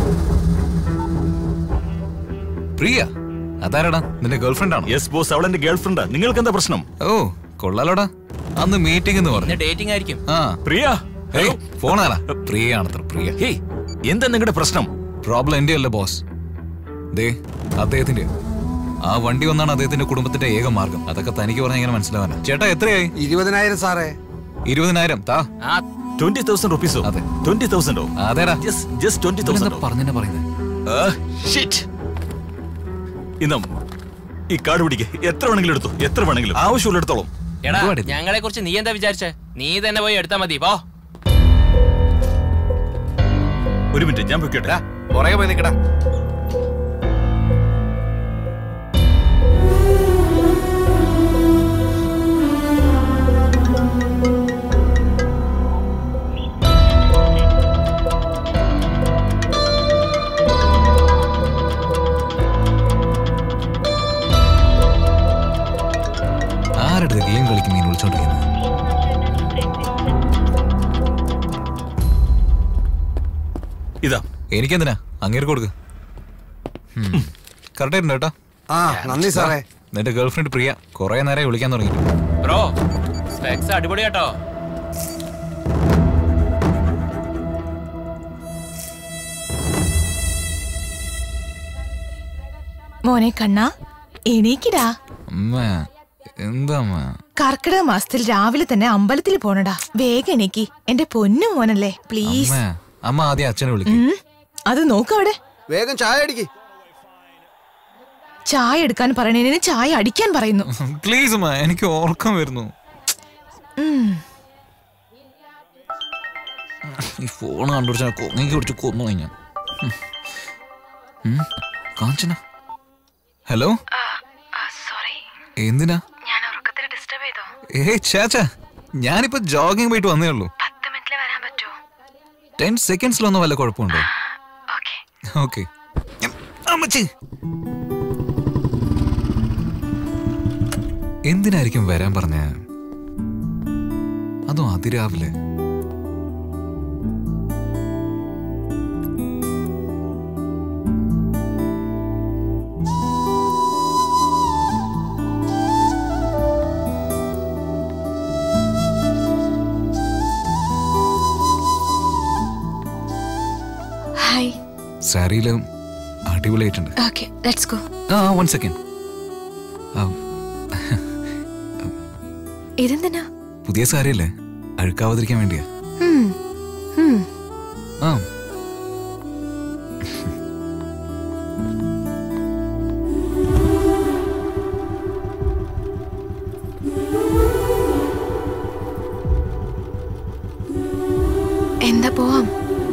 പ്രിയ അതാരടാ നിന്റെ ഗേൾഫ്രണ്ട് ആണോ യെസ് ബോസ് അവൾ എന്റെ ഗേൾഫ്രണ്ടാ നിങ്ങൾക്ക് എന്താ പ്രശ്നം ഓ കൊള്ളാലോടാ അന്ന് മീറ്റിംഗ് എന്ന് പറഞ്ഞു ഡേറ്റിംഗ് ആയിരിക്കും ആ പ്രിയ ഏയ് ഫോണാരാ പ്രിയ ആണത്ര പ്രിയ ഹേയ് എന്താ നിങ്ങളുടെ പ്രശ്നം പ്രോബ്ലം എന്റെ അല്ല ബോസ് ദേ അദ്ദേഹത്തിന്റെ ആ വണ്ടി വന്നാണ് അദ്ദേഹത്തിന്റെ കുടുംബത്തിന്റെ ഏക മാർഗം അതൊക്കെ തനിക്ക് പറഞ്ഞ എങ്ങനെ മനസ്സിലാവാനാ ചേട്ടാ എത്രയായി ഇരുപതിനായിരം സാറേ ഇരുപതിനായിരം താ ട്വന്റി തൗസൻഡ് റുപ്പീസോ അതെ ട്വന്റി തൗസൻഡോ അതേടാ ജസ്റ്റ് ട്വന്റി തൗസൻഡ് പറഞ്ഞെന്നെ പറയുന്നത് ഇന്നും ഈ കാർഡ് പിടിക്ക് എത്ര വേണമെങ്കിലും എടുത്തു എത്ര വേണമെങ്കിലും ആവശ്യമുള്ള എടുത്തോളം എടാ ഞങ്ങളെ കുറിച്ച് നീ എന്താ വിചാരിച്ചേ നീ തന്നെ പോയി എടുത്താ മതി പോ ഒരു മിനിറ്റ് ഞാൻ പൊയ്ക്കോട്ടെ പുറകെ പോയി നിൽക്കടാ ആരുടെ ഗെയിം കളിക്കും മീൻ വിളിച്ചോണ്ടിരിക്കുന്നത് ഇതാ എനിക്കെന്തിനാ അങ്ങേർക്ക് കൊടുക്ക് കറക്റ്റ് ആയിരുന്നു കേട്ടോ ആ നന്ദി സാറേ നിന്റെ ഗേൾഫ്രണ്ട് പ്രിയ കുറെ നേരം വിളിക്കാൻ തുടങ്ങി ബ്രോ സ്പെക്സ് അടിപൊളി കേട്ടോ മോനെ കണ്ണാ എണീക്കിടാ അമ്മ എന്താ അമ്മ കർക്കിടക മാസത്തിൽ രാവിലെ തന്നെ അമ്പലത്തിൽ പോണടാ വേഗം എണീക്കി എന്റെ പൊന്നു മോനല്ലേ പ്ലീസ് അമ്മ അമ്മ ആദ്യം അച്ഛനെ വിളിക്കും ഉം, അത് നോക്കവിടെ വേഗം ചായ അടിക്ക് ചായ എടുക്കാൻ പറയണേന് ചായ അടിക്കാൻ പറയുന്നു പ്ലീസ് അമ്മ എനിക്ക് ഓർക്കം വരുന്നു ഉം. ഈ ഫോൺ കണ്ടുപിടിച്ചാൽ കൊങ്ങയ്ക്ക് പിടിച്ച് കൊന്നു കഴിഞ്ഞാ ഉം. കാഞ്ചന ഹലോ എന്തിനാ ഞാൻ ഉറക്കത്തിൽ ഡിസ്റ്റർബ് ചെയ്തോ ഏയ് ചാച്ചാ ഞാനിപ്പോ ജോഗിങ് പോയിട്ട് വന്നേ ഉള്ളൂ പത്ത് മിനിറ്റിൽ വരാൻ പറ്റുമോ ടെൻ സെക്കൻഡ്സിലൊന്നും വല്ല കുഴപ്പമുണ്ടോ ഓക്കെ അമ്മച്ചി എന്തിനായിരിക്കും വരാൻ പറഞ്ഞ അതും അതിരാവിലെ ഹായ് സാരിയിലും അടിപൊളിയായിട്ടുണ്ട് ഓക്കെ ലെറ്റ്സ് ഗോ ആ വൺ സെക്കൻഡ് ഇതെന്തിനാ പുതിയ സാരിയല്ലേ അഴുക്കാവാതിരിക്കാൻ വേണ്ടിയാ ഉം. ഉം. ആ എന്താ പോവാം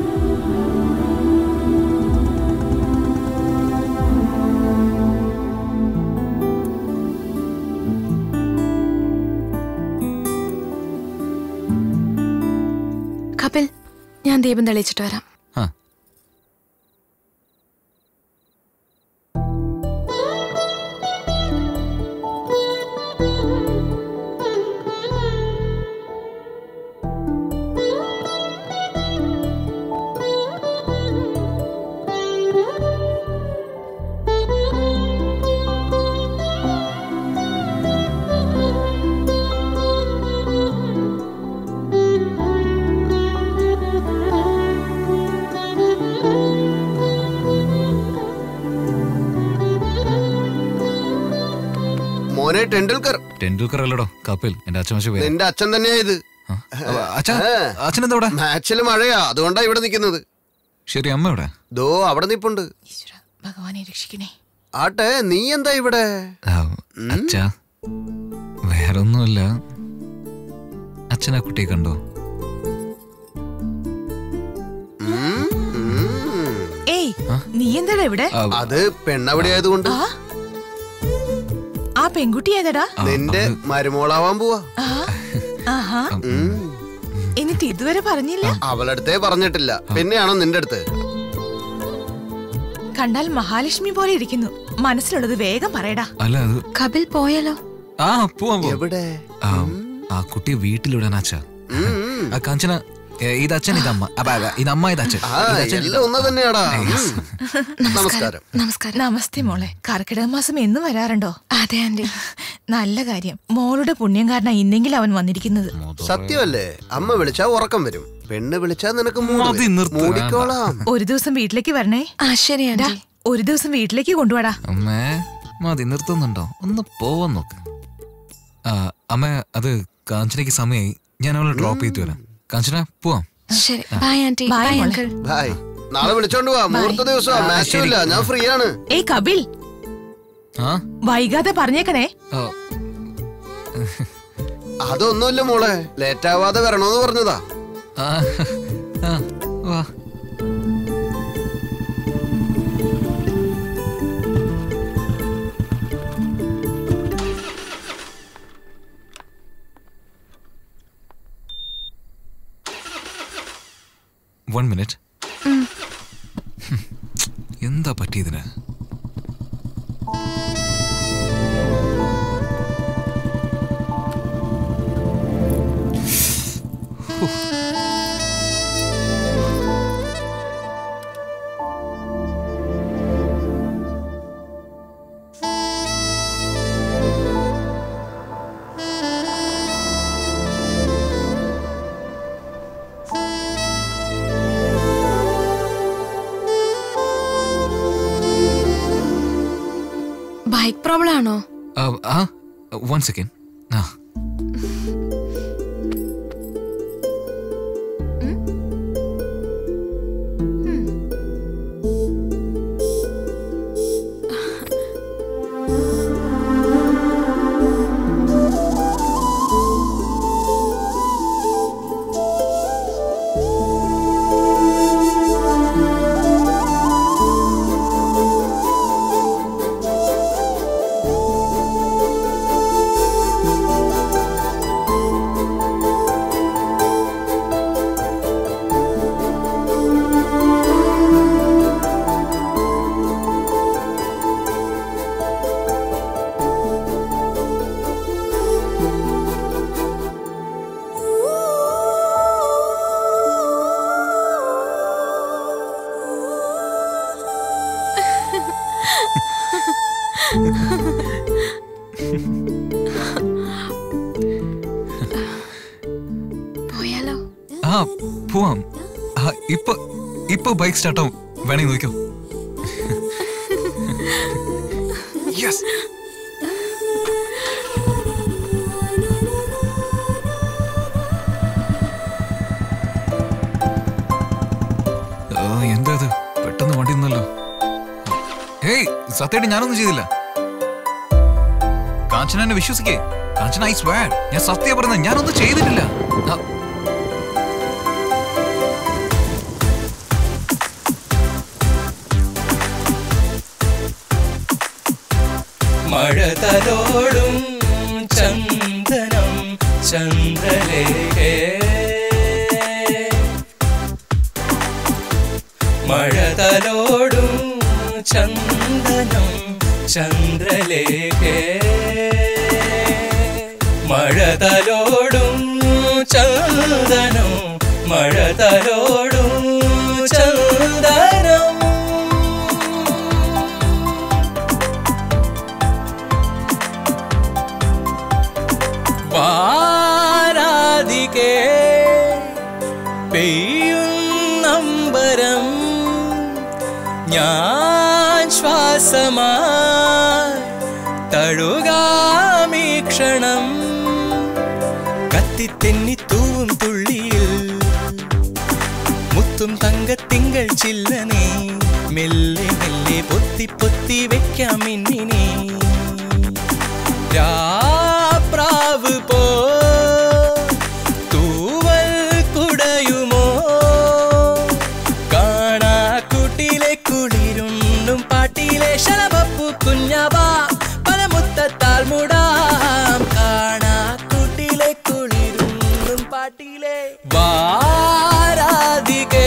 കപിൽ ഞാൻ ദീപം തെളിയിച്ചിട്ട് വരാം ആ മോനെ ടെണ്ടുൽക്കർ ടെണ്ടുൽക്കർ അല്ലടോ കപിൽ എന്റെ അച്ഛൻ പേര് നിന്റെ അച്ഛൻ തന്നെയാ ഇത് അച്ഛാ അച്ഛൻ എന്താ ഇവിടെ മാച്ചിൽ മഴയാ അതുകൊണ്ടാ ഇവിടെ നിൽക്കുന്നത് ശരി അമ്മ ഇവിടെ ദോ അവിടെ നിപ്പുണ്ട് ഭഗവാനെ രക്ഷിക്കണേ ആട്ടെ നീ എന്താ ഇവിടെ ആ, അച്ഛാ വേറൊന്നുമില്ല അച്ഛൻ ആ കുട്ടിയെ കണ്ടോ ഏയ് നീ എന്താടാ ഇവിടെ അത് പെണ്ണവിടെ ആയതുകൊണ്ട് ആ? ആ പെൺകുട്ടി ഏതടാ നിന്റെ മരുമോളാവാൻ പോവാ ആ? ആഹാ എന്നിട്ട് ഇതുവരെ പറഞ്ഞില്ല അവളടുത്തേ പറഞ്ഞിട്ടില്ല പിന്നെയാണോ നിന്റെ അടുത്ത് കണ്ടാൽ മഹാലക്ഷ്മി പോലെ ഇരിക്കുന്നു മനസ്സിലുള്ളത് വേഗം പറയടാ അല്ല അത് കപിൽ പോയാലോ ആ പോവാം പോവാം. എവിടെ ആ, ആ കുട്ടിയെ വീട്ടിലിടാൻ അച്ഛാ ആ കാഞ്ചന ഏ, ഇത് അച്ഛൻ ഇത് അമ്മ അപ്പ, അപ്പ, ഇത് അമ്മ ഇത് അച്ഛൻ ആ ഇത് അച്ഛൻ, ഇത് എല്ലാം ഒന്ന് തന്നെയാടാ Yes. നമസ്കാരം നമസ്കാരം നമസ്തേ മോളെ കർക്കിടക മാസം എന്നും വരാറുണ്ടോ അതെ ആന്റി നല്ല കാര്യം മോളുടെ പുണ്യം കാരണം ഇന്നെങ്കിലും അവൻ വന്നിരിക്കുന്നത് സത്യമല്ലേ അമ്മ വിളിച്ചാ ഉറക്കം വരും പെണ്ണ് വിളിച്ചാ നിനക്ക് മൂഡ് മതി, വരും. നിർത്ത്. മൂടിക്കോളാം ഒരു ദിവസം വീട്ടിലേക്ക് വരണേ ആ ശരി ഡാ, ഒരു ദിവസം വീട്ടിലേക്ക് കൊണ്ടുപോടാ അമ്മേ മതി നിർത്തുന്നുണ്ടോ ഒന്ന് പോവാൻ നോക്ക് ആ, അമ്മ അത് കാഞ്ചനയ്ക്ക് സമയമായി ഞാൻ അവളെ ഡ്രോപ്പ് ചെയ്തിട്ട് വരാം കാഞ്ചന പോവാം ശരി ബൈ ആന്റി Bye, ബൈ മോളെ. അങ്കിൾ ബായ് നാളെ വിളിച്ചോണ്ട് പോവാ മുഹൂർത്ത ദിവസമാ ആ, മാച്ചും ശരി. ഇല്ല ഞാൻ ഫ്രീ ആണ് ഏയ് കപിൽ ആ വൈകാതെ പറഞ്ഞേക്കണേ ഓ, അതൊന്നുമില്ല മോളെ ലേറ്റ് ആവാതെ വരണോന്ന് പറഞ്ഞതാ ആ, ആ, വാ വൺ മിനിറ്റ് എന്താ പറ്റിയതിന് ബൈക്ക് പ്രോബ്ലം ആണോ ആ, ആ വൺ സെക്കൻഡ് ആ പോയാലോ ആ പോവാം ആ ഇപ്പൊ ഇപ്പൊ ബൈക്ക് സ്റ്റാർട്ടാവും വേണമെങ്കിൽ നോക്കിയോ യെസ് എന്താ ഇത് പെട്ടെന്ന് വണ്ടി നിന്നല്ലോ ഏയ് സത്യമായിട്ട് ഞാനൊന്നും ചെയ്തില്ല കാഞ്ചന എന്നെ വിശ്വസിക്കേ കാഞ്ചന ഐ സ്വാഡ് ഞാൻ സത്യ പറയുന്നത് ഞാനൊന്നും ചെയ്തിട്ടില്ല ആ, മഴ തലോടും ചന്ദനം ചന്ദ്രലേഖേ മഴ തലോടും ചന്ദനം ചന്ദ്രലേഖേ മഴ തലോടും ചന്ദനം മഴ തലോടും ചന്ദനം വാരാതികേ പെയ്യുന്നമ്പരം ഞാൻ ശ്വാസമായി തഴുകാമീ ക്ഷണം കത്തിത്തെന്നി തൂവും തുള്ളിയിൽ മുത്തും തങ്കത്തിങ്കൾ ചില്ലനേ മെല്ലെ മെല്ലെ പൊത്തി പൊത്തി വെക്കാം മിന്നിനെ രാപ്രാവ് പോ തൂവൽ കുടയുമോ കാണാ കുട്ടിലെ കുളിരുണ്ടും പാട്ടിലെ ശലഭപ്പു കുഞ്ഞവാ പല മുത്തത്താൽ മുടാം കാണാ കുട്ടിലെ കുളിരുണ്ടും പാട്ടിലെ വാരാതികേ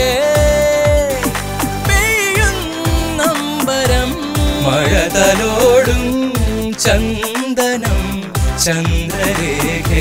പെയ്യുന്നമ്പരം മഴ തലോടും ചന്ദനം ചന്ദ്രരേഖ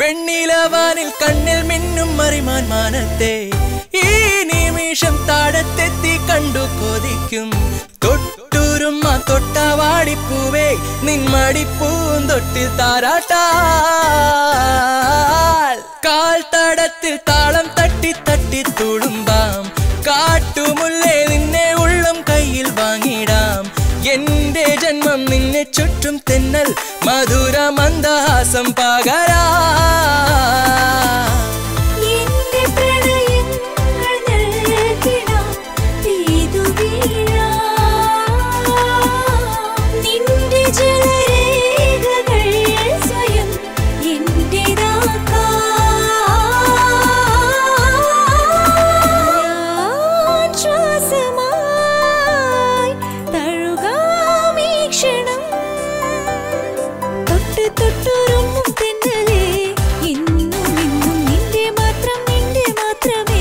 വെണ്ണിലവാനിൽ കണ്ണിൽ മിന്നും മറിമാൻ മാനത്തെ ഈ നിമിഷം താഴത്തെത്തി കണ്ടു കൊതിക്കും തൊട്ടുരുമ്മ തൊട്ടവാടിപ്പൂവേ നിന്മടിപ്പൂന്തൊട്ടിൽ താരാട്ടാൽ കാൽ തടത്തിൽ താളം തട്ടി തട്ടി തുളുമ്പാം കാട്ടുമുല്ലേ നിന്നെ ഉള്ളം കയ്യിൽ വാങ്ങിടാം എന്റെ ജന്മം നിന്നെ ചുറ്റും തെന്നൽ മധുര മന്ദഹാസം പകരാ എന്റെ പ്രണയങ്ങൾ നൽകിടാം പെയ്തു വീഴാം. നിന്റെ ജലരേഖകൾ സ്വയം എന്റേതാക്കാം. ശ്വാസമായി തഴുകാം ഈ ക്ഷണം. തൊട്ട് തൊട്ടുരുമ്മും തെന്നലേ ഇന്നും ഇന്നും നിന്റെ മാത്രം നിന്റെ മാത്രമേ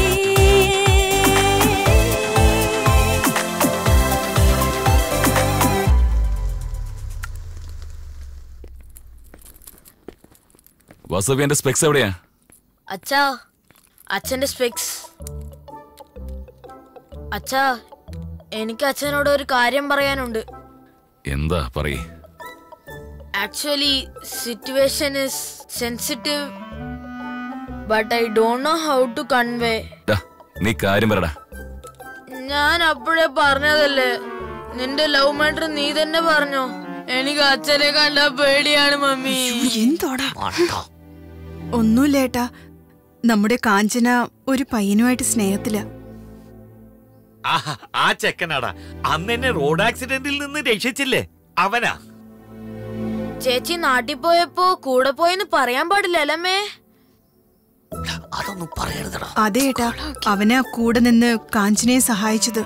വാസവി എന്റെ സ്പെക്സ് എവിടെയാ അച്ഛാ അച്ഛന്റെ സ്പെക്സ് അച്ഛാ എനിക്ക് അച്ഛനോട് ഒരു കാര്യം പറയാനുണ്ട് എന്താ പറയേ actually situation is sensitive but I don't know how to convey ഡാ, നീ കാര്യം പറടാ ഞാൻ അപ്പോഴേ പറഞ്ഞതല്ലേ നിന്റെ ലവ് മാറ്റർ നീ തന്നെ പറഞ്ഞോ എനിക്ക് അച്ഛനെ കണ്ട പേടിയാണ് മമ്മി എന്തോടാ ഒന്നുമില്ലേട്ടാ നമ്മുടെ കാഞ്ചന ഒരു പയ്യനുമായിട്ട് സ്നേഹത്തില ആഹാ, ആ ചെക്കനാടാ അന്ന് എന്നെ റോഡ് ആക്സിഡന്റിൽ നിന്ന് രക്ഷിച്ചില്ലേ അവനാ ചേച്ചി നാട്ടിൽ പോയപ്പോ കൂടെ പോയെന്ന് പറയാൻ പാടില്ല അല്ലമ്മേ അതൊന്നും പറയരുതടാ അതെ ഏട്ടാ അവനാ കൂടെ നിന്ന് കാഞ്ചനയെ സഹായിച്ചത്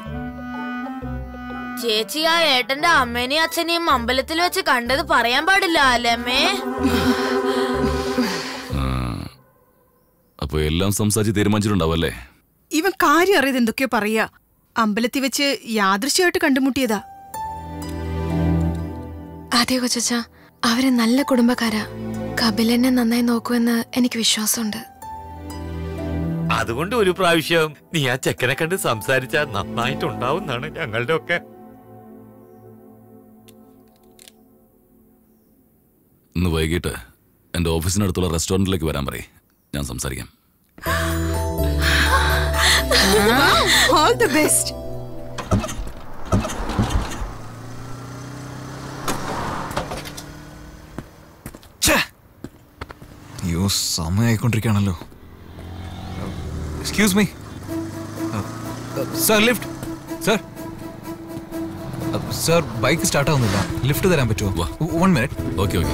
ചേച്ചി ആ ഏട്ടന്റെ അമ്മേനെയും അച്ഛനെയും അമ്പലത്തിൽ വെച്ച് കണ്ടത് പറയാൻ പാടില്ല അല്ലമ്മേ ആ. അപ്പൊ എല്ലാം സംസാരിച്ച് തീരുമാനിച്ചിട്ടുണ്ടാവും അല്ലേ ഇവൻ കാര്യം അറിയത് എന്തൊക്കെയോ പറയാ അമ്പലത്തിൽ വെച്ച് യാദൃശ്യമായിട്ട് കണ്ടുമുട്ടിയതാ അതെ കൊച്ചച്ച അവര് നല്ല കുടുംബക്കാരാ കപിൽ എന്നെ നന്നായി നോക്കുമെന്ന് എനിക്ക് വിശ്വാസമുണ്ട് അതുകൊണ്ട് ഒരു പ്രാവശ്യം നീ ആ ചെക്കനെ കണ്ട് സംസാരിച്ചാൽ നന്നായിട്ടുണ്ടാവുന്നാണ് ഞങ്ങളുടെ ഒക്കെ ഇന്ന് വൈകിട്ട് എന്റെ ഓഫീസിനടുത്തുള്ള റെസ്റ്റോറന്റിലേക്ക് വരാൻ പറയേ ഞാൻ സംസാരിക്കാം ഓൾ ദി ബെസ്റ്റ് അയ്യോ സമയമായിക്കൊണ്ടിരിക്കുകയാണല്ലോ excuse me sir lift sir sir bike start ആവുന്നില്ല ലിഫ്റ്റ് തരാൻ പറ്റുമോ വൺ മിനിറ്റ് ഓക്കെ ഓക്കെ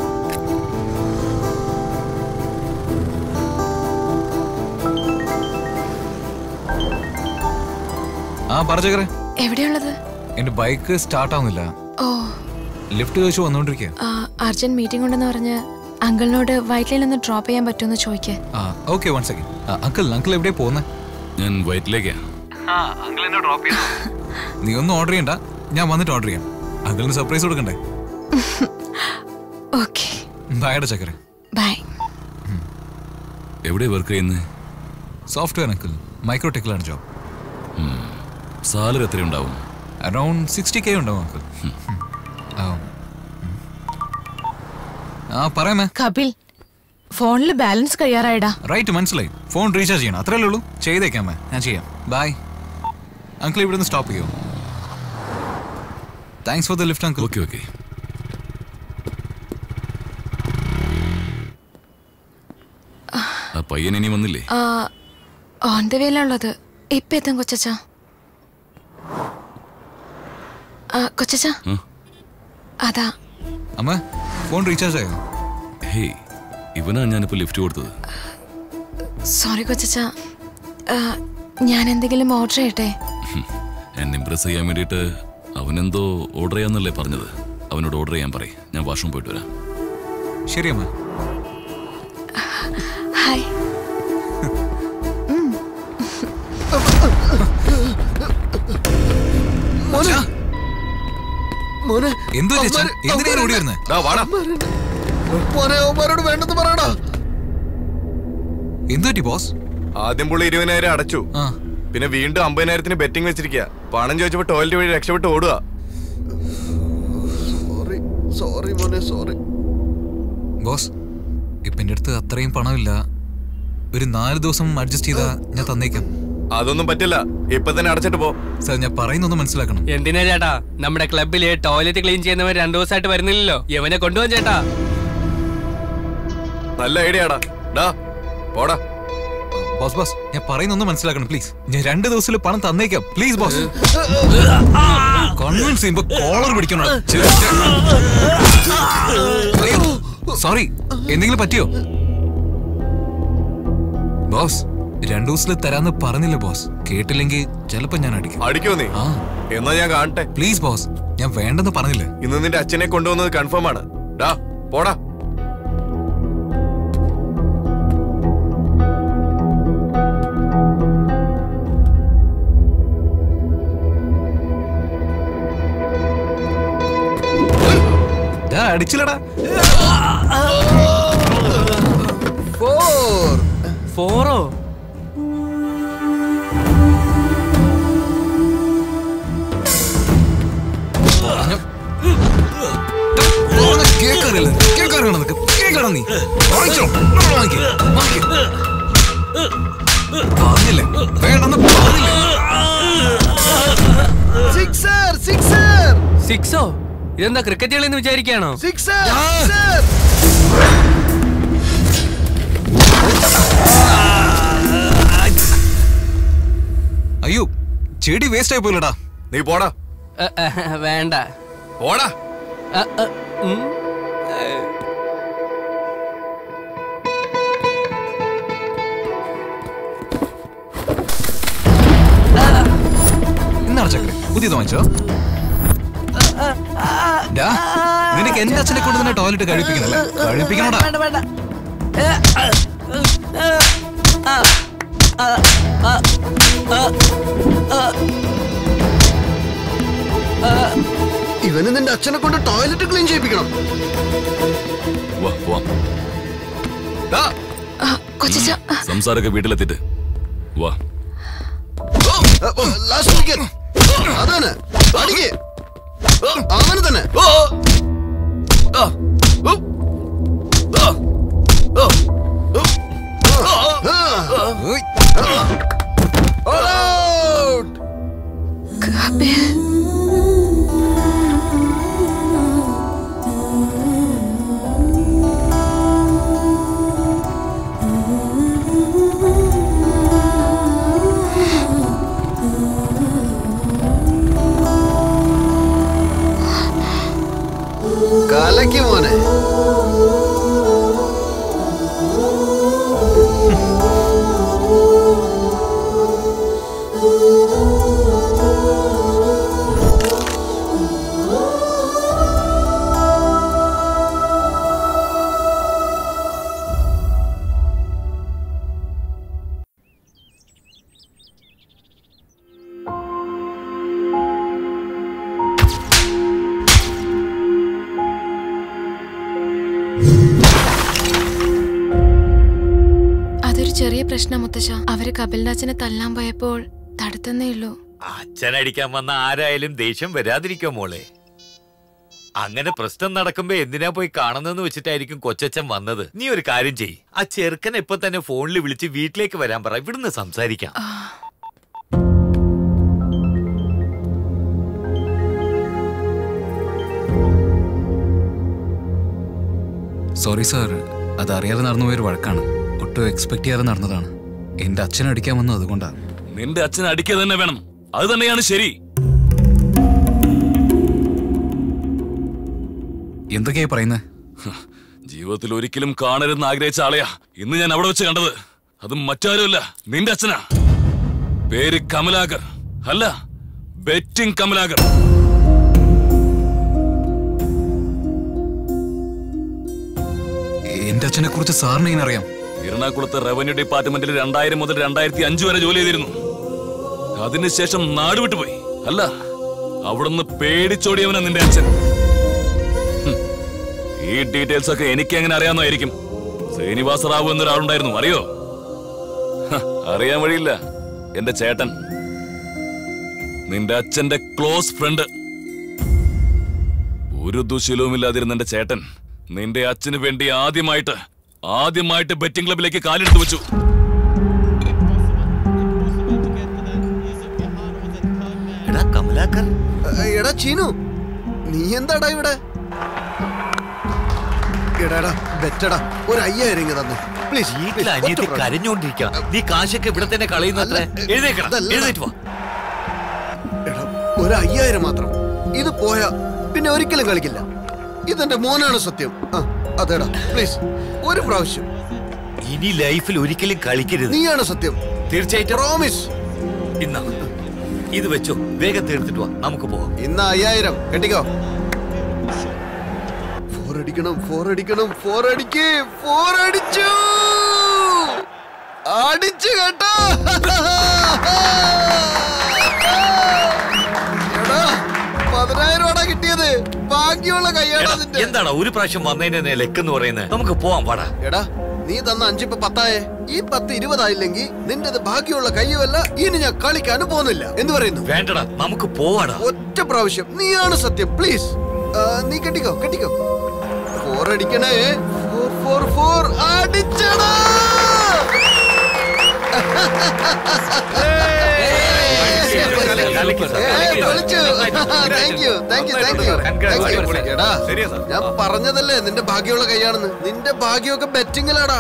ആ പറഞ്ഞേക്കറേ എവിടെയുള്ളത് എന്റെ ബൈക്ക് സ്റ്റാർട്ട് ആവുന്നില്ല ഓ ലിഫ്റ്റ് ചോദിച്ചു വന്നോണ്ടിരിക്കുക ആ, അർജന്റ് മീറ്റിംഗ് ഉണ്ടെന്ന് പറഞ്ഞ് അങ്കിളിനോട് വൈറ്റിലയിൽ ഒന്ന് ഡ്രോപ്പ് ചെയ്യാൻ പറ്റുമെന്ന് ചോദിക്കേ ആ okay one second uncle uncle എവിടെയാ പോകുന്നത് ഞാൻ വയറ്റിലേക്കാ നീ ഒന്നും ഓർഡർ ചെയ്യണ്ട ഞാൻ വന്നിട്ട് ഓർഡർ ചെയ്യാം അങ്കിളിന് സർപ്രൈസ് കൊടുക്കണ്ടേ ഓക്കെ ബായുടെ ചക്കര ബൈ എവിടെ വർക്ക് ചെയ്യുന്നത് സോഫ്റ്റ്വെയർ അങ്കിൾ മൈക്രോടെക്കിലാണ് ജോബ് സാലറി എത്രയുണ്ടാവും അറൌണ്ട് സിക്സ്റ്റി കെ ഉണ്ടാവും അങ്കിൾ ആ പറയാമേ കപിൽ ഫോണിൽ ബാലൻസ് കഴിയാറായടാ റൈറ്റ് മനസ്സിലായി ഫോൺ റീചാർജ് ചെയ്യണം അത്രയല്ലേ ഉള്ളൂ ചെയ്തേക്കാമേ ഞാൻ ചെയ്യാം ബൈ അങ്കിൾ ഇവിടുന്ന് സ്റ്റോപ്പ് ചെയ്യോ thanks for the lift uncle okay okay ആ പയ്യൻ ഇനി വന്നില്ലേ ഓൺ ദ വേയിലുള്ളത് ഇപ്പൊ എത്തും കൊച്ചച്ച കൊച്ചച്ച ഉം. അതാ അമ്മ ഫോൺ റീചാർജ് ആയോ ഹേയ് ഇവനാ ഞാനിപ്പോ ലിഫ്റ്റ് കൊടുത്തത് സോറി കൊച്ചച്ച ഞാൻ എന്തെങ്കിലും ഓർഡർ ചെയ്യട്ടെ എന്നെ ഇംപ്രസ് ചെയ്യാൻ വേണ്ടിയിട്ട് അവനെന്തോ ഓർഡർ ചെയ്യാന്നല്ലേ പറഞ്ഞത് അവനോട് ഓർഡർ ചെയ്യാൻ പറയും ഞാൻ വാഷ്റൂം പോയിട്ട് വരാം ശരി അമ്മ ഹായ് മോനെ എന്തോ ചേച്ചാ? അവന്മാര്- എന്തിനാ അവന്മാര് ഓടി വരുന്നേ? വാടാ മോനെ അവന്മാരോട് വേണ്ടെന്ന് പറയടാ എന്തുപറ്റി ബോസ് ആദ്യം പുള്ളി ഇരുപതിനായിരം അടച്ചു ആ. പിന്നെ വീണ്ടും അമ്പതിനായിരത്തിന് ബെറ്റിംഗ് വെച്ചിരിക്കുക പണം ചോദിച്ചപ്പോ ടോയ്ലറ്റ് വഴി രക്ഷപ്പെട്ട് ഓടുക സോറി സോറി മോനെ സോറി ബോസ് ഇപ്പൊ എന്റെ അടുത്ത് അത്രയും പണമില്ല ഒരു നാല് ദിവസം അഡ്ജസ്റ്റ് ചെയ്താ ഞാൻ തന്നേക്കാം അതൊന്നും പറ്റില്ല ഇപ്പൊ തന്നെ അടച്ചിട്ട് പോ സാർ ഞാൻ പറയുന്നൊന്ന് മനസ്സിലാക്കണം എന്തിനാ ചേട്ടാ നമ്മുടെ ക്ലബില് ടോയ്ലറ്റ് ക്ലീൻ ചെയ്യുന്നവർ രണ്ടു ദിവസമായിട്ട് വരുന്നില്ലല്ലോ യവനെ കൊണ്ടുപോകാൻ ചേട്ടാ നല്ല ഐഡിയ ആടാ ഡാ പോടാ ബോസ് ബോസ് ഞാൻ പറയുന്നൊന്ന് മനസ്സിലാക്കണം പ്ലീസ് ഞാൻ രണ്ട് ദിവസത്തിൽ പണം തന്നേക്കാം പ്ലീസ് ബോസ് കൺവിൻസ് ചെയ്യുമ്പോ കോളർ പിടിക്കണം സോറി എന്തെങ്കിലും പറ്റിയോ ബോസ് രണ്ടു ദിവസത്തിൽ തരാന്ന് പറഞ്ഞില്ല ബോസ് കേട്ടില്ലെങ്കിൽ ചിലപ്പോ ഞാൻ അടിക്കും അടിക്കോ നീ ആ എന്നാ ഞാൻ കാണട്ടെ പ്ലീസ് ബോസ് ഞാൻ വേണ്ടെന്ന് പറഞ്ഞില്ലേ ഇന്ന് നിന്റെ അച്ഛനെ കൊണ്ടുവന്നത് കൺഫേം ആണ് ഡാ പോടാ ഡാ, അടിച്ചില്ലടാ ഫോർ ഫോറോ കേക്കറിയില്ല കേക്കറിയണം നിനക്ക് കേക്കണം നീ വാങ്ങിച്ചോ വാങ്ങിക്ക് വാങ്ങിക്ക് പറഞ്ഞില്ലേ വേണ്ടെന്ന് പറഞ്ഞില്ലേ സിക്സർ സിക്സർ സിക്സോ ഇതെന്താ ക്രിക്കറ്റ് കളി എന്ന് വിചാരിക്കുകയാണോ സിക്സർ സിക്സർ അയ്യോ ചെടി വേസ്റ്റ് ആയി പോയില്ലടാ നീ പോടാ അ, അ, വേണ്ട പോടാ അ, അ, ഉം. എന്നാണ് ചക്കര പുതിയത് വാങ്ങിച്ചോ ഡാ, നിനക്ക് എന്റെ അച്ഛനെ കൊണ്ട് തന്നെ ടോയ്ലറ്റ് കഴിപ്പിക്കണല്ലേ കഴിപ്പിക്കണോടാ വേണ്ട വേണ്ട ഇവന് നിന്റെ അച്ഛനെ കൊണ്ട് ടോയ്ലറ്റ് ക്ലീൻ ചെയ്യിപ്പിക്കണം വാ പോവാം ഡാ കൊച്ചച്ച സംസാരമൊക്കെ വീട്ടിലെത്തിട്ട് വാ ലാസ്റ്റ് വിക്കറ്റ് അതാണ് അടിക്ക് അവന് തന്നെ All out! കലക്കി മോനെ അതൊരു ചെറിയ പ്രശ്നം മുത്തശ്ശ അവര് കപിലിന്റെ തല്ലാൻ പോയപ്പോൾ തടുത്തന്നേ ഉള്ളൂ അച്ഛനടിക്കാൻ വന്ന ആരായാലും ദേഷ്യം വരാതിരിക്കോ മോളെ അങ്ങനെ പ്രശ്നം നടക്കുമ്പോ എന്തിനാ പോയി കാണുന്നെന്ന് വെച്ചിട്ടായിരിക്കും കൊച്ചച്ഛൻ വന്നത് നീ ഒരു കാര്യം ചെയ് ആ ചെറുക്കനെ ഇപ്പൊ തന്നെ ഫോണിൽ വിളിച്ച് വീട്ടിലേക്ക് വരാൻ പറ ഇവിടുന്ന് സംസാരിക്കാം സോറി സാർ അത് അറിയാതെ നടന്നു പോയൊരു വഴക്കാണ് ഒട്ടും എക്സ്പെക്ട് ചെയ്യാതെ നടന്നതാണ് എന്റെ അച്ഛൻ അടിക്കാൻ വന്നത് അതുകൊണ്ടാണ് നിന്റെ അച്ഛൻ അടിക്കുക തന്നെ വേണം അത് തന്നെയാണ് ശരി എന്തൊക്കെയായി പറയുന്നത് ജീവിതത്തിൽ ഒരിക്കലും കാണരുതെന്ന് ആഗ്രഹിച്ച ആളെയാ ഇന്ന് ഞാൻ അവിടെ വെച്ച് കണ്ടത് അത് മറ്റാരുമല്ല നിന്റെ അച്ഛനാ പേര് കമലാകർ അല്ല ബെറ്റിംഗ് കമലാകർ എന്റെ അച്ഛനെ കുറിച്ച് സാറിന് ഇങ്ങനെ അറിയാം എറണാകുളത്ത് റവന്യൂ ഡിപ്പാർട്ട്മെന്റിൽ രണ്ടായിരം മുതൽ രണ്ടായിരത്തി അഞ്ചു വരെ ജോലി ചെയ്തിരുന്നു അതിനുശേഷം നാട് വിട്ടുപോയി അല്ല അവിടുന്ന് പേടിച്ചോടിയവനാ നിന്റെ അച്ഛൻ ഹും. ഈ ഡീറ്റെയിൽസ് ഒക്കെ എനിക്ക് എങ്ങനെ അറിയാവുന്നതായിരിക്കും ശ്രീനിവാസ റാവു എന്നൊരാളുണ്ടായിരുന്നു അറിയോ ഹ, അറിയാൻ വഴിയില്ല എന്റെ ചേട്ടൻ നിന്റെ അച്ഛന്റെ ക്ലോസ് ഫ്രണ്ട് ഒരു ദുശീലവുമില്ലാതിരുന്ന എന്റെ ചേട്ടൻ നിന്റെ അച്ഛന് വേണ്ടി ആദ്യമായിട്ട് ആദ്യമായിട്ട് ബെറ്റിംഗ് ക്ലബിലേക്ക് കാലെടുത്ത് വെച്ചു എടാ കമലാക്കർ എടാ ചീനു നീ എന്താടാ ഇവിടെ എടാ എടാ ബെറ്റടാ ഒരു അയ്യായിരം ഇങ്ങ് തന്നെ പ്ലീസ് വീട്ടിൽ അനിയത്തി കരഞ്ഞോണ്ടിരിക്കാം നീ കാശൊക്കെ ഇവിടെ തന്നെ കളയുന്നത്രേ എഴുന്നേക്കണം എഴുന്നേറ്റ് വാ ഒരു അയ്യായിരം മാത്രം ഇത് പോയാ പിന്നെ ഒരിക്കലും കളിക്കില്ല ഇതെന്റെ മോനാണ് സത്യം ആ, അതേടാ പ്ലീസ് ഒരു പ്രാവശ്യം ഇനി ലൈഫിൽ ഒരിക്കലും കളിക്കരുത് നീയാണ് സത്യം തീർച്ചയായിട്ടും പ്രോമിസ് ഇന്നാ ഇത് വെച്ചോ വേഗം തീർത്തിട്ട് വാ നമുക്ക് പോവാം ഇന്ന് അയ്യായിരം കെട്ടിക്കോ ഫോർ അടിക്കണം ഫോർ അടിക്കണം ഫോർ അടിക്ക് ഫോർ അടിച്ചു അടിച്ചു കേട്ടോ എടാ പതിനായിരം രൂപ കിട്ടിയത് ബാക്കിയുള്ള കയ്യാടാ നിന്റെ എന്താടാ ഒരു പ്രാവശ്യം വന്നതിന്റെ ലെക്കെന്ന് പറയുന്നത് നമുക്ക് പോവാം വാടാ എടാ നീ തന്ന അഞ്ചിപ്പ പത്തായേ ഈ പത്ത് ഇരുപതായില്ലെങ്കിൽ നിന്റേത് ബാക്കിയുള്ള കയ്യുമല്ല ഇനി ഞാൻ കളിക്കാനും പോകുന്നില്ല എന്ന് പറയുന്നു വേണ്ടടാ നമുക്ക് പോവാടാ ഒറ്റ പ്രാവശ്യം നീയാണ് സത്യം പ്ലീസ് നീ കെട്ടിക്കോ കെട്ടിക്കോ ഫോർ അടിക്കണേ ഫോർ ഫോർ ഫോർ അടിച്ചടാ thank you thank you thank you എടാ ഞാൻ പറഞ്ഞതല്ലേ നിന്റെ ഭാഗ്യമുള്ള കൈയാണെന്ന് നിന്റെ ഭാഗ്യമൊക്കെ ബെറ്റിങ്ങിലാടാ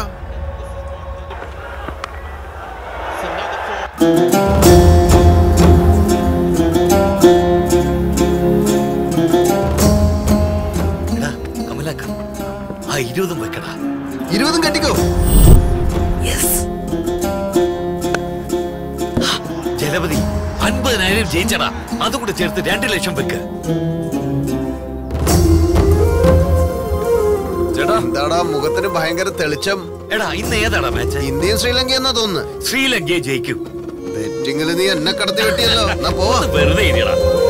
കമലാക്ക ആ ഇരുപതും വെക്കടാ ഇരുപതും കെട്ടിക്കോ ജലപതി അൻപതിനായിരം ജയിച്ചടാ അതും കൂടെ ചേർത്ത് രണ്ട് ലക്ഷം വെക്ക് ചേട്ടാ എന്താടാ മുഖത്തിന് ഭയങ്കര തെളിച്ചം എടാ ഇന്ന് ഏതാടാ മാച്ച് ഇന്ത്യയും ശ്രീലങ്ക എന്നാ തോന്നുന്നു ശ്രീലങ്കയെ ജയിക്കും ബെറ്റിങ്ങിൽ നീ എന്നെ കടത്തി വെട്ടിയല്ലോ എന്നാ പോവാ വെറുതെ ഇരിയടാ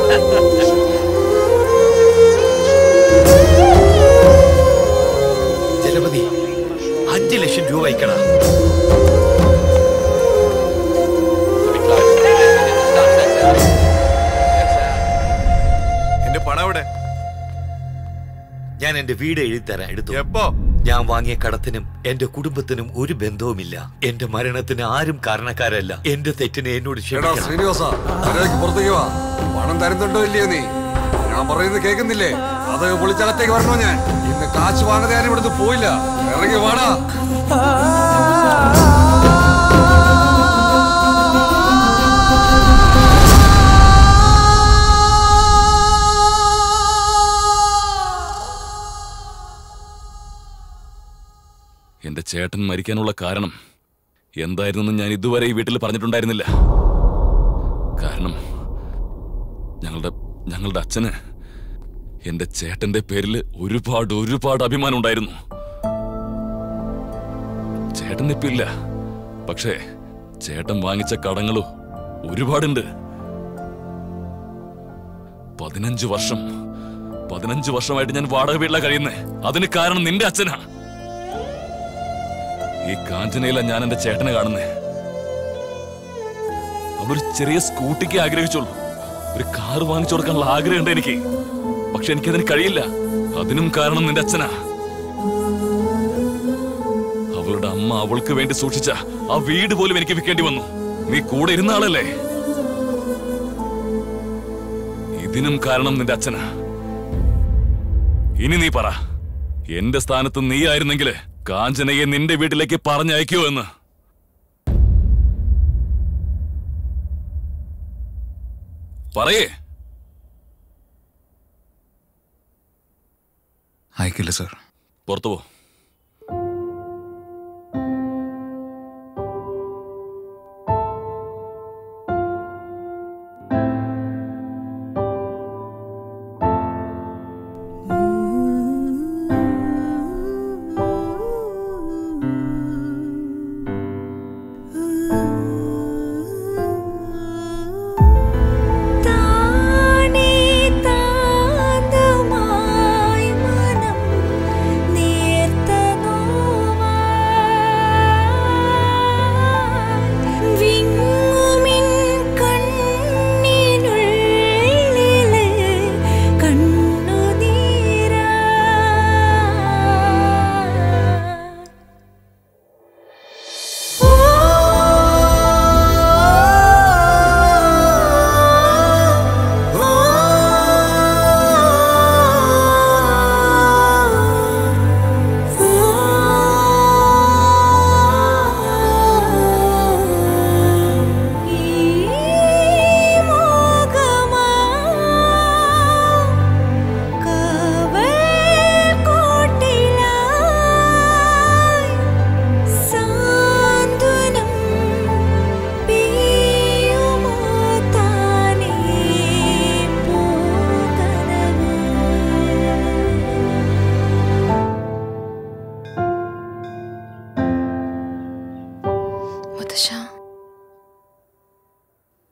ജലപതി അഞ്ച് ലക്ഷം രൂപ വയ്ക്കടാ എന്റെ പണം എവിടെ ഞാൻ എന്റെ വീട് എഴുതി തരാം എടുത്തു എപ്പോ ഞാൻ വാങ്ങിയ കടത്തിനും എന്റെ കുടുംബത്തിനും ഒരു ബന്ധവുമില്ല എന്റെ മരണത്തിന് ആരും കാരണക്കാരല്ല എന്റെ തെറ്റിനെ എന്നോട് എടാ ക്ഷമിക്കണം ശ്രീനിവാസ മര്യാദയ്ക്ക് പുറത്തേക്ക് വാ പണം തരുന്നുണ്ടോ ഇല്ലയോ നീ ഞാൻ പറയുന്നത് കേൾക്കുന്നില്ലേ അത് പൊളിച്ചകത്തേക്ക് വരണോ ഞാൻ ഇന്ന് കാശ് വാങ്ങാതെ ഞാൻ ഇവിടുന്ന് പോയില്ല ഇറങ്ങി വാടാ എന്റെ ചേട്ടൻ മരിക്കാനുള്ള കാരണം എന്തായിരുന്നെന്ന് ഞാൻ ഇതുവരെ ഈ വീട്ടിൽ പറഞ്ഞിട്ടുണ്ടായിരുന്നില്ല കാരണം ഞങ്ങളുടെ ഞങ്ങളുടെ അച്ഛന് എന്റെ ചേട്ടന്റെ പേരിൽ ഒരുപാട് ഒരുപാട് അഭിമാനം ഉണ്ടായിരുന്നു ചേട്ടൻ ഇപ്പൊ ഇല്ല പക്ഷേ ചേട്ടൻ വാങ്ങിച്ച കടങ്ങളോ ഒരുപാടുണ്ട് പതിനഞ്ച് വർഷം പതിനഞ്ച് വർഷമായിട്ട് ഞാൻ വാടക വീട്ടിലാണ് കഴിയുന്നേ അതിന് കാരണം നിന്റെ അച്ഛനാ ഈ കാഞ്ചനയില ഞാൻ എന്റെ ചേട്ടനെ കാണുന്നേ അവര് ചെറിയ സ്കൂട്ടിക്ക് ആഗ്രഹിച്ചോളൂ ഒരു കാർ വാങ്ങിച്ചു കൊടുക്കാനുള്ള ആഗ്രഹമുണ്ട് എനിക്ക് പക്ഷെ എനിക്കതിന് കഴിയില്ല അതിനും കാരണം നിന്റെ അച്ഛനാ അവളുടെ അമ്മ അവൾക്ക് വേണ്ടി സൂക്ഷിച്ച ആ വീട് പോലും എനിക്ക് വിൽക്കേണ്ടി വന്നു നീ കൂടെ ഇരുന്ന ആളല്ലേ ഇതിനും കാരണം നിന്റെ അച്ഛനാ ഇനി നീ പറ എന്റെ സ്ഥാനത്ത് നീ ആയിരുന്നെങ്കിൽ കാഞ്ചനയെ നിന്റെ വീട്ടിലേക്ക് പറഞ്ഞയക്കോ എന്ന് പറയേ അയക്കില്ല സാർ പുറത്തു പോ താനേ താന്തമായി മനം നേർത്ത നോവായി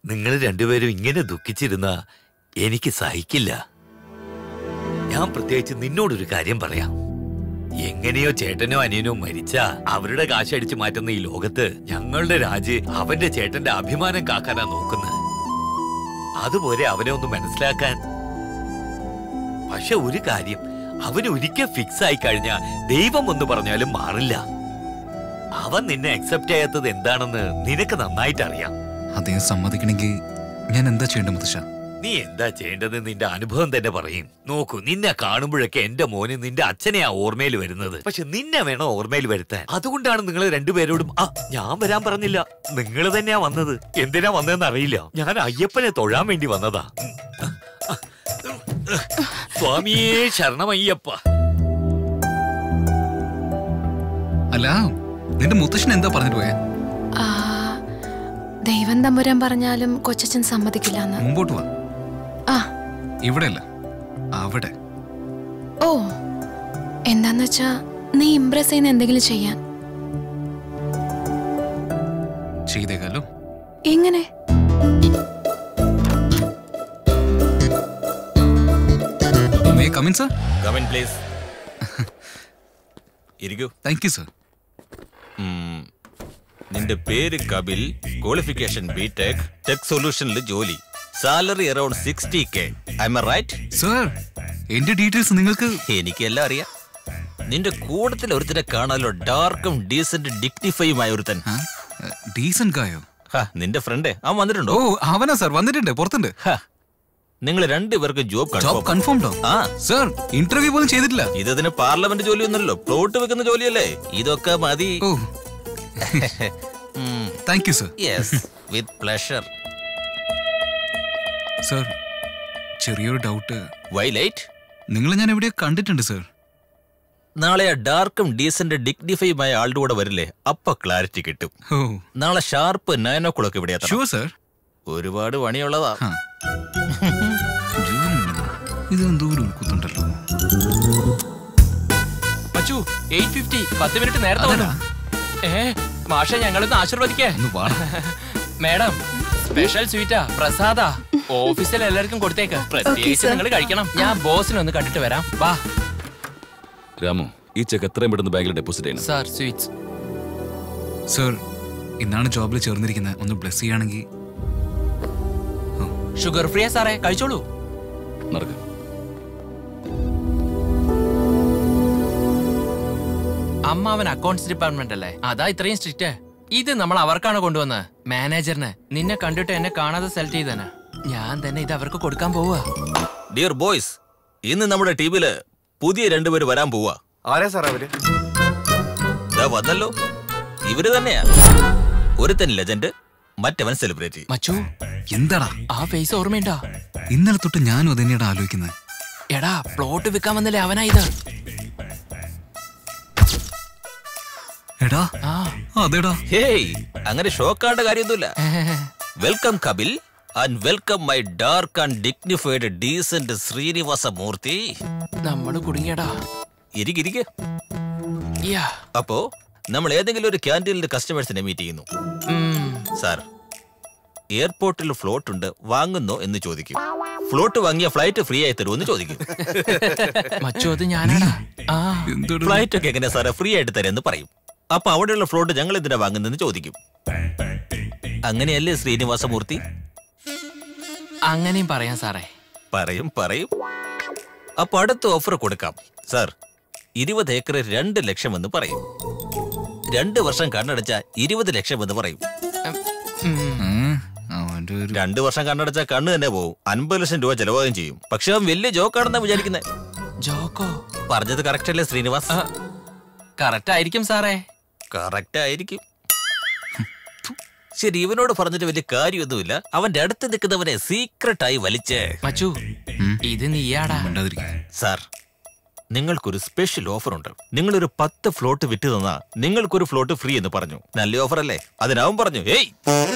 നിങ്ങൾ രണ്ടുപേരും ഇങ്ങനെ ദുഃഖിച്ചിരുന്ന എനിക്ക് സഹിക്കില്ല ഞാൻ പ്രത്യേകിച്ച് നിന്നോടൊരു കാര്യം പറയാം എങ്ങനെയോ ചേട്ടനോ അനിയനോ മരിച്ച അവരുടെ കാശടിച്ചു മാറ്റുന്ന ഈ ലോകത്ത് ഞങ്ങളുടെ രാജ് അവന്റെ ചേട്ടന്റെ അഭിമാനം കാക്കാനാ നോക്കുന്നത് അതുപോലെ അവനെ ഒന്ന് മനസ്സിലാക്കാൻ പക്ഷെ ഒരു കാര്യം അവന് ഒരിക്കൽ ഫിക്സ് ആയി കഴിഞ്ഞാൽ ദൈവം എന്ന് പറഞ്ഞാലും മാറില്ല അവൻ നിന്നെ അക്സെപ്റ്റ് ചെയ്യാത്തത് എന്താണെന്ന് നിനക്ക് നന്നായിട്ട് അറിയാം അദ്ദേഹം സമ്മതിക്കണമെങ്കിൽ ഞാൻ എന്താ ചെയ്യേണ്ടത് മുത്തശ്ശ നീ എന്താ ചെയ്യേണ്ടത് നിന്റെ അനുഭവം തന്നെ പറയും നോക്കൂ നിന്നെ കാണുമ്പോഴൊക്കെ എന്റെ മോന് നിന്റെ അച്ഛനെയാ ഓർമ്മയിൽ വരുന്നത് പക്ഷെ നിന്നെ വേണോ ഓർമ്മയിൽ വരുത്താൻ അതുകൊണ്ടാണ് നിങ്ങൾ രണ്ടുപേരോടും ആ ഞാൻ വരാൻ പറഞ്ഞില്ല നിങ്ങൾ തന്നെയാ വന്നത് എന്തിനാ വന്നതെന്ന് അറിയില്ല ഞാൻ അയ്യപ്പനെ തൊഴാൻ വേണ്ടി വന്നതാ സ്വാമിയേ ശരണമയ്യപ്പ അല്ല നിന്റെ മുത്തശ്ശൻ എന്താ പറഞ്ഞിട്ട് പോയേ ആ, ദൈവം തമ്പുരാൻ പറഞ്ഞാലും കൊച്ചച്ഛൻ സമ്മതിക്കില്ല എന്ന് മുമ്പോട്ട് വാ ആ ഇവിടെയല്ല അവിടെ ഓ എന്താന്ന് വെച്ചാ നീ ഇംപ്രസ് ചെയ്യുന്ന എന്തെങ്കിലും ചെയ്യാൻ ചെയ്തേക്കാലോ എങ്ങനെ may come in sir come in please ഇരിക്കൂ താങ്ക് യു സർ നിന്റെ പേര് Kapil qualification B tech tech സൊല്യൂഷനിൽ ജോലി salary around sixty K I'm right sir എന്റെ ഡീറ്റെയിൽസ് നിങ്ങൾക്ക് എനിക്കെല്ലാം അറിയാം നിന്റെ കൂട്ടത്തിൽ ഒരുത്തനെ കാണാലോ ഡാർക്കും ഡീസന്റ് ഡിഗ്നിഫൈയുമായ ഒരുത്തൻ ഡീസന്റ് ഗായോ നിന്റെ ഫ്രണ്ട് അവൻ വന്നിട്ടുണ്ടോ ഓ അവനാ സർ വന്നിട്ടുണ്ട് പുറത്തുണ്ട് നിങ്ങൾ രണ്ടുപേർക്കും ജോബ് ജോബ് കൺഫേംഡോ ആ സർ ഇന്റർവ്യൂ പോലും ചെയ്തിട്ടില്ല ഇതിന് പാർലമെന്റ് ജോലിയൊന്നുമല്ലോ പ്ലോട്ട് വെക്കുന്ന ജോലിയല്ലേ ഇതൊക്കെ മതി oh thank you sir yes with pleasure sir ചെറിയൊരു ഡൗട്ട് വൈ ലൈറ്റ് നിങ്ങൾ ഞാൻ എവിടെയോ കണ്ടിട്ടുണ്ട് സർ നാളെ ആ ഡാർക്കും ഡീസന്റ് ഡിഗ്നിഫൈയുമായ ആളുടെ കൂടെ വരില്ലേ അപ്പൊ ക്ലാരിറ്റി കിട്ടും ഓ നാളെ ഷാർപ്പ് നയൻ ഓ ക്ലോക്ക് ഇവിടെ എത്തണം. ഷുവർ സർ ഒരുപാട് പണിയുള്ളതാ ഇത് എന്തോ ഒരു ഉൾക്കുത്തുണ്ടല്ലോ മച്ചു എയ്റ്റ് ഫിഫ്റ്റി പത്ത് മിനിറ്റ് നേരത്തെ വന്നു ഏ മാഷ ഞങ്ങളൊന്ന് ആശീർവദിക്കേ മേഡം സ്പെഷ്യൽ സ്വീറ്റാ പ്രസാദ ഓഫീസിൽ എല്ലാവർക്കും കൊടുത്തേക്ക് പ്രത്യേകിച്ച് sir. നിങ്ങൾ കഴിക്കണം ഞാൻ ബോസിനെ ഒന്ന് കണ്ടിട്ട് വരാം വാ രാമു ഈ ചെക്ക് എത്രയും പെട്ടെന്ന് ബാങ്കിൽ ഡെപ്പോസിറ്റ് ചെയ്യണം സാർ സ്വീറ്റ്സ് സർ ഇന്നാണ് ജോബിൽ ചേർന്നിരിക്കുന്നത് ഒന്ന് ബ്ലെസ് ചെയ്യുകയാണെങ്കിൽ ഷുഗർ ഫ്രീയാ സാറേ കഴിച്ചോളൂ നടക്കാം അമ്മാവൻ അക്കൗണ്ട്സ് ഡിപ്പാർട്ട്മെന്റ് അല്ലേ അതാ ഇത്രയും സ്ട്രിക്റ്റ് ഇത് നമ്മൾ അവർക്കാണ് കൊണ്ടുവന്നത് മാനേജറിന് നിന്നെ കണ്ടിട്ട് എന്നെ കാണാതെ സെലക്ട് ചെയ്തേനെ ഞാൻ തന്നെ ഇത് അവർക്ക് കൊടുക്കാൻ പോവാ ഡിയർ ബോയ്സ് ഇന്ന് നമ്മുടെ ടീമില് പുതിയ രണ്ടുപേര് വരാൻ പോവാ ആരാ സാർ അവര് ദാ വന്നല്ലോ ഇവര് തന്നെയാ ഒരുത്തൻ ലെജൻഡ് മറ്റവൻ സെലിബ്രിറ്റി മച്ചു എന്താടാ ആ ഫേസ് ഓർമ്മയുണ്ടോ ഇന്നലെ തൊട്ട് ഞാനും അതന്നെയാണ് ആലോചിക്കുന്നത് എടാ പ്ലോട്ട് വിൽക്കാൻ വന്നില്ലേ അവനാ ഇത് എടാ അതെടാ ഹേയ് അങ്ങനെ ഷോക്കാണ്ട കാര്യമൊന്നുമില്ല welcome Kapil and welcome my dark and dignified decent Srinivasa Murthy നമ്മള് കുടുങ്ങിയടാ ഇരിക്കിരിക്കെ അപ്പോ നമ്മൾ ഏതെങ്കിലും ഒരു ക്യാൻറ്റീനിൽ കസ്റ്റമേഴ്സിനെ മീറ്റ് ചെയ്യുന്നു സാർ എയർപോർട്ടിൽ ഫ്ലോട്ട് ഉണ്ട് വാങ്ങുന്നോ എന്ന് ചോദിക്കും ഫ്ലോട്ട് വാങ്ങിയ ഫ്ലൈറ്റ് ഫ്രീ ആയി തരുമെന്ന് ചോദിക്കും മച്ചു അത് ഞാനാടാ ആ ഫ്ലൈറ്റ് ഒക്കെ എങ്ങനെ സാറേ ഫ്രീ ആയിട്ട് തരുമെന്ന് പറയും അപ്പൊ അവിടെയുള്ള ഫ്ലോട്ട് ഞങ്ങൾ എന്തിനാ വാങ്ങുന്നതെന്ന് ചോദിക്കും അങ്ങനെയല്ലേ ശ്രീനിവാസമൂർത്തി അങ്ങനെയും പറയാം സാറേ പറയും പറയും അപ്പൊ അടുത്ത ഓഫർ കൊടുക്കാം സാർ ഇരുപത് ഏക്കർ രണ്ട് ലക്ഷം എന്ന് പറയും രണ്ട് വർഷം കണ്ണടച്ച ഇരുപത് ലക്ഷം എന്ന് പറയും രണ്ടു വർഷം കണ്ണടച്ച കണ്ണ് തന്നെ പോവും അൻപത് ലക്ഷം രൂപ ചെലവാകുകയും ചെയ്യും പക്ഷെ അവൻ വലിയ ജോക്കാണെന്നാ വിചാരിക്കുന്നത് ജോക്കോ പറഞ്ഞത് കറക്റ്റ് അല്ലേ ശ്രീനിവാസ് കറക്റ്റ് ആയിരിക്കും സാറേ കറക്റ്റ് ആയിരിക്കും ശരി ഇവനോട് പറഞ്ഞിട്ട് വലിയ കാര്യമൊന്നുമില്ല അവന്റെ അടുത്ത് നിൽക്കുന്നവനെ സീക്രട്ട് ആയി വലിച്ച് മച്ചു ഇത് നീയാടാ സാർ നിങ്ങൾക്കൊരു സ്പെഷ്യൽ ഓഫർ ഉണ്ട് നിങ്ങളൊരു പത്ത് ഫ്ലോട്ട് വിറ്റ് തന്നാ നിങ്ങൾക്കൊരു ഫ്ലോട്ട് ഫ്രീ എന്ന് പറഞ്ഞു നല്ല ഓഫർ അല്ലേ അതിനാവും പറഞ്ഞു ഏയ്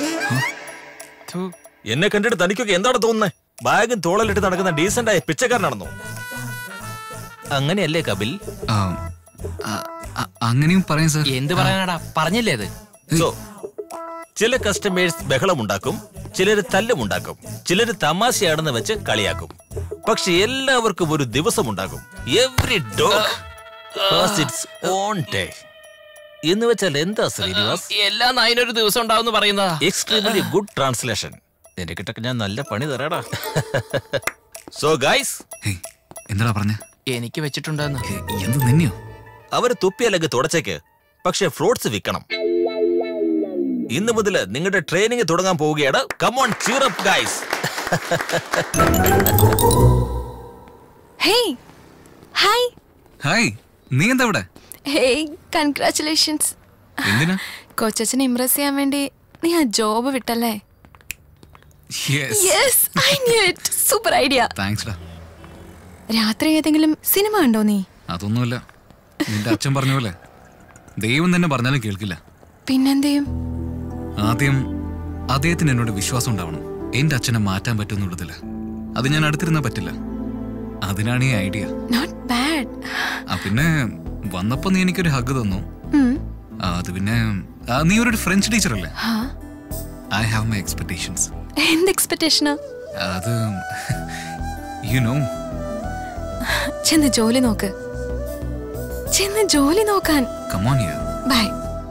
എന്നെ കണ്ടിട്ട് തനിക്കൊക്കെ എന്താണ് തോന്നുന്നത് ബാഗും തോളലിട്ട് നടക്കുന്ന ഡീസന്റ് ആയ പിച്ചക്കാരനാണെന്നോ അങ്ങനെയല്ലേ കപിൽ അങ്ങനെയും പറയാം സാർ എന്ത് പറയാനാടാ പറഞ്ഞില്ലേ അത് സോ ചില കസ്റ്റമേഴ്സ് ബഹളമുണ്ടാക്കും ചിലര് തല്ലുമുണ്ടാക്കും ചിലര് തമാശയാണെന്ന് വെച്ച് കളിയാക്കും പക്ഷെ എല്ലാവർക്കും ഒരു ദിവസമുണ്ടാകും every dog its own day എന്ന് വെച്ചാൽ എന്താ ശ്രീനിവാസ് എല്ലാ നായിനൊരു ദിവസം ഉണ്ടാവും പറയുന്നതാ എക്സ്ട്രീംലി ഗുഡ് ട്രാൻസ്ലേഷൻ നിന്റെ കിട്ടൊക്കെ ഞാൻ നല്ല പണി തരാടാ സോ ഗൈസ് എന്താടാ പറഞ്ഞ എനിക്ക് വെച്ചിട്ടുണ്ടെന്ന് എന്ത് നിന്നെയോ അവര് തുപ്പിയല്ലെങ്കിൽ തുടച്ചേക്ക് പക്ഷെ ഫ്രൂട്ട്സ് വിൽക്കണം ഇന്ന് മുതൽ നിങ്ങളുടെ ട്രെയിനിങ് തുടങ്ങാൻ പോവുകയാണ് come on cheer up guys hey hi hi നീ എന്താ ഇവിടെ ഹേയ് കൺഗ്രാറ്റുലേഷൻസ് എന്തിനാ കൊച്ചച്ഛനെ ഇംപ്രസ് ചെയ്യാൻ വേണ്ടി നീ ആ ജോബ് വിട്ടല്ലേ yes yes I knew it super idea thanks ഡാ രാത്രി ഏതെങ്കിലും സിനിമ കണ്ടോ നീ അതൊന്നുമല്ല നിന്റെ അച്ഛൻ പറഞ്ഞ പോലെ ദൈവം തന്നെ പറഞ്ഞാലും കേൾക്കില്ല പിന്നെന്തെയും ആദ്യം അദ്ദേഹത്തിന് എന്നോട് വിശ്വാസം ഉണ്ടാവണം എന്റെ അച്ഛനെ മാറ്റാൻ പറ്റുമെന്നുള്ളതില്ല അത് ഞാൻ അടുത്തിരുന്നാ പറ്റില്ല അതിനാണ് ഈ ഐഡിയ നോട്ട് ബാഡ് ആ പിന്നെ വന്നപ്പോ നീ എനിക്കൊരു ഹഗ് തന്നു ആ, അത് പിന്നെ ആ, നീ ഒരു ഫ്രഞ്ച് ടീച്ചർ അല്ലേ ഐ ഹാവ് മൈ എക്സ്പെക്ടേഷൻസ് എന്ത് എക്സ്പെക്ടേഷനാ അത് യു നോ ചെന്ന് ജോലി നോക്ക് ചെന്ന് ജോലി നോക്കാൻ കമോൺ യാ ബൈ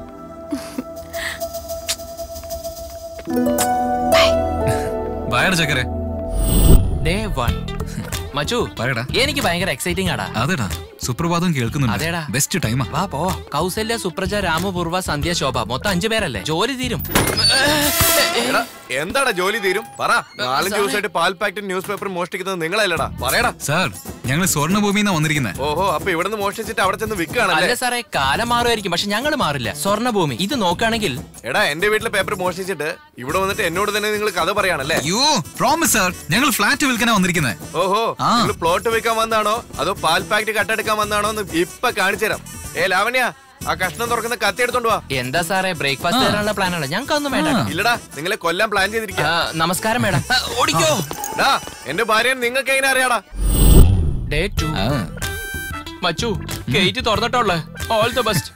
ബയർ ചക്കരെ ഡേ വൺ മച്ചു പറയടാ എനിക്ക് ഭയങ്കര എക്സൈറ്റിംഗ് ആടാ അതെടാ സുപ്രഭാതം കേൾക്കുന്നുണ്ട് അതേടാ. ബെസ്റ്റ് ടൈമാ വാ പോവാ കൗസല്യ സുപ്രജ രാമപൂർവ സന്ധ്യ ശോഭ മൊത്തം അഞ്ചു പേരല്ലേ ജോലി തീരും എടാ, എന്താടാ ജോലി തീരും പറ നാലഞ്ച് ദിവസമായിട്ട് പാൽ പാക്കറ്റ് ന്യൂസ് പേപ്പർ മോഷ്ടിക്കുന്നത് നിങ്ങളല്ലടാ പറയടാ സാർ ഞങ്ങൾ സ്വർണ്ണഭൂമിന്നാ വന്നിരിക്കുന്നത് ഓഹോ അപ്പൊ ഇവിടുന്ന് മോഷ്ടിച്ചിട്ട് അവിടെ ചെന്ന് അല്ല വിൽക്കുകയാണല്ലേ സാറേ കാലം മാറുമായിരിക്കും പക്ഷെ ഞങ്ങൾ മാറില്ല സ്വർണ്ണഭൂമി ഇത് നോക്കുകയാണെങ്കിൽ എടാ എന്റെ വീട്ടിലെ പേപ്പർ മോഷ്ടിച്ചിട്ട് ഇവിടെ വന്നിട്ട് എന്നോട് തന്നെ നിങ്ങൾ കഥ പറയാണല്ലേ അയ്യോ പ്രോമിസ് സാർ ഞങ്ങൾ ഫ്ലാറ്റ് വിൽക്കാനാ വന്നിരിക്കുന്നത് ഓഹോ ആ. നിങ്ങൾ പ്ലോട്ട് വെക്കാൻ വന്നാണോ അതോ പാൽ പാക്കറ്റ് കട്ടെടുക്കാൻ വന്നാണോ എന്ന് ഇപ്പൊ കാണിച്ചു തരാം ഏ ലാവണ്യ ആ കഷ്ണം തുറക്കുന്ന കത്തി എടുത്തോണ്ട് വാ എന്താ സാറേ ബ്രേക്ക്ഫാസ്റ്റ് തരാനുള്ള പ്ലാൻ ആണ് ഞങ്ങൾക്ക് ഒന്നും വേണ്ട കേട്ടോ. ഇല്ലടാ നിങ്ങളെ കൊല്ലാൻ പ്ലാൻ ചെയ്തിരിക്കുക ആ, നമസ്കാരം മേഡം ഓടിക്കോ ഡാ എന്റെ ഭാര്യ നിങ്ങൾക്ക് എങ്ങനെ അറിയാടാ ഡേ ടു മച്ചു ഗേറ്റ് തുറന്നിട്ടുള്ളേ ഓൾ ദ ബെസ്റ്റ്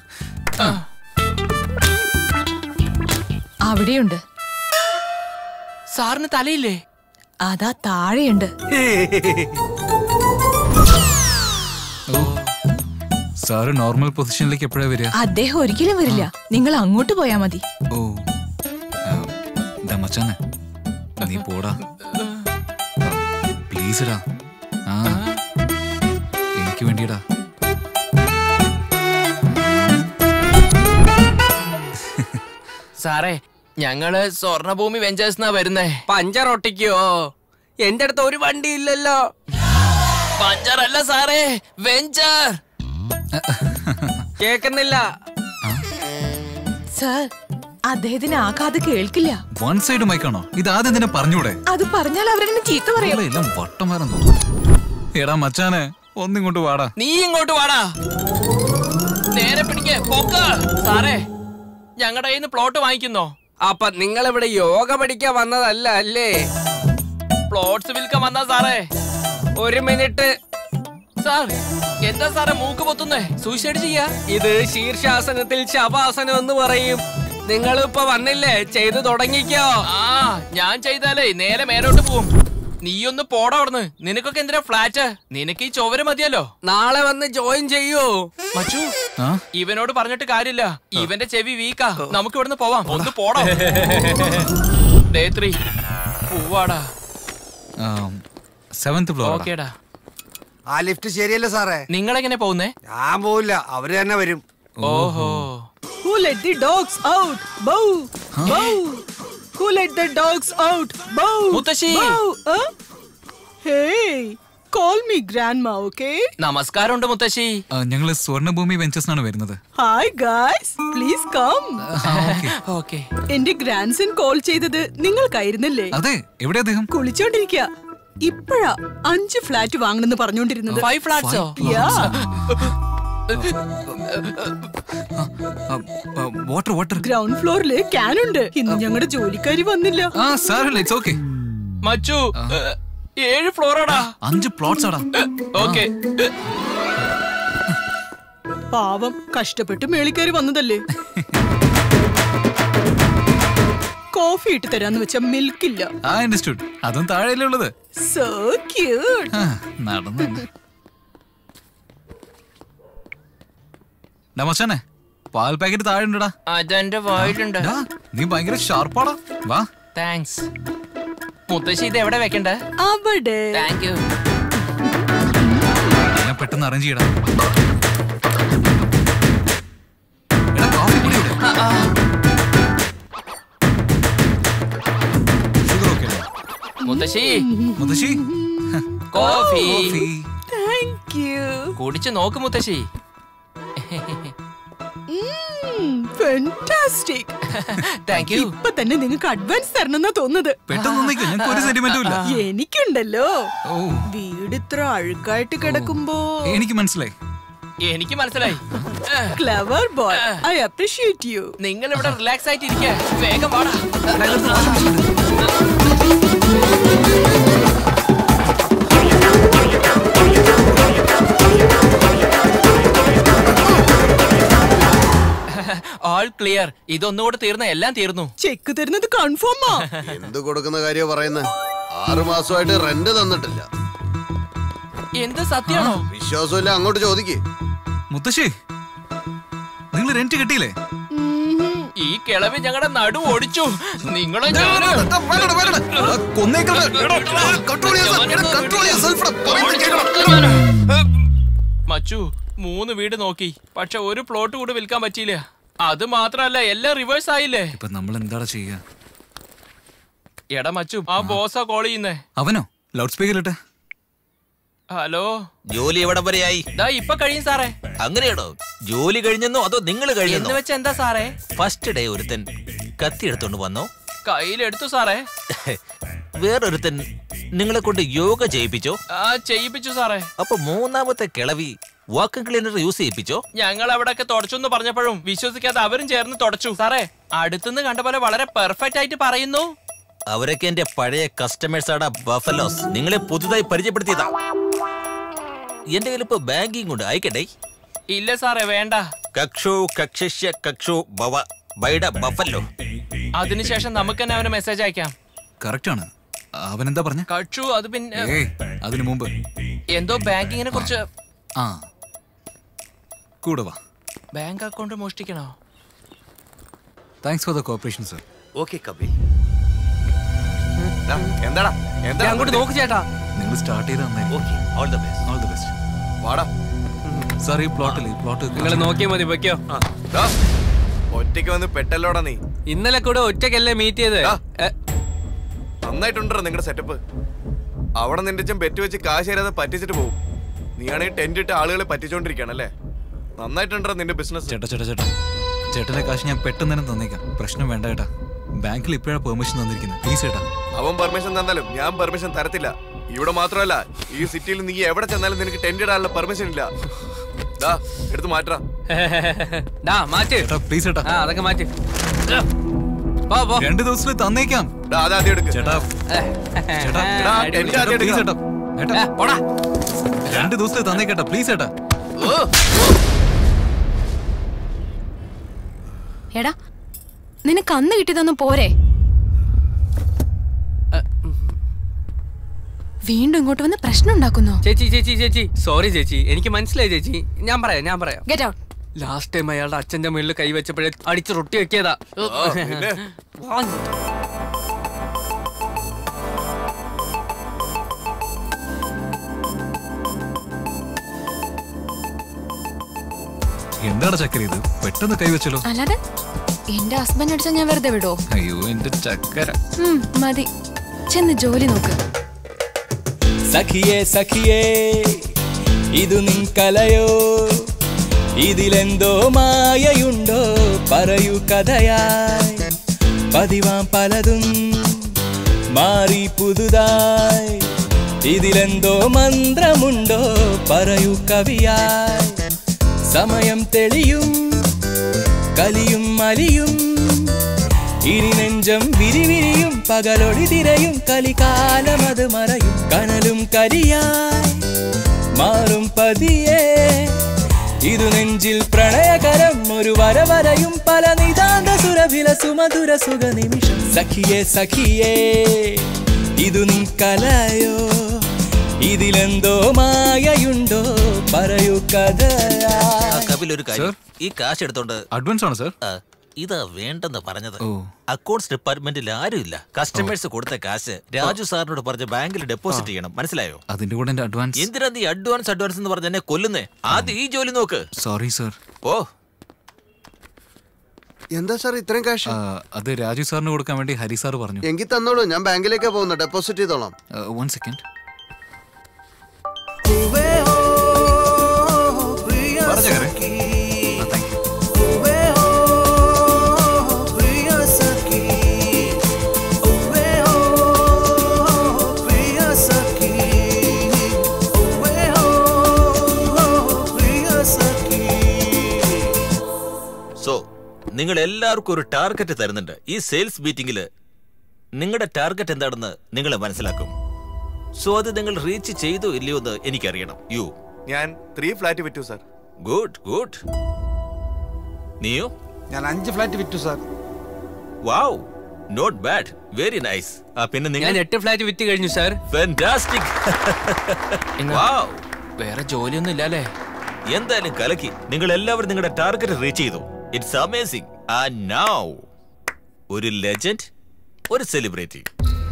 അവിടെയുണ്ട് സാറിന് തലയില്ലേ അതാ താഴെയുണ്ട് സാറ് നോർമൽ പൊസിഷനിലേക്ക് എപ്പോഴാ വരിക അദ്ദേഹം ഒരിക്കലും വരില്ല നിങ്ങൾ അങ്ങോട്ട് പോയാ മതി ഓ ആ, ദാ മച്ചാനെ നീ പോടാ പ്ലീസ് ഇടാ ആ എനിക്ക് വേണ്ടിടാ സാറേ ഞങ്ങള് സ്വർണഭൂമി വെഞ്ചേഴ്സ് വരുന്നേ പഞ്ചർ ഒട്ടിക്കോ എന്റെ അടുത്ത് ഒരു വണ്ടി ഇല്ലല്ലോ പഞ്ചർ അല്ല സാറേ വെഞ്ചർ കേക്കുന്നില്ല സർ അദ്ദേഹത്തിന് ആ കാത് കേൾക്കില്ല വൺ സൈഡ് മൈക്കാണോ ഇത് ആദ്യം തന്നെ പറഞ്ഞൂടെ അത് പറഞ്ഞാൽ അവരെന്നെ ചീത്ത പറയും നിങ്ങളെ എല്ലാം വട്ടമാരം തോന്നുന്നു എടാ മച്ചാനെ ഒന്നിങ്ങോട്ട് വാടാ നീ ഇങ്ങോട്ട് വാടാ നേരെ പിടിക്ക് പോക്ക് സാറേ ഞങ്ങളുടെ കയ്യിൽ നിന്ന് പ്ലോട്ട് വാങ്ങിക്കുന്നോ അപ്പൊ നിങ്ങൾ ഇവിടെ യോഗ പഠിക്കാൻ വന്നതല്ല അല്ലേ പ്ലോട്ട്സ് വിൽക്കാൻ വന്നാ സാറേ ഒരു മിനിറ്റ് സാർ എന്താ സാറേ മൂക്ക് പൊത്തുന്നേ സൂയിസൈഡ് ചെയ്യാ ഇത് ശീർഷാസനത്തിൽ ശവാസനം എന്ന് പറയും നിങ്ങൾ ഇപ്പൊ വന്നില്ലേ ചെയ്തു തുടങ്ങിക്കോ ആ ഞാൻ ചെയ്താലേ നേരെ മേലോട്ട് പോവും നീയൊന്ന് പോടാ അവിടുന്ന് നിനക്കൊക്കെ എന്തിനാ ഫ്ലാറ്റ് നിനക്ക് ഈ ചൊവര് മതിയല്ലോ നാളെ വന്ന് ജോയിൻ ചെയ്യൂ മച്ചു ആ ഇവനോട് പറഞ്ഞിട്ട് കാര്യമില്ല ഇവന്റെ ചെവി വീക്കാ നമുക്ക് ഇവിടുന്ന് പോവാം ഒന്ന് പോടാ ഡേ ത്രീ പോവാടാ സെവന്ത് ഫ്ലോർ ഓക്കേടാ ആ ലിഫ്റ്റ് ശരിയല്ല സാറേ നിങ്ങൾ എങ്ങനെ പോകുന്നേ ഞാൻ പോവില്ല അവര് തന്നെ വരും ഓഹോ Who let the dogs out? Bow! Bow! Who let the dogs out? Bow! മുത്തശ്ശി. Bow! Huh? Hey! Call me grandma, okay? നമസ്കാരമുണ്ട് മുത്തശ്ശി ഞങ്ങള് സ്വർണ്ണഭൂമി വെഞ്ചേഴ്സ് ആണ് വരുന്നത് Hi guys! Please come! Okay എന്റെ ഗ്രാൻഡ് സൺ കോൾ ചെയ്തത് നിങ്ങൾക്കായിരുന്നല്ലേ അതെ എവിടെ അദ്ദേഹം കുളിച്ചോണ്ടിരിക്ക ഇപ്പഴാ അഞ്ച് ഫ്ലാറ്റ് വാങ്ങണമെന്ന് പറഞ്ഞോണ്ടിരുന്നത് Five flats ഓ? വാട്ടർ വാട്ടർ ഗ്രൗണ്ട് ഫ്ലോറില് ക്യാനുണ്ട് ഇന്ന് ഞങ്ങളുടെ ജോലിക്കാരി വന്നില്ല ആ സാരല്ല ഇറ്റ്സ് ഓക്കെ മച്ചു ഏഴ് ഫ്ലോറാടാ അഞ്ച് പ്ലോട്ട്സ് ആടാ ഓക്കെ പാവം കഷ്ടപ്പെട്ട് മേളിക്കയറി വന്നതല്ലേ കോഫി ഇട്ട് തരാന്ന് വെച്ചാ മിൽക്ക് ഇല്ല ആ അണ്ടർസ്റ്റുഡ് അതും താഴെയല്ലേ ഉള്ളത് സോ ക്യൂട്ട് ആ, നടന്നു ഡാ മച്ചാനെ പാൽ പാക്കറ്റ് താഴെ ഉണ്ടടാ അതെന്റെ വായിലുണ്ട് ഡാ, നീ ഭയങ്കര ഷാർപ്പാടാ വാ താങ്ക്സ് മുത്തശ്ശി ഇത് എവിടെ വെക്കണ്ടേ അവിടെ താങ്ക് യു ഞാൻ പെട്ടെന്ന് അറേഞ്ച് ചെയ്യടാ എടാ, coffee പൊടി ഇവിടെ. Sugar okay അല്ലേ? മുത്തശ്ശി മുത്തശ്ശി കോഫി താങ്ക് യു കുടിച്ചു നോക്ക് മുത്തശ്ശി ഫാന്റാസ്റ്റിക് താങ്ക് യു ഇപ്പൊ തന്നെ നിങ്ങൾക്ക് അഡ്വാൻസ് തരണമെന്നാ തോന്നുന്നത് പെട്ടെന്ന് ഒന്നിക്ക് ഞങ്ങൾക്ക് ഒരു സെന്റിമെന്റും ഇല്ല എനിക്കുണ്ടല്ലോ ഓ വീട് ഇത്ര അഴുക്കായിട്ട് കിടക്കുമ്പോ എനിക്ക് മനസ്സിലായി എനിക്ക് മനസ്സിലായി clever boy I appreciate you നിങ്ങൾ ഇവിടെ റിലാക്സ് ആയിട്ട് ഇരിക്കുക വേഗം വാടാ ഓൾ ക്ലിയർ ഇതൊന്നുകൂടെ തീർന്ന എല്ലാം തീർന്നു ചെക്ക് തരുന്നത് കൺഫേമാ എന്ത് കൊടുക്കുന്ന കാര്യ പറയുന്നത് ആറു മാസമായിട്ട് റെന്റ് തന്നിട്ടില്ല എന്ത് സത്യമാണോ വിശ്വാസമില്ല അങ്ങോട്ട് ചോദിക്ക് മുത്തശ്ശി നിങ്ങൾ റെന്റ് കിട്ടിയില്ലേ ഈ കിളവി ഞങ്ങളുടെ നടു ഓടിച്ചു നിങ്ങളെ മച്ചു മൂന്ന് വീട് നോക്കി പക്ഷെ ഒരു പ്ലോട്ട് കൂടി വിൽക്കാൻ പറ്റിയില്ല അത് മാത്രല്ല എല്ലാം റിവേഴ്സ് ആയില്ലേ ഇപ്പൊ നമ്മൾ എന്താടാ ചെയ്യുക എടാ മച്ചു ആ ബോസാ കോൾ ചെയ്യുന്നേ അവനോ ലൗഡ് സ്പീക്കറിലിട്ടെ ഹലോ ജോലി എവിടെ വരെയായി ദാ ഇപ്പൊ കഴിയും സാറേ അങ്ങനെയാണോ ജോലി കഴിഞ്ഞെന്നോ അതോ നിങ്ങൾ എന്ന് കഴിഞ്ഞെന്നോ വെച്ച് എന്താ സാറേ ഫസ്റ്റ് ഡേ ഒരുത്തൻ കത്തി എടുത്തോണ്ട് വന്നോ കയ്യിലെടുത്തു സാറേ വേറൊരുത്തൻ നിങ്ങളെ കൊണ്ട് യോഗ ചെയ്യിപ്പിച്ചോ ആ ചെയ്യിപ്പിച്ചു സാറേ അപ്പൊ മൂന്നാമത്തെ കിളവി വാക്വം ക്ലീനർ യൂസ് ചെയ്യിപ്പിച്ചോ ഞങ്ങൾ അവിടെയൊക്കെ തുടച്ചു എന്ന് പറഞ്ഞപ്പോഴും വിശ്വസിക്കാതെ അവരും ചേർന്ന് തുടച്ചു സാറേ അടുത്തുനിന്ന് കണ്ട പോലെ വളരെ പെർഫെക്റ്റ് ആയിട്ട് പറയുന്നു അവരൊക്കെ എന്റെ പഴയ കസ്റ്റമേഴ്സ് ആടാ ബഫലോസ് നിങ്ങളെ പുതുതായി പരിചയപ്പെടുത്തിയതാ എന്റെ കയ്യിൽ ഇപ്പൊ ബാങ്കിങ് ഉണ്ട് അയക്കട്ടെ ഇല്ല സാറേ വേണ്ട കക്ഷോ കക്ഷിഷ്യ കക്ഷോ ബവ ബൈഡ ബഫല്ലോ അതിനുശേഷം നമുക്ക് തന്നെ അവന് മെസ്സേജ് അയക്കാം കറക്റ്റ് ആണ് അവൻ എന്താ പറഞ്ഞ കച്ചു അത് പിന്നെ ഏയ് അതിനു മുമ്പ് എന്തോ ബാങ്കിങ്ങിനെ കുറിച്ച് ആ കൂടെ വാ ബാങ്ക് അക്കൗണ്ട് മോഷ്ടിക്കണോ thanks for the cooperation sir okay Kapil എന്താടാ എന്താ അങ്ങോട്ട് നോക്ക് ചേട്ടാ നിങ്ങൾ സ്റ്റാർട്ട് ചെയ്ത് okay all the best all the best വാടാ സാർ ഈ പ്ലോട്ടിൽ ഈ പ്ലോട്ട് നിങ്ങൾ നോക്കിയാ മതി വെക്കോ ദാ, ഒറ്റയ്ക്ക് വന്ന് പെട്ടല്ലോടാ നീ ഇന്നലെ കൂടെ ഒറ്റയ്ക്കല്ലേ മീറ്റ് ചെയ്ത് ദാ. നന്നായിട്ടുണ്ടോ നിങ്ങളുടെ സെറ്റപ്പ് അവിടെ നിന്റെ അച്ഛൻ ബെറ്റ് വെച്ച് കാശ് തരാതെ പറ്റിച്ചിട്ട് പോകും നീയാണെങ്കിൽ ടെന്റ് ഇട്ട് ആളുകളെ പറ്റിച്ചോണ്ടിരിക്കുകയാണല്ലേ നന്നായിട്ടുണ്ടോ നിന്റെ ബിസിനസ് ചേട്ടാ ചേട്ടാ ചേട്ടാ ചേട്ടന്റെ കാശ് ഞാൻ പെട്ടെന്ന് തന്നെ തന്നേക്കാം പ്രശ്നം വേണ്ട ചേട്ടാ ബാങ്കിൽ ഇപ്പോഴാണ് പെർമിഷൻ തന്നിരിക്കുന്നത് പ്ലീസ് ചേട്ടാ അവൻ പെർമിഷൻ തന്നാലും ഞാൻ പെർമിഷൻ തരത്തില്ല ഇവിടെ മാത്രമല്ല ഈ സിറ്റിയിൽ നീ എവിടെ ചെന്നാലും നിനക്ക് ടെന്റ് ഇടാനുള്ള പെർമിഷൻ ഇല്ല ദാ എടുത്ത് മാറ്റാ ഡാ മാറ്റ് പ്ലീസ് ചേട്ടാ ആ അതൊക്കെ മാറ്റ് പോ പോ രണ്ട് ദിവസത്തിൽ തന്നേക്കാം അതാദ്യം എടുക്ക് ചേട്ടാ ചേട്ടാ എടാ, ടെന്റ് ആദ്യം പ്ലീസ് എടുക്കാം. ചേട്ടാ ചേട്ടാ പോടാ രണ്ട് ദിവസത്തിൽ തന്നേക്കേട്ടാ പ്ലീസ് ചേട്ടാ എടാ നിനക്ക് അന്ന് കിട്ടിയതൊന്നും പോരെ വീണ്ടും ഇങ്ങോട്ട് വന്ന് പ്രശ്നം ഉണ്ടാക്കുന്നോ ചേച്ചി ചേച്ചി ചേച്ചി സോറി ചേച്ചി എനിക്ക് മനസ്സിലായി ചേച്ചി ഞാൻ പറയാം ഞാൻ പറയാം ഗെറ്റ് ഔട്ട് ലാസ്റ്റ് ടൈം അയാളുടെ അച്ഛന്റെ മുകളിൽ കൈവച്ചപ്പോഴേ അടിച്ച് റൊട്ടി വെക്കിയതാ ആ, പിന്നെ? എന്താണ് ചക്കര ഇത് പെട്ടെന്ന് കൈവച്ചല്ലോ അല്ലാതെ എന്റെ ഹസ്ബൻഡ് അടിച്ചാൽ ഞാൻ വെറുതെ വിടോ അയ്യോ എന്റെ ചക്കര ഉം, മതി ചെന്ന് ജോലി നോക്ക് സഖിയേ സഖിയേ ഇതു നിൻ കലയോ ഇതിലെന്തോ മായയുണ്ടോ പറയൂ കഥയായി പതിവാം പലതും മാറി പുതുതായി ഇതിലെന്തോ മന്ത്രമുണ്ടോ പറയൂ കവിയായി സമയം തെളിയും കലിയും മലിയും ഇനി നെഞ്ചം വിരിവിരിയും പകലൊളി തിരയും കലികാലം അത് മറയും കനലും കരിയായി മാറും പതിയെ ഇതു നെഞ്ചിൽ പ്രണയകരം ഒരു വരവരയും പല നിതാന്ത സുര സുരഭില സുമധുര സുഖ നിമിഷം സഖിയേ സഖിയേ ഇതു നീ കലയോ ഇതിലെന്തോ മായയുണ്ടോ പറയൂ കഥയാ ആ, കപിൽ ഒരു കാര്യം ഈ കാശ് എടുത്തോണ്ട് അഡ്വാൻസ് ആണ് സർ ആ, ഇതാ വേണ്ടെന്ന് പറഞ്ഞത് അക്കൗണ്ട്സ് ഡിപ്പാർട്ട്മെന്റിൽ ആരുമില്ല കസ്റ്റമേഴ്സ് കൊടുത്ത കാശ് രാജു സാറിനോട് പറഞ്ഞ് ബാങ്കിൽ ഡെപ്പോസിറ്റ് ചെയ്യണം മനസ്സിലായോ അതിന്റെ കൂടെ എന്റെ അഡ്വാൻസ് എന്തിനാ നീ അഡ്വാൻസ് അഡ്വാൻസ് എന്ന് പറഞ്ഞ എന്നെ കൊല്ലുന്നേ ആദ്യം ഈ ജോലി നോക്ക് സോറി സർ ഓ എന്താ സാർ ഇത്രയും കാശ് അത് രാജു സാറിന് കൊടുക്കാൻ വേണ്ടി ഹരി സാർ പറഞ്ഞു എങ്കിൽ തന്നോളൂ ഞാൻ ബാങ്കിലേക്കാ പോകുന്നത് ഡെപ്പോസിറ്റ് ചെയ്തോളാം വൺ സെക്കൻഡ് സോ നിങ്ങൾ എല്ലാവർക്കും ഒരു ടാർഗറ്റ് തരുന്നുണ്ട് ഈ സെയിൽസ് മീറ്റിംഗിൽ നിങ്ങളുടെ ടാർഗറ്റ് എന്താണെന്ന് നിങ്ങൾ മനസ്സിലാക്കും സോ അത് നിങ്ങൾ റീച്ച് ചെയ്തോ ഇല്ലയോ എന്ന് എനിക്കറിയണം യു ഞാൻ ത്രീ ഫ്ലാറ്റ് വിറ്റു സാർ ഗുഡ് ഗുഡ് നീയോ ഞാൻ അഞ്ച് ഫ്ലാറ്റ് വിറ്റു sir wow not bad very nice ആ പിന്നെ നിങ്ങൾ ഞാൻ എട്ട് ഫ്ലാറ്റ് വിറ്റ് കഴിഞ്ഞു സാർ ഫാന്റാസ്റ്റിക് വാവ് വേറെ ജോലിയൊന്നും ഇല്ലല്ലേ എന്തായാലും കലക്കി നിങ്ങൾ എല്ലാവരും നിങ്ങളുടെ ടാർഗറ്റ് റീച്ച് ചെയ്തു ഇറ്റ്സ് അമേസിംഗ് ആ നൗ ഒരു ലെജൻഡ് ഒരു സെലിബ്രിറ്റി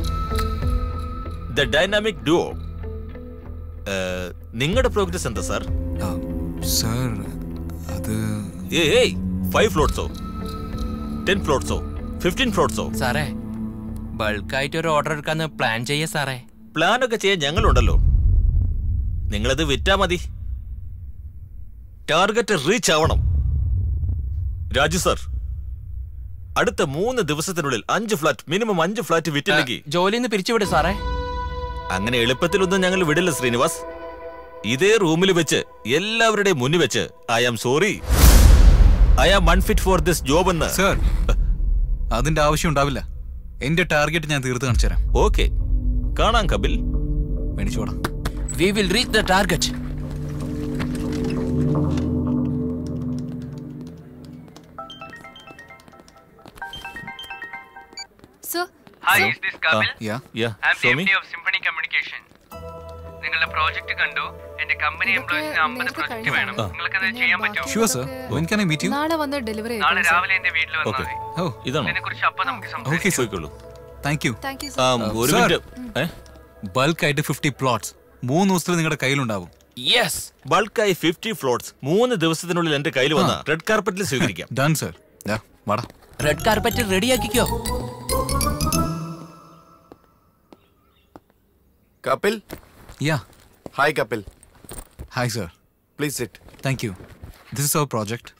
ദ ഡൈനാമിക് ഡുവോ നിങ്ങളുടെ പ്രോഗ്രസ് എന്താ സാർ സർ അത് ഏയ് ഫൈവ് ഫ്ലോട്ട്സോ ടെൻ ഫ്ലോട്ട്സോ ഫിഫ്റ്റീൻ ഫ്ലോട്ട്സോ സാറേ ബൾക്കായിട്ട് ഒരു ഓർഡർ എടുക്കാന്ന് പ്ലാൻ ചെയ്യാ സാറേ പ്ലാൻ ഒക്കെ ചെയ്യാൻ ഞങ്ങളുണ്ടല്ലോ നിങ്ങളത് വിറ്റാ മതി ടാർഗറ്റ് റീച്ച് ആവണം രാജു സർ അടുത്ത മൂന്ന് ദിവസത്തിനുള്ളിൽ അഞ്ച് ഫ്ലാറ്റ് മിനിമം അഞ്ച് ഫ്ലാറ്റ് വിറ്റില്ലെങ്കിൽ ജോലിന്ന് പിരിച്ചുവിട് സാറേ അങ്ങനെ എളുപ്പത്തിലൊന്നും ഞങ്ങൾ വിടില്ല ശ്രീനിവാസ് ഇതേ റൂമിൽ വെച്ച് എല്ലാവരുടെയും മുന്നിൽ വെച്ച് I am sorry I am unfit for this job എന്ന് സർ അതിന്റെ ആവശ്യം ഉണ്ടാവില്ല എന്റെ ടാർഗറ്റ് ഞാൻ തീർത്ത് കാണിച്ചു തരാം ഓക്കെ കാണാം കപിൽ മേടിച്ചോടാം we will reach the target sir Hi, is this Kapil? yeah. Yeah, I'm show the me. MD of Symphony Communication. നിങ്ങളുടെ പ്രോജക്റ്റ് കണ്ടു എന്റെ കമ്പനി എംപ്ലോയീസിന് അമ്പത് പ്രൊജക്ട് വേണം ആ. നിങ്ങൾക്ക് അത് ചെയ്യാൻ പറ്റുമോ sure sir when can I meet you നാളെ വന്ന് ഡെലിവറി നാളെ രാവിലെ എന്റെ വീട്ടിൽ ഓക്കെ വന്നാൽ ഓ ഇതാണോ ഇതിനെ കുറിച്ച് അപ്പൊ നമുക്ക് ഓക്കെ സംസാരിക്കാം സർ പോയിക്കോളൂ thank you thank you um, ഒരു മിനിറ്റ് ബൾക്ക് ആയിട്ട് ഫിഫ്റ്റി പ്ലോട്ട്സ് മൂന്ന് ദിവസത്തിൽ നിങ്ങളുടെ കയ്യിലുണ്ടാവും യെസ് ബൾക്കായി ഫിഫ്റ്റി ഫ്ലോട്ട്സ് മൂന്ന് ദിവസത്തിനുള്ളിൽ എന്റെ കയ്യിൽ വന്ന റെഡ് കാർപ്പറ്റിൽ സ്വീകരിക്കാം ഡൺ സർ വാടാ റെഡ് കാർപ്പറ്റ് റെഡിയാക്കിക്കോ Kapil yeah hi Kapil hi sir please sit thank you this is our project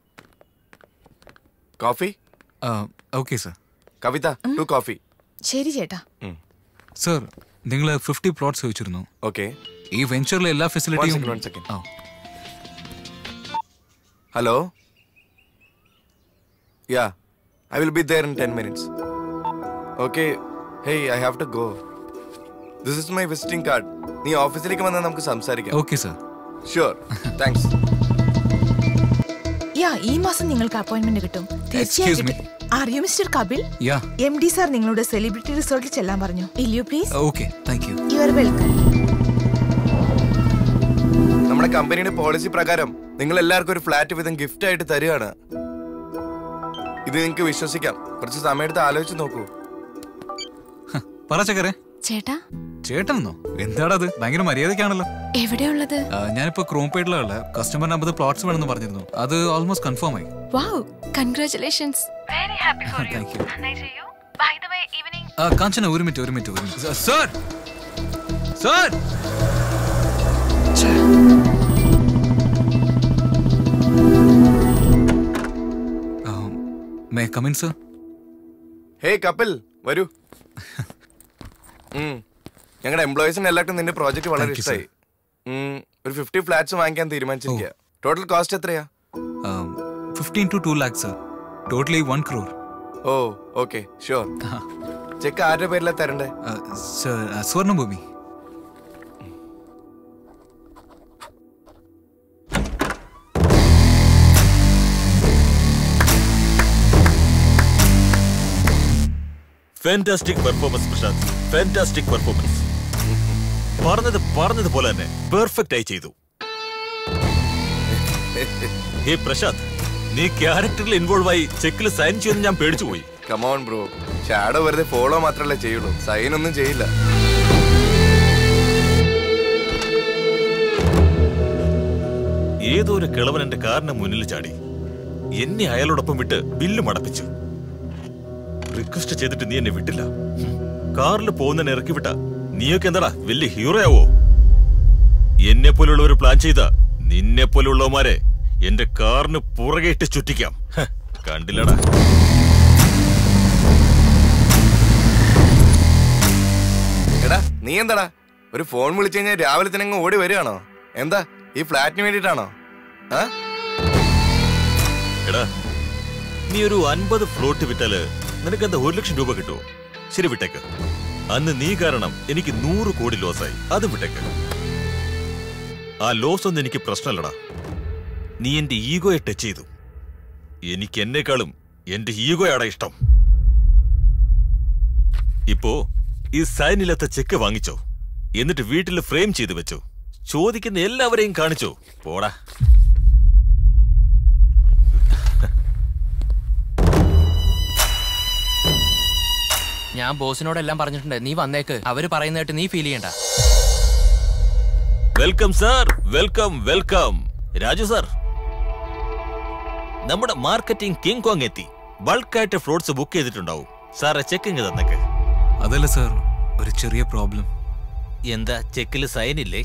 coffee okay sir Kavitha two coffee ശരി ചേട്ടാ സർ നിങ്ങൾ ഫിഫ്റ്റി പ്ലോട്ട്സ് ചോദിച്ചിരുന്നു ഓക്കെ ഈ വെഞ്ചറിലെ എല്ലാ ഫെസിലിറ്റിയും second, one second. Hello yeah I will be there in ten minutes okay hey I have to go this is my visiting card നീ ഓഫീസിലേക്ക് വന്നാൽ നമുക്ക് സംസാരിക്കാം okay sir sure thanks yeah ഈ മാസം നിങ്ങൾക്ക് അപ്പോയിന്റ്മെന്റ് കിട്ടും തീർച്ചയായും me. കിട്ടും. അറിയോ mister Kapil yeah M D sir നിങ്ങളോട് സെലിബ്രിറ്റി റിസോർട്ടിൽ ചെല്ലാൻ പറഞ്ഞു ഇല്ലയോ please okay thank you you are welcome നമ്മുടെ കമ്പനിയുടെ പോളിസി പ്രകാരം നിങ്ങൾ എല്ലാവർക്കും ഒരു ഫ്ലാറ്റ് വീതം ഗിഫ്റ്റ് ആയിട്ട് തരികയാണ് ഇത് നിങ്ങൾക്ക് വിശ്വസിക്കാം കുറച്ച് സമയത്ത് ആലോചിച്ച് നോക്കൂ പറ ചക്കരെ ചേട്ടാ ചേട്ടനെന്നോ എന്താടാ അത് ഭയങ്കര മര്യാദക്കാണല്ലോ എവിടെയുള്ളത് ആ, ഞാനിപ്പോ ക്രോംപേട്ടിലുള്ള കസ്റ്റമറിന് അമ്പത് പ്ലോട്ട്സ് വേണമെന്ന് പറഞ്ഞിരുന്നു അത് ഓൾമോസ്റ്റ് കൺഫേം ആയി wow congratulations very happy for you thank you നന്നായി ചെയ്യൂ ബൈ ദ വേ ഈവനിങ് ആ, കാഞ്ചന ഒരു മിനിറ്റ് ഒരു മിനിറ്റ് ഒരു minute sir sir may come in sir hey Kapil വരൂ ഞങ്ങളുടെ എംപ്ലോയീസിന് എല്ലാവർക്കും നിന്റെ പ്രോജക്റ്റ് വളരെ Thank you, sir. ഇഷ്ടമായി ഉം, ഒരു ഫിഫ്റ്റി ഫ്ലാറ്റ്സ് വാങ്ങിക്കാൻ തീരുമാനിച്ചിരിക്കുക ടോട്ടൽ കോസ്റ്റ് എത്രയാ fifteen two two lakhs sir totally one crore oh okay sure cheque ആരുടെ പേരിലാ തരണ്ടേ sir Swarnabhoomi fantastic performance Prashanth fantastic performance പറഞ്ഞത് പറഞ്ഞതുപോലെ തന്നെ പെർഫെക്റ്റ് ആയി ചെയ്തു ഹേ പ്രശാന്ത് നീ ക്യാരക്ടറിൽ ഇൻവോൾവ് ആയി ചെക്കിൽ സൈൻ ചെയ്യുമെന്ന് ഞാൻ പേടിച്ചു പോയി കമോൺ ബ്രോ ഷാഡോ വെറുതെ ഫോളോ മാത്രമല്ലേ ചെയ്യുള്ളൂ സൈൻ ഒന്നും ചെയ്യില്ല ഏതോ ഒരു കിളവൻ എന്റെ കാറിന് മുന്നിൽ ചാടി എന്നെ അയാളോടൊപ്പം വിട്ട് ബില്ല് മടപ്പിച്ചു റിക്വസ്റ്റ് ചെയ്തിട്ട് നീ എന്നെ വിട്ടില്ല ഹും. കാറിൽ പോകുന്നതിനെ ഇറക്കി വിട്ട നീയൊക്കെ എന്താടാ വലിയ ഹീറോ ആവോ എന്നെ പോലുള്ളവർ പ്ലാൻ ചെയ്ത നിന്നെ പോലുള്ളവന്മാരെ എന്റെ കാറിന് പുറകെ ഇട്ട് ചുറ്റിക്കാം ഹ, കണ്ടില്ലടാ എടാ നീ എന്താടാ ഒരു ഫോൺ വിളിച്ചു കഴിഞ്ഞാൽ രാവിലെ തന്നെ അങ്ങ് ഓടി വരികയാണോ എന്താ ഈ ഫ്ലാറ്റിന് വേണ്ടിയിട്ടാണോ ആ എടാ നീ ഒരു അൻപത് ഫ്ലോട്ട് വിറ്റാല് നിനക്ക് എന്താ ഒരു ലക്ഷം രൂപ കിട്ടുമോ ശരി വിട്ടേക്ക് അന്ന് നീ കാരണം എനിക്ക് നൂറ് കോടി ലോസായി അതും വിട്ടേക്ക് ആ ലോസ് ഒന്നും എനിക്ക് പ്രശ്നമല്ലടാ നീ എന്റെ ഈഗോയെ ടച്ച് ചെയ്തു എനിക്ക് എന്നെക്കാളും എന്റെ ഈഗോയാടാ ഇഷ്ടം ഇപ്പോ ഈ സൈനില്ലാത്ത ചെക്ക് വാങ്ങിച്ചോ എന്നിട്ട് വീട്ടിൽ ഫ്രെയിം ചെയ്ത് വെച്ചോ ചോദിക്കുന്ന എല്ലാവരെയും കാണിച്ചോ പോടാ ഞാൻ ബോസിനോടെല്ലാം പറഞ്ഞിട്ടുണ്ട് നീ വന്നേക്ക് അവര് പറയുന്നതായിട്ട് നീ ഫീൽ ചെയ്യണ്ട welcome sir welcome welcome Raju sir നമ്മുടെ മാർക്കറ്റിംഗ് കിങ് കോങ് എത്തി ബൾക്കായിട്ട് ഫ്രൂട്ട്സ് ബുക്ക് ചെയ്തിട്ടുണ്ടാവും സാറെ ചെക്കിങ് തന്നേക്ക് അതല്ല സാർ ഒരു ചെറിയ പ്രോബ്ലം എന്താ ചെക്കിൽ സൈൻ ഇല്ലേ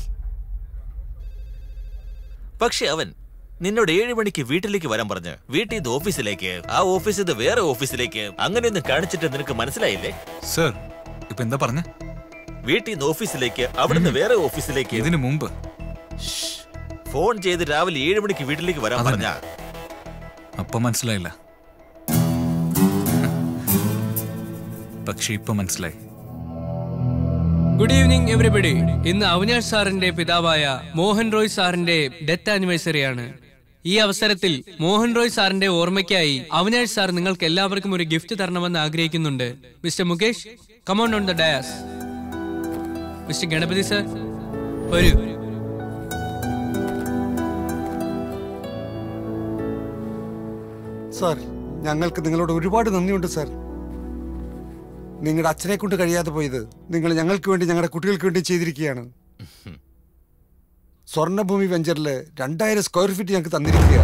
പക്ഷെ അവൻ നിന്നോട് ഏഴ് മണിക്ക് വീട്ടിലേക്ക് വരാൻ പറഞ്ഞ് വീട്ടിൽ നിന്ന് ഓഫീസിലേക്ക് ആ ഓഫീസിൽ നിന്ന് വേറെ ഓഫീസിലേക്ക് അങ്ങനെയൊന്നും കാണിച്ചിട്ട് നിനക്ക് മനസ്സിലായില്ലേ സർ ഇപ്പൊ എന്താ പറഞ്ഞ വീട്ടിൽ നിന്ന് ഓഫീസിലേക്ക് അവിടുന്ന് വേറെ ഓഫീസിലേക്ക് ഇതിനു മുമ്പ് ഫോൺ ചെയ്ത് രാവിലെ ഏഴ് മണിക്ക് വീട്ടിലേക്ക് വരാൻ അതന്നെ. പറഞ്ഞ അപ്പൊ മനസ്സിലായില്ല പക്ഷെ ഇപ്പൊ മനസ്സിലായി ഗുഡ് ഈവനിങ് എവറിബഡി ഇന്ന് അവിനാഷ് സാറിന്റെ പിതാവായ മോഹൻ റോയ് സാറിന്റെ ഡെത്ത് ആനിവേഴ്സറി ആണ് ഈ അവസരത്തിൽ മോഹൻ റോയ് സാറിന്റെ ഓർമ്മയ്ക്കായി അവിനാഷ് സാർ നിങ്ങൾക്ക് എല്ലാവർക്കും ഒരു ഗിഫ്റ്റ് തരണമെന്ന് ആഗ്രഹിക്കുന്നുണ്ട് mister Mukesh come on on the dais mister Ganapathi sir വരൂ സാർ ഞങ്ങൾക്ക് നിങ്ങളോട് ഒരുപാട് നന്ദിയുണ്ട് സാർ നിങ്ങളുടെ അച്ഛനെ കൊണ്ട് കഴിയാതെ പോയത് നിങ്ങൾ ഞങ്ങൾക്ക് വേണ്ടി ഞങ്ങളുടെ കുട്ടികൾക്ക് വേണ്ടി ചെയ്തിരിക്കുകയാണ് സ്വർണ്ണഭൂമി വെഞ്ചറിൽ രണ്ടായിരം സ്ക്വയർ ഫീറ്റ് ഞങ്ങൾക്ക് തന്നിരിക്കുക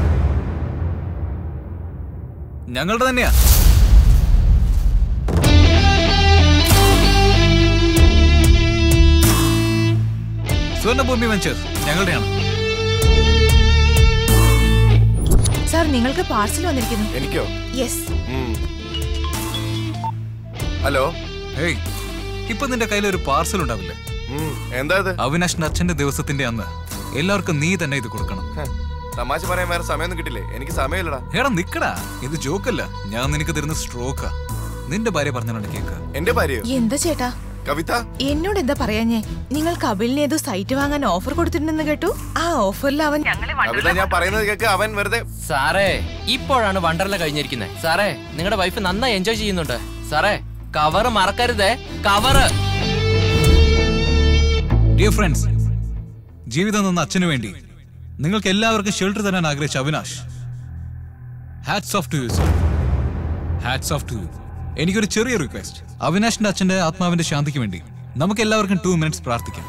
ഞങ്ങളുടെ തന്നെയാ സ്വർണ്ണഭൂമി വെഞ്ചേഴ്സ് ഞങ്ങളുടെയാണ് സാർ നിങ്ങൾക്ക് പാർസൽ വന്നിരിക്കുന്നു എനിക്കോ യെസ് ഹലോ ഹേയ് ഇപ്പൊ നിന്റെ കയ്യിൽ ഒരു പാർസൽ ഉണ്ടാവില്ലേ എന്താ ഇത് അവിനാഷിന്റെ അച്ഛന്റെ ദിവസത്തിന്റെ അന്ന് എല്ലാവർക്കും നീ തന്നെ ഇത് കൊടുക്കണം തമാശ പറയാൻ വേറെ സമയമൊന്നും കിട്ടില്ലേ എനിക്ക് സമയമില്ലടാ എടാ നിക്കടാ ഇത് ജോക്കല്ല ഞാൻ നിനക്ക് തരുന്ന സ്ട്രോക്കാ നിന്റെ ഭാര്യ പറഞ്ഞാണ് കേക്ക് എന്റെ ഭാര്യയോ എന്താ ചേട്ടാ കവിത എന്നോട് എന്താ പറയാഞ്ഞേ നിങ്ങൾ കപിലിന് ഏതോ സൈറ്റ് വാങ്ങാൻ ഓഫർ കൊടുത്തിട്ടുണ്ടെന്ന് കേട്ടു ആ ഓഫറിൽ അവൻ കവിത ഞാൻ പറയുന്നത് കേക്ക് അവൻ വെറുതെ സാറേ ഇപ്പോഴാണ് വണ്ടർല കഴിഞ്ഞിരിക്കുന്നത് സാറേ നിങ്ങളുടെ വൈഫ് നന്നായി എൻജോയ് ചെയ്യുന്നുണ്ട് സാറേ കവറ് മറക്കരുതേ കവറ് ഡിയർ ഫ്രണ്ട്സ് ജീവിതം എന്ന അച്ഛനു വേണ്ടി നിങ്ങൾക്ക് എല്ലാവർക്കും ഷെൽട്ടർ തരാൻ ആഗ്രഹിച്ച Avinash hats off to you sir hats off to you എനിക്കൊരു ചെറിയ റിക്വസ്റ്റ് അവിനാഷിന്റെ അച്ഛന്റെ ആത്മാവിന്റെ ശാന്തിക്ക് വേണ്ടി നമുക്ക് എല്ലാവർക്കും ടു മിനിറ്റ്സ് പ്രാർത്ഥിക്കാം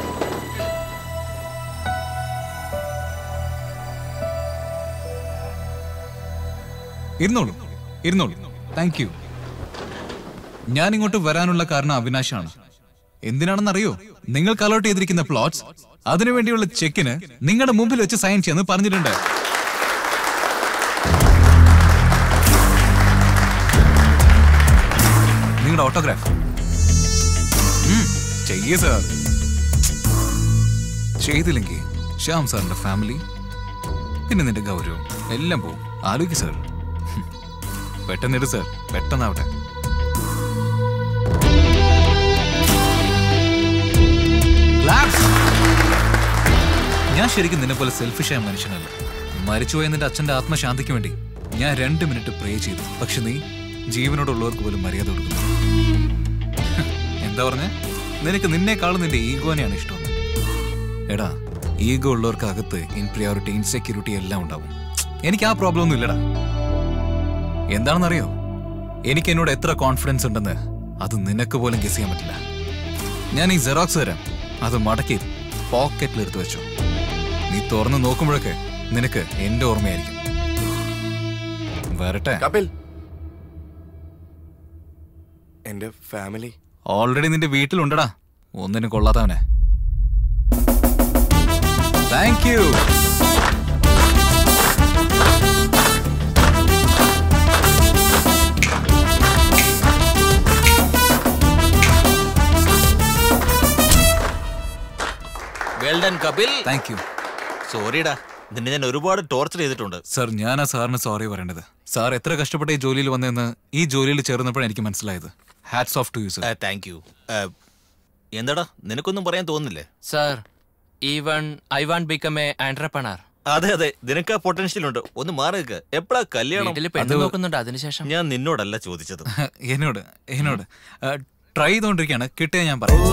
ഇരുന്നോളൂ ഇരുന്നോളൂ താങ്ക് യു ഞാൻ ഇങ്ങോട്ട് വരാനുള്ള കാരണം അവിനാശാണ് എന്തിനാണെന്നറിയോ നിങ്ങൾക്ക് അലോട്ട് ചെയ്തിരിക്കുന്ന പ്ലോട്ട്സ് അതിനുവേണ്ടിയുള്ള ചെക്കിന് നിങ്ങളുടെ മുമ്പിൽ വെച്ച് സൈൻ ചെയ്യാന്ന് പറഞ്ഞിട്ടുണ്ട് നിങ്ങളുടെ ഓട്ടോഗ്രാഫ് ചെയ്യേ സാർ ചെയ്തില്ലെങ്കിൽ ശ്യാം സാറിന്റെ ഫാമിലി പിന്നെ നിന്റെ ഗൗരവം എല്ലാം പോവും ആലോചിക്ക് സാർ പെട്ടെന്നിട് സാർ പെട്ടെന്നാവട്ടെ Claps. ഞാൻ ശരിക്കും നിന്നെ പോലെ സെൽഫിഷായ മനുഷ്യനല്ല മരിച്ചുപോയ നിന്റെ അച്ഛന്റെ ആത്മശാന്തിക്ക് വേണ്ടി ഞാൻ രണ്ട് മിനിറ്റ് പ്രേ ചെയ്തു പക്ഷെ നീ ജീവനോടുള്ളവർക്ക് പോലും മര്യാദ കൊടുക്കുന്നു എന്താ പറഞ്ഞ നിനക്ക് നിന്നേക്കാളും നിന്റെ ഈഗോനെയാണ് ഇഷ്ടം എടാ ഈഗോ ഉള്ളവർക്ക് അകത്ത് ഇൻപ്രിയോറിറ്റി ഇൻസെക്യൂരിറ്റി എല്ലാം ഉണ്ടാവും എനിക്ക് ആ പ്രോബ്ലം ഒന്നും ഇല്ലടാ എന്താണെന്നറിയോ എനിക്ക് എന്നോട് എത്ര കോൺഫിഡൻസ് ഉണ്ടെന്ന് അത് നിനക്ക് പോലും ഗസ് ചെയ്യാൻ പറ്റില്ല ഞാൻ ഈ ജെറോക്സ് തരാം അത് മടക്കി പോക്കറ്റിൽ എടുത്തു വെച്ചോ നീ തുറന്ന് നോക്കുമ്പോഴൊക്കെ നിനക്ക് എന്റെ ഓർമ്മയായിരിക്കും വരട്ടെ കപിൽ എന്റെ ഫാമിലി ഓൾറെഡി നിന്റെ വീട്ടിലുണ്ടടാ ഒന്നിനും കൊള്ളാത്തവനെ thank you well done Kapil thank you സോറിടാ നിന്നെ ഞാൻ ഒരുപാട് ടോർച്ചർ ചെയ്തിട്ടുണ്ട് സർ ഞാനാ സാറിന് സോറി പറയേണ്ടത് സാർ എത്ര കഷ്ടപ്പെട്ട് ഈ ജോലിയിൽ വന്നതെന്ന് ഈ ജോലിയിൽ ചേർന്നപ്പോഴാണ് എനിക്ക് മനസ്സിലായത് hats off to you sir thank you എന്താടാ നിനക്കൊന്നും പറയാൻ തോന്നുന്നില്ലേ sir even I want become a entrepreneur അതെ അതെ നിനക്ക് ആ പൊട്ടൻഷ്യൽ ഉണ്ട് ഒന്ന് മാറി നിൽക്ക് എപ്പോഴാ കല്യാണം വീട്ടില് പെണ്ണ് നോക്കുന്നുണ്ട് അതിനുശേഷം ഞാൻ നിന്നോടല്ല ചോദിച്ചത് എന്നോട് എന്നോട് ട്രൈ ചെയ്തുകൊണ്ടിരിക്കുകയാണ് കിട്ടിയ ഞാൻ പറയാം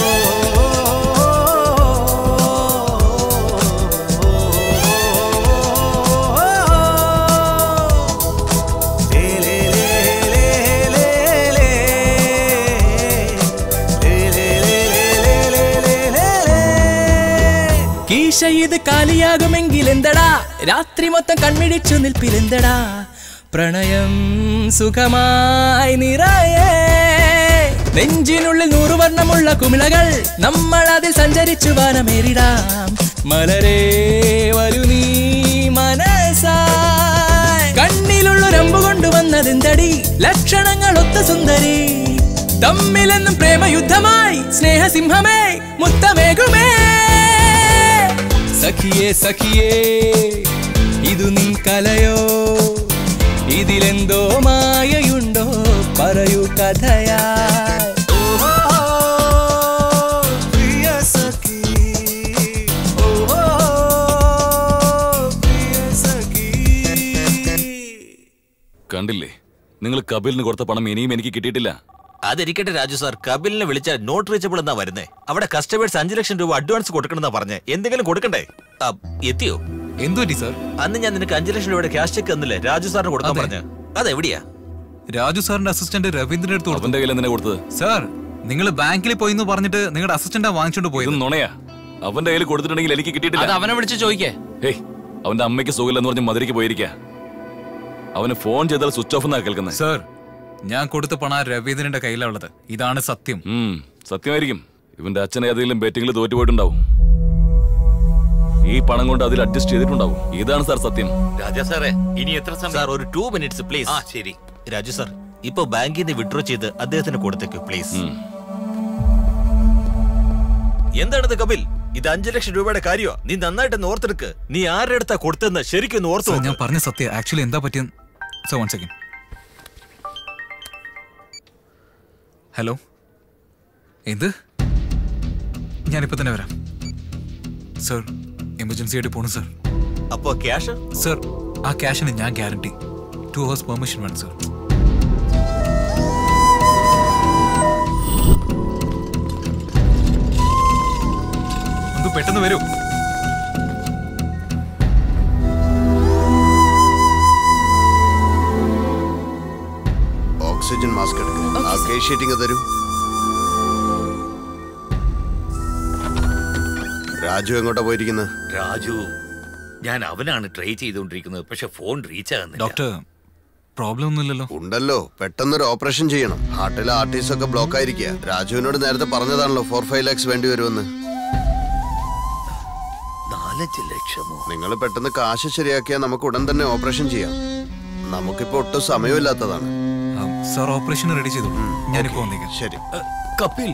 കീശ ഇത് കാലിയാകുമെങ്കിൽ എന്തടാ രാത്രി മൊത്തം കൺമിടിച്ചു നിൽപ്പിലെന്തടാ പ്രണയം സുഖമായി നിറയെ നെഞ്ചിനുള്ളിൽ നൂറുവർണ്ണമുള്ള കുമിളകൾ നമ്മൾ അതിൽ സഞ്ചരിച്ചു വാനമേറിടാം മലരേ വരൂ നീ മനസായി കണ്ണിലുള്ളൊരമ്പ് കൊണ്ടുവന്നതെന്തടി ലക്ഷണങ്ങൾ ഒത്ത സുന്ദരി തമ്മിലെന്നും പ്രേമയുദ്ധമായി സ്നേഹസിംഹമേ മുത്തമേകുമേ സഖിയേ സഖിയേ ഇതു നിൻ കലയോ ഇതിലെന്തോ മായയുണ്ടോ പറയൂ കഥയാ കണ്ടില്ലേ നിങ്ങൾ കപിലിന് കൊടുത്ത പണം ഇനിയും എനിക്ക് കിട്ടിയിട്ടില്ല അതിരിക്കട്ടെ രാജു സാർ കപിലിനെ വിളിച്ചാൽ നോട്ട് റീച്ചബിൾ എന്നാ വരുന്നേ അവിടെ കസ്റ്റമേഴ്സ് അഞ്ചു ലക്ഷം രൂപ അഡ്വാൻസ് കൊടുക്കണമെന്നാ പറഞ്ഞേ എന്തെങ്കിലും കൊടുക്കണ്ടേ ആ, എത്തിയോ എന്തു പറ്റി സാർ അന്ന് ഞാൻ നിനക്ക് അഞ്ചു ലക്ഷം രൂപയുടെ ക്യാഷ് ചെക്ക് തന്നില്ലേ രാജു സാറിന് കൊടുക്കാൻ പറഞ്ഞു അതെവിടെയാ രാജു സാറിന്റെ അസിസ്റ്റന്റ് രവീന്ദ്രന്റെ അടുത്ത് കൊടുത്തു അവന്റെ കയ്യിൽ എന്തിനാ കൊടുത്തത് സാർ നിങ്ങൾ ബാങ്കിൽ പോയി എന്ന് പറഞ്ഞിട്ട് നിങ്ങളുടെ അസിസ്റ്റന്റാ വാങ്ങിച്ചോണ്ട് പോയത് നുണയാ അവന്റെ കയ്യിൽ കൊടുത്തിട്ടുണ്ടെങ്കിൽ എനിക്ക് കിട്ടിയിട്ടില്ല അത് അവനെ വിളിച്ച് ചോദിക്കേ ഏയ് അവന്റെ അമ്മയ്ക്ക് സുഖമില്ലെന്ന് പറഞ്ഞ് മധുരയ്ക്ക് പോയിരിക്ക അവന് ഫോൺ ചെയ്താൽ സ്വിച്ച് ഓഫ് എന്നാ കേൾക്കുന്നത് സാർ ഞാൻ കൊടുത്ത പണം ആ രവീന്ദ്രന്റെ കയ്യിലുള്ളത് ഇതാണ് സത്യം സത്യമായിരിക്കും ഇവന്റെ അച്ഛൻ ഏതെങ്കിലും ബെറ്റിംഗിൽ തോറ്റുപോയിട്ടുണ്ടാവും ഈ പണം കൊണ്ട് അതിൽ അഡ്ജസ്റ്റ് ചെയ്തിട്ടുണ്ടാവും ഇതാണ് സാർ സത്യം രാജാ സാറേ ഇനി എത്ര സമയം സാർ ഒരു ടു മിനിറ്റ്സ് പ്ലീസ് ആ ശരി രാജു സാർ ഇപ്പൊ ബാങ്കിൽ നിന്ന് വിഡ്രോ ചെയ്ത് അദ്ദേഹത്തിന് കൊടുത്തേക്ക് പ്ലീസ് എന്താണിത് കപിൽ ഇത് അഞ്ചു ലക്ഷം രൂപയുടെ കാര്യോ നീ നന്നായിട്ട് ഓർത്തെടുക്ക് നീ ആരുടെ അടുത്താ കൊടുത്തെന്ന് ശരിക്കും ഒന്ന് ഓർത്തു സാർ നോക്ക്. ഞാൻ പറഞ്ഞ സത്യം ആക്ച്വലി എന്താ പറ്റിയെന്ന് സാർ വൺ സെക്കൻഡ് ഹലോ എന്ത് ഞാനിപ്പോ തന്നെ വരാം സർ എമർജൻസി ആയിട്ട് പോണു സർ അപ്പോ ക്യാഷ് സർ ആ ക്യാഷിന് ഞാൻ ഗ്യാരണ്ടി ടു ഹവേഴ്സ് പെർമിഷൻ വേണം സർ ഒന്ന് പെട്ടെന്ന് വരൂ ഓക്സിജൻ മാസ്ക് എടുക്കുക ആ കേസ് ഷീറ്റിംഗ് തരൂ രാജു എങ്ങോട്ടാ പോയിരിക്കുന്നത് രാജു ഞാൻ അവനാണ് ട്രൈ ചെയ്തുകൊണ്ടിരിക്കുന്നത് പക്ഷെ ഫോൺ റീച്ച് ആകുന്നില്ല ഡോക്ടർ പ്രോബ്ലം ഒന്നുമില്ലല്ലോ ഉണ്ടല്ലോ പെട്ടെന്നൊരു ഓപ്പറേഷൻ ചെയ്യണം ഹാർട്ടിലെ ആർട്ടീസ് ഒക്കെ ബ്ലോക്ക് ആയിരിക്കുക രാജുവിനോട് നേരത്തെ പറഞ്ഞതാണല്ലോ ഫോർ ഫൈവ് ലാക്സ് വേണ്ടി വരുമെന്ന് നാലഞ്ച് ലക്ഷമോ നിങ്ങൾ പെട്ടെന്ന് കാശ് ശരിയാക്കിയാൽ നമുക്ക് ഉടൻ തന്നെ ഓപ്പറേഷൻ ചെയ്യാം നമുക്കിപ്പോ ഒട്ടും സമയമില്ലാത്തതാണ് സാർ ഓപ്പറേഷൻ റെഡി ചെയ്തോളൂ ഞാനിപ്പോ വന്നേക്കാം ശരി കപിൽ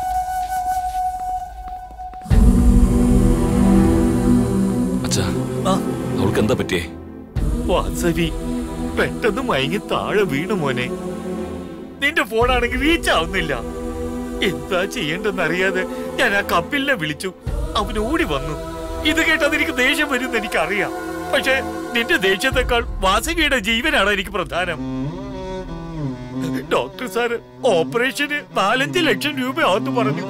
അച്ഛാ അവൾക്ക് എന്താ പറ്റിയേ വാസവി പെട്ടെന്ന് മയങ്ങി താഴെ വീണു മോനെ നിന്റെ ഫോണാണെങ്കിൽ റീച്ച് ആവുന്നില്ല എന്താ ചെയ്യേണ്ടെന്ന് അറിയാതെ ഞാൻ ആ കപ്പിലിനെ വിളിച്ചു അവൻ ഓടി വന്നു ഇത് കേട്ടത് എനിക്ക് ദേഷ്യം വരുമെന്ന് എനിക്കറിയാം പക്ഷെ നിന്റെ ദേഷ്യത്തെക്കാൾ വാസവിയുടെ ജീവനാണ് എനിക്ക് പ്രധാനം ഡോക്ടർ സാറ് ഓപ്പറേഷന് നാലഞ്ച് ലക്ഷം രൂപയാന്ന് പറഞ്ഞു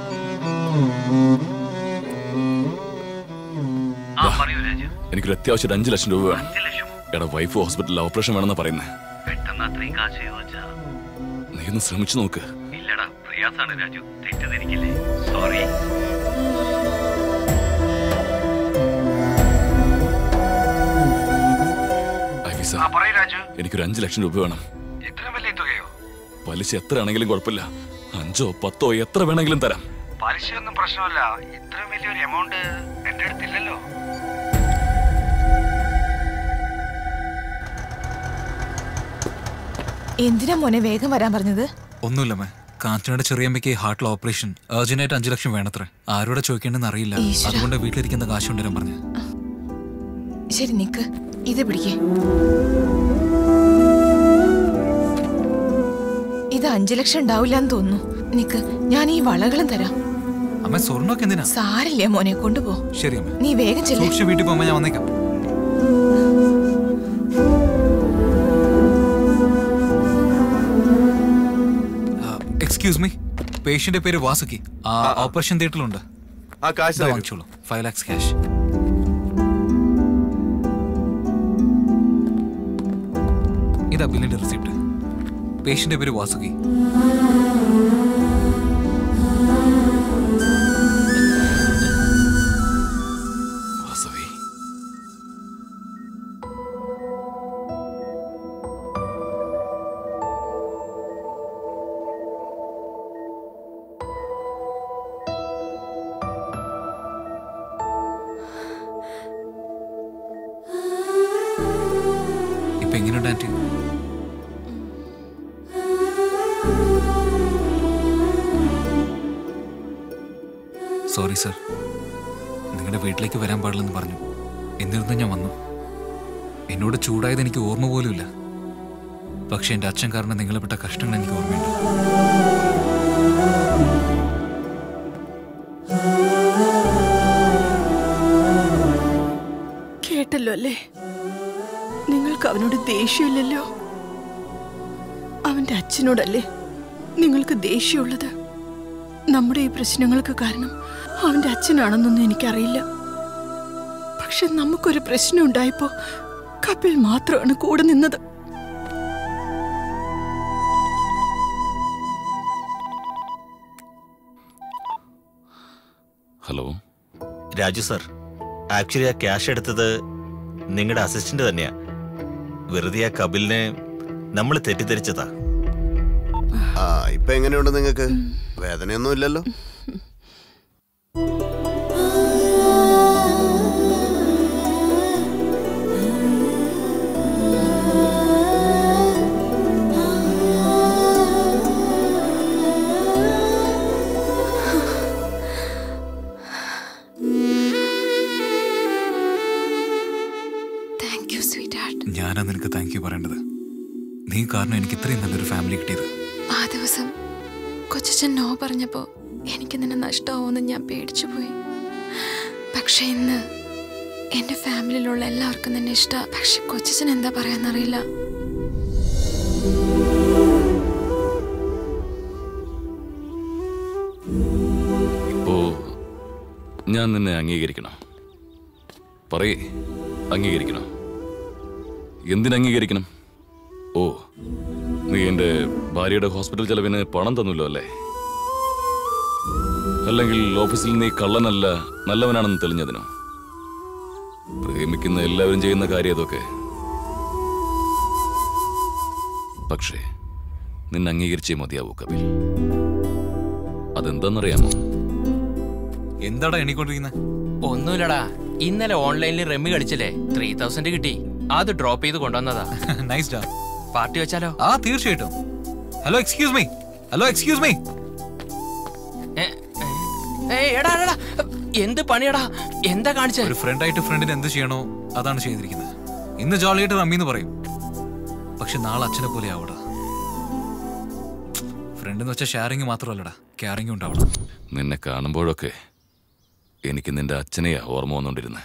ആ പറയൂ രാജു എനിക്കൊരു അത്യാവശ്യം ഒരു അഞ്ച് ലക്ഷം രൂപ വേണം എടാ വൈഫ് ഹോസ്പിറ്റലിൽ ഓപ്പറേഷൻ വേണമെന്നാ പറയുന്നത് പെട്ടെന്ന് അത്രയും കാശ് ചോദിച്ചാ നീ ഒന്ന് ശ്രമിച്ചു നോക്ക് ഇല്ലടാ പ്രയാസാണ് രാജു തെറ്റിദ്ധരിക്കില്ലേ സോറി ഐവിസ ആ, പറയൂ രാജു. എനിക്കൊരു അഞ്ച് ലക്ഷം രൂപ വേണം ഇത്രയും വലിയ തുകയോ പലിശ എത്ര ആണെങ്കിലും കുഴപ്പമില്ല അഞ്ചോ പത്തോ എത്ര വേണമെങ്കിലും തരാം പലിശയൊന്നും പ്രശ്നമല്ല ഇത്രയും വലിയൊരു എമൗണ്ട് എന്റെ അടുത്തില്ലല്ലോ എന്തിനാ മോനെ വേഗം വരാൻ പറഞ്ഞത് ഒന്നുമില്ല മേ കാഞ്ചനയുടെ ചെറിയമ്മയ്ക്ക് ഹാർട്ടിൽ ഓപ്പറേഷൻ അർജന്റായിട്ട് അഞ്ചു ലക്ഷം വേണത്രേ ആരോടെ ചോദിക്കേണ്ടെന്ന് അറിയില്ല ഈശ്വരാ. അതുകൊണ്ട് വീട്ടിലിരിക്കുന്ന കാശ് കൊണ്ടുവരാൻ പറഞ്ഞു ശരി നിക്ക് ഇത് പിടിക്കേ ഇത് അഞ്ചു ലക്ഷം ഉണ്ടാവില്ല എന്ന് തോന്നുന്നു നിക്ക് ഞാൻ ഈ വളകളും തരാം അമ്മ സ്വർണ്ണമൊക്കെ എന്തിനാ സാരില്ല മോനെ കൊണ്ടുപോ ശരി അമ്മ നീ വേഗം ചെല്ലേ സൂക്ഷിച്ച് വീട്ടിൽ പോകുമ്പോ ഞാൻ വന്നേക്കാം എക്സ്ക്യൂസ് മീ പേഷ്യന്റെ പേര് വാസുക്കി ആ ഓപ്പറേഷൻ തിയേറ്ററിലുണ്ട് ആ കാശ് ഇതാ തരൂ. വാങ്ങിച്ചോളൂ ഫൈവ് ലാക്സ് ക്യാഷ് ഇതാ ബില്ലിന്റെ റിസിപ്റ്റ് പേഷ്യന്റെ പേര് വാസുകി വാസവി ഇപ്പൊ എങ്ങനെയുണ്ട് ആന്റി സോറി സർ നിങ്ങളുടെ വീട്ടിലേക്ക് വരാൻ പാടില്ലെന്ന് പറഞ്ഞു എന്നിരുന്നു ഞാൻ വന്നു എന്നോട് ചൂടായത് എനിക്ക് ഓർമ്മ പോലുമില്ല പക്ഷെ എൻ്റെ അച്ഛൻ കാരണം നിങ്ങളെ പെട്ട കഷ്ടങ്ങൾ എനിക്ക് ഓർമ്മയുണ്ട് കേട്ടല്ലോ അല്ലേ നിങ്ങൾക്ക് അവനോട് ദേഷ്യമില്ലല്ലോ അവന്റെ അച്ഛനോടല്ലേ നിങ്ങൾക്ക് ദേഷ്യമുള്ളത് നമ്മുടെ ഈ പ്രശ്നങ്ങൾക്ക് കാരണം അവന്റെ അച്ഛനാണെന്നൊന്നും എനിക്കറിയില്ല പക്ഷെ നമുക്കൊരു പ്രശ്നം ഉണ്ടായപ്പോ കപിൽ മാത്രമാണ് കൂടെ നിന്നത് ഹലോ രാജു സർ ആക്ച്വലി ആ ക്യാഷ് എടുത്തത് നിങ്ങളുടെ അസിസ്റ്റന്റ് തന്നെയാ വെറുതെ ആ കപിലിനെ നമ്മൾ തെറ്റിദ്ധരിച്ചതാ ആ ഇപ്പൊ എങ്ങനെയുണ്ട് നിങ്ങൾക്ക് വേദനയൊന്നും ഇല്ലല്ലോ താങ്ക് യു സ്വീറ്റ് ഹാർട്ട് ഞാനാ നിനക്ക് താങ്ക് യു പറയേണ്ടത് നീ കാരണം എനിക്ക് ഇത്രയും നല്ലൊരു ഫാമിലി കിട്ടിയത് ആ ദിവസം കൊച്ചച്ഛൻ നോ പറഞ്ഞപ്പോ എനിക്ക് നിന്നെ നഷ്ടമാവുമെന്ന് ഞാൻ പേടിച്ചു പോയി പക്ഷെ ഇന്ന് എന്റെ ഫാമിലിയിലുള്ള എല്ലാവർക്കും നിന്നെ ഇഷ്ട പക്ഷെ കൊച്ചച്ഛൻ എന്താ പറയാന്നറിയില്ല ഇപ്പോ ഞാൻ നിന്നെ അംഗീകരിക്കണം പറയേ അംഗീകരിക്കണം എന്തിനംഗീകരിക്കണം ഓ നീ എന്റെ ഭാര്യയുടെ ഹോസ്പിറ്റൽ ചെലവിന് പണം തന്നല്ലോ അല്ലേ അല്ലെങ്കിൽ ഓഫീസിൽ നീ കള്ളനല്ല നല്ലവനാണെന്ന് തെളിഞ്ഞതിനോ പ്രേമിക്കുന്ന എല്ലാവരും ചെയ്യുന്ന കാര്യം അതൊക്കെ പക്ഷേ നിന്നെ അംഗീകരിച്ചേ മതിയാവൂ കപിൽ അതെന്താണെന്നറിയാമോ എന്താടാ എണ്ണിക്കൊണ്ടിരിക്കുന്നത് ഒന്നുമില്ലടാ ഇന്നലെ ഓൺലൈനിൽ റെമ്മി കളിച്ചില്ലേ ത്രീ തൗസൻഡ് കിട്ടി അത് ഡ്രോപ്പ് ചെയ്ത് കൊണ്ടുവന്നതാ നൈസ് ഡാ പാർട്ടി വെച്ചാലോ ആ തീർച്ചയായിട്ടും hello excuse me hello excuse me ഏയ് എടാ എടാ എന്ത് പണിയടാ എന്താ കാണിച്ചേ ഒരു ഫ്രണ്ടായിട്ട് ഫ്രണ്ടിന് എന്ത് ചെയ്യണോ അതാണ് ചെയ്തിരിക്കുന്നത് ഇന്ന് ജോളിയായിട്ട് റമ്മി എന്ന് പറയും പക്ഷെ നാളെ അച്ഛനെ പോലെ ആവടാ ഫ്രണ്ട് എന്ന് വെച്ചാൽ ഷെയറിങ് മാത്രമല്ലടാ കെയറിങ് ഉണ്ടാവണം നിന്നെ കാണുമ്പോഴൊക്കെ എനിക്ക് നിന്റെ അച്ഛനെയാ ഓർമ്മ വന്നുകൊണ്ടിരുന്നത്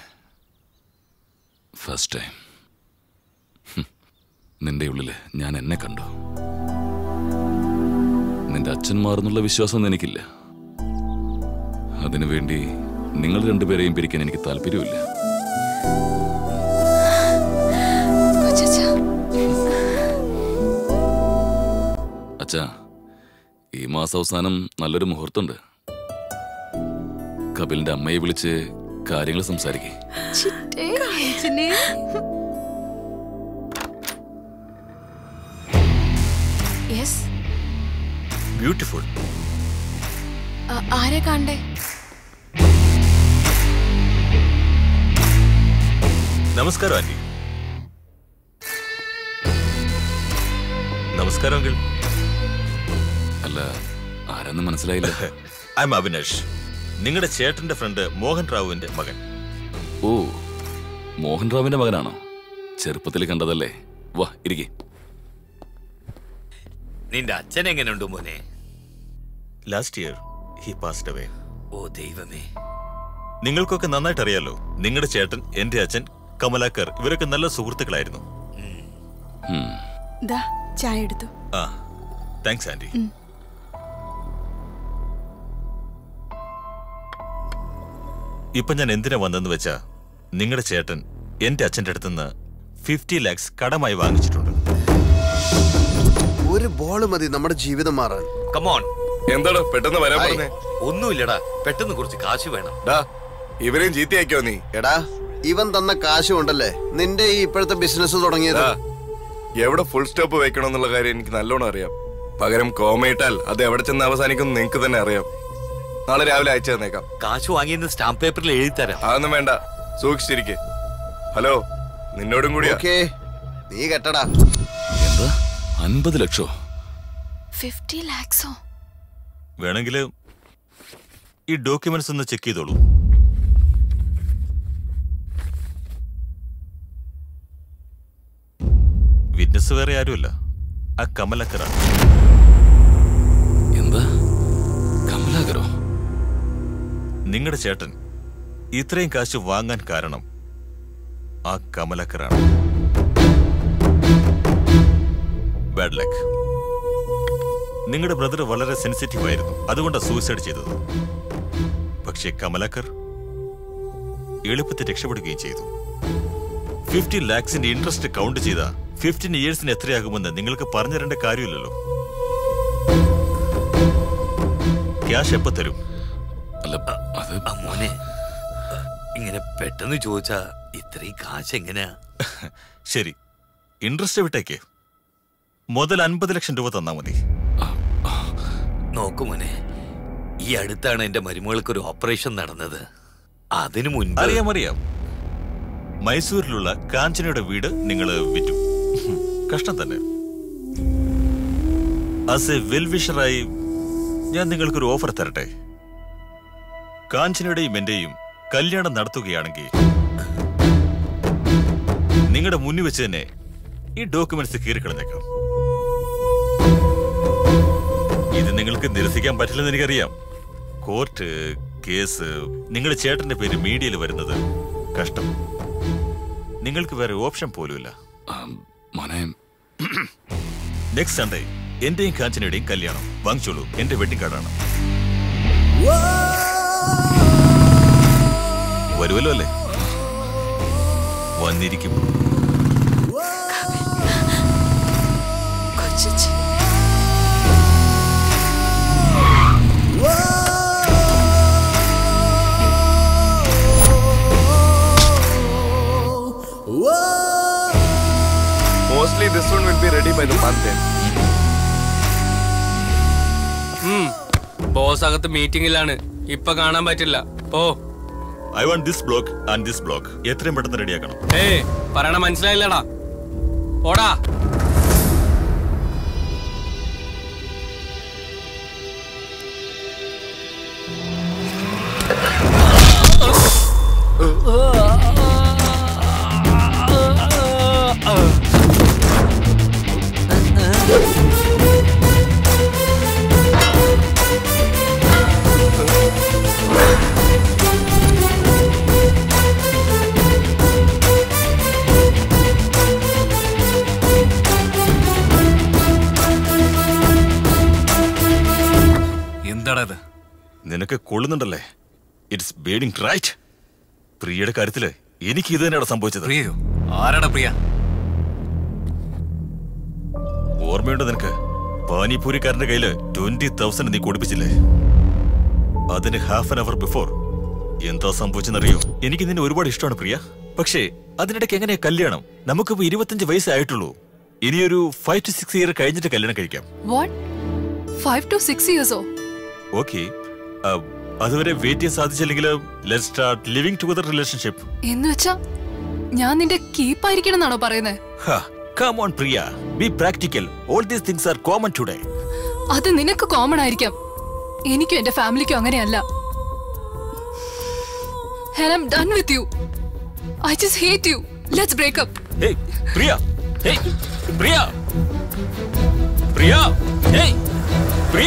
ഫസ്റ്റ് ടൈം നിന്റെ ഉള്ളില് ഞാൻ എന്നെ കണ്ടു നിന്റെ അച്ഛൻ മാറുന്നുള്ള വിശ്വാസം എനിക്കില്ല അതിനുവേണ്ടി നിങ്ങൾ രണ്ടുപേരെയും പിരിക്കാൻ എനിക്ക് താല്പര്യമില്ല അച്ഛാ ഈ മാസാവസാനം നല്ലൊരു മുഹൂർത്തമുണ്ട് കപിലിന്റെ അമ്മയെ വിളിച്ച് കാര്യങ്ങൾ സംസാരിക്കേ യെസ് ബ്യൂട്ടിഫുൾ ആരെ കണ്ടേ നമസ്കാരം ആന്റി നമസ്കാരം അങ്കിൾ അല്ല ആരെന്ന് മനസ്സിലായില്ല ഐ എം അവിനാഷ് നിങ്ങളുടെ ചേട്ടന്റെ ഫ്രണ്ട് മോഹൻ റാവുവിന്റെ മകൻ ഓ മോഹൻ റാവിന്റെ മകനാണോ ചെറുപ്പത്തിൽ കണ്ടതല്ലേ വാ ഇരിക്കേ നിന്റെ അച്ഛൻ എങ്ങനെയുണ്ട് മോനെ last year he passed away ഓ ദൈവമേ നിങ്ങൾക്കൊക്കെ നന്നായിട്ട് അറിയാലോ നിങ്ങളുടെ ചേട്ടൻ എന്റെ അച്ഛൻ കമലാക്കർ ഇവരൊക്കെ നല്ല സുഹൃത്തുക്കളായിരുന്നു ദാ ചായ എടുത്തു ആ താങ്ക്സ് ആന്റി ഉം. ഇപ്പൊ ഞാൻ എന്തിനാ വന്നെന്ന് വെച്ചാ നിങ്ങളുടെ ചേട്ടൻ എന്റെ അച്ഛന്റെ അടുത്തുനിന്ന് ഫിഫ്റ്റി ലാക്സ് കടമായി വാങ്ങിച്ചിട്ടുണ്ട് ഒരു ബോൾ മതി നമ്മുടെ ജീവിതം മാറാൻ കമോൺ എന്താടാ പെട്ടെന്ന് വരാൻ ഹായ്. പറഞ്ഞേ ഒന്നുമില്ലടാ പെട്ടെന്ന് കുറച്ച് കാശ് വേണം ഡാ ഇവരെയും ചീത്തയാക്കിയോ നീ എടാ ഇവൻ തന്ന കാശ് കൊണ്ടല്ലേ നിന്റെ ഈ ഇപ്പോഴത്തെ ബിസിനസ് തുടങ്ങിയത് ഡാ, എവിടെ ഫുൾ സ്റ്റോപ്പ് വെക്കണം എന്നുള്ള കാര്യം എനിക്ക് നല്ലോണം അറിയാം പകരം കോമയിട്ടാൽ അത് എവിടെ ചെന്ന് അവസാനിക്കും നിങ്ങക്ക് തന്നെ അറിയാം നാളെ രാവിലെ അയച്ചു തന്നേക്കാം കാശ് വാങ്ങിയെന്ന് സ്റ്റാമ്പ് പേപ്പറിൽ എഴുതി തരാം അതൊന്നും വേണ്ട സൂക്ഷിച്ചിരിക്കെ ഹലോ നിന്നോടും കൂടിയാ ഓക്കേ നീ കെട്ടടാ എന്താ അൻപത് ലക്ഷോ ഫിഫ്റ്റി ലാക്സോ വേണമെങ്കിൽ ഈ ഡോക്യുമെന്റ്സ് ഒന്ന് ചെക്ക് ചെയ്തോളൂ വിറ്റ്നസ് വേറെ ആരുമല്ല ആ കമലക്കറാണ് എന്താ കമലാകരോ നിങ്ങളുടെ ചേട്ടൻ ഇത്രയും കാശ് വാങ്ങാൻ കാരണം ആ കമലക്കറാണ് ബാഡ് ലക്ക് നിങ്ങളുടെ ബ്രദർ വളരെ സെൻസിറ്റീവ് ആയിരുന്നു അതുകൊണ്ടാണ് സൂയിസൈഡ് ചെയ്തത് പക്ഷേ കമലക്കർ എളുപ്പത്തിൽ രക്ഷപ്പെടുകയും ചെയ്തു ഫിഫ്റ്റി ലാക്സിന്റെ ഇൻട്രസ്റ്റ് കൗണ്ട് ചെയ്ത ഫിഫ്റ്റീൻ ഇയേഴ്സിന് എത്രയാകുമെന്ന് നിങ്ങൾക്ക് പറഞ്ഞു തരേണ്ട കാര്യമില്ലല്ലോ ക്യാഷ് എപ്പോ തരും അല്ല അത് ആ മോനെ ഇങ്ങനെ പെട്ടെന്ന് ചോദിച്ചാ ഇത്രയും കാശ് എങ്ങനെയാ ശരി ഇൻട്രസ്റ്റ് വിട്ടേക്ക് മുതൽ അൻപത് ലക്ഷം രൂപ തന്നാ മതി നോക്കു മോനെ ഈ അടുത്താണ് എന്റെ മരുമകൾക്ക് ഒരു ഓപ്പറേഷൻ നടന്നത് അതിനു മുൻപ് അറിയാം അറിയാം മൈസൂരിലുള്ള കാഞ്ചനയുടെ വീട് നിങ്ങൾ വിറ്റു ഹും, കഷ്ടം തന്നെ ആസ് എ വെൽവിഷറായി ഞാൻ നിങ്ങൾക്കൊരു ഓഫർ തരട്ടെ കാഞ്ചനയുടെയും എന്റെയും കല്യാണം നടത്തുകയാണെങ്കിൽ നിങ്ങളുടെ മുന്നിൽ വെച്ച് തന്നെ ഈ ഡോക്യുമെന്റ്സ് കീറിക്കളഞ്ഞേക്കാം ഇത് നിങ്ങൾക്ക് നിരസിക്കാൻ പറ്റില്ലെന്ന് എനിക്കറിയാം കോർട്ട് കേസ് നിങ്ങളുടെ ചേട്ടന്റെ പേര് മീഡിയയിൽ വരുന്നത് കഷ്ടം നിങ്ങൾക്ക് വേറെ ഓപ്ഷൻ പോലുമില്ല മോനെ നെക്സ്റ്റ് സൺഡേ എന്റെയും കാഞ്ചനയുടെയും കല്യാണം വാങ്ങിച്ചോളൂ എന്റെ വെഡിങ് കാർഡാണ് വരുമല്ലോ അല്ലേ വന്നിരിക്കും Kochi mostly this one will be ready by the month boss അകത്ത് മീറ്റിംഗിലാണ് ഇപ്പൊ കാണാൻ പറ്റില്ല oh I want this block and this block എത്രയും പെട്ടെന്ന് റെഡിയാക്കണം ഏ പറയണ മനസ്സിലായില്ലടാ ഓടാ ആ നിനക്ക് കൊള്ളുന്നുണ്ടല്ലേ ഇറ്റ്സ് ബേഡിംഗ് റൈറ്റ് പ്രിയയുടെ കാര്യത്തില് എനിക്ക് ഇത് തന്നെയാണ് സംഭവിച്ചത് പ്രിയയോ ആരാടാ പ്രിയ ഓർമ്മയുണ്ട് നിനക്ക് പാനിപൂരിക്കാരന്റെ കയ്യില് ട്വന്റി തൗസൻഡ് നീ കൊടുപ്പിച്ചില്ലേ അതിന് ഹാഫ് ആൻ അവർ ബിഫോർ എന്താ സംഭവിച്ചെന്നറിയോ എനിക്ക് നിന്നെ ഒരുപാട് ഇഷ്ടമാണ് പ്രിയ പക്ഷേ അതിനിടയ്ക്ക് എങ്ങനെയാ കല്യാണം നമുക്കിപ്പോ ഇരുപത്തഞ്ച് വയസ്സേ ആയിട്ടുള്ളൂ ഇനിയൊരു ഫൈവ് ടു സിക്സ് ഇയർ കഴിഞ്ഞിട്ട് കല്യാണം കഴിക്കാം വാട്ട് ഫൈവ് ടു സിക്സ് ഇയേഴ്സോ ഓക്കെ അതുവരെ വെയിറ്റ് ചെയ്യാൻ സാധിച്ചില്ലെങ്കിൽ let start living together relationship എന്ന് വെച്ചാ ഞാൻ നിന്റെ കീപ്പായിരിക്കണം എന്നാണോ പറയുന്നത് come on Priya be practical all these things are common today അത് നിനക്ക് കോമൺ ആയിരിക്കാം എനിക്കും എന്റെ ഫാമിലിക്കും അങ്ങനെയല്ല And I'm done with you. I just hate you. Let's break up. Hey Priya hey Priya Priya hey Priya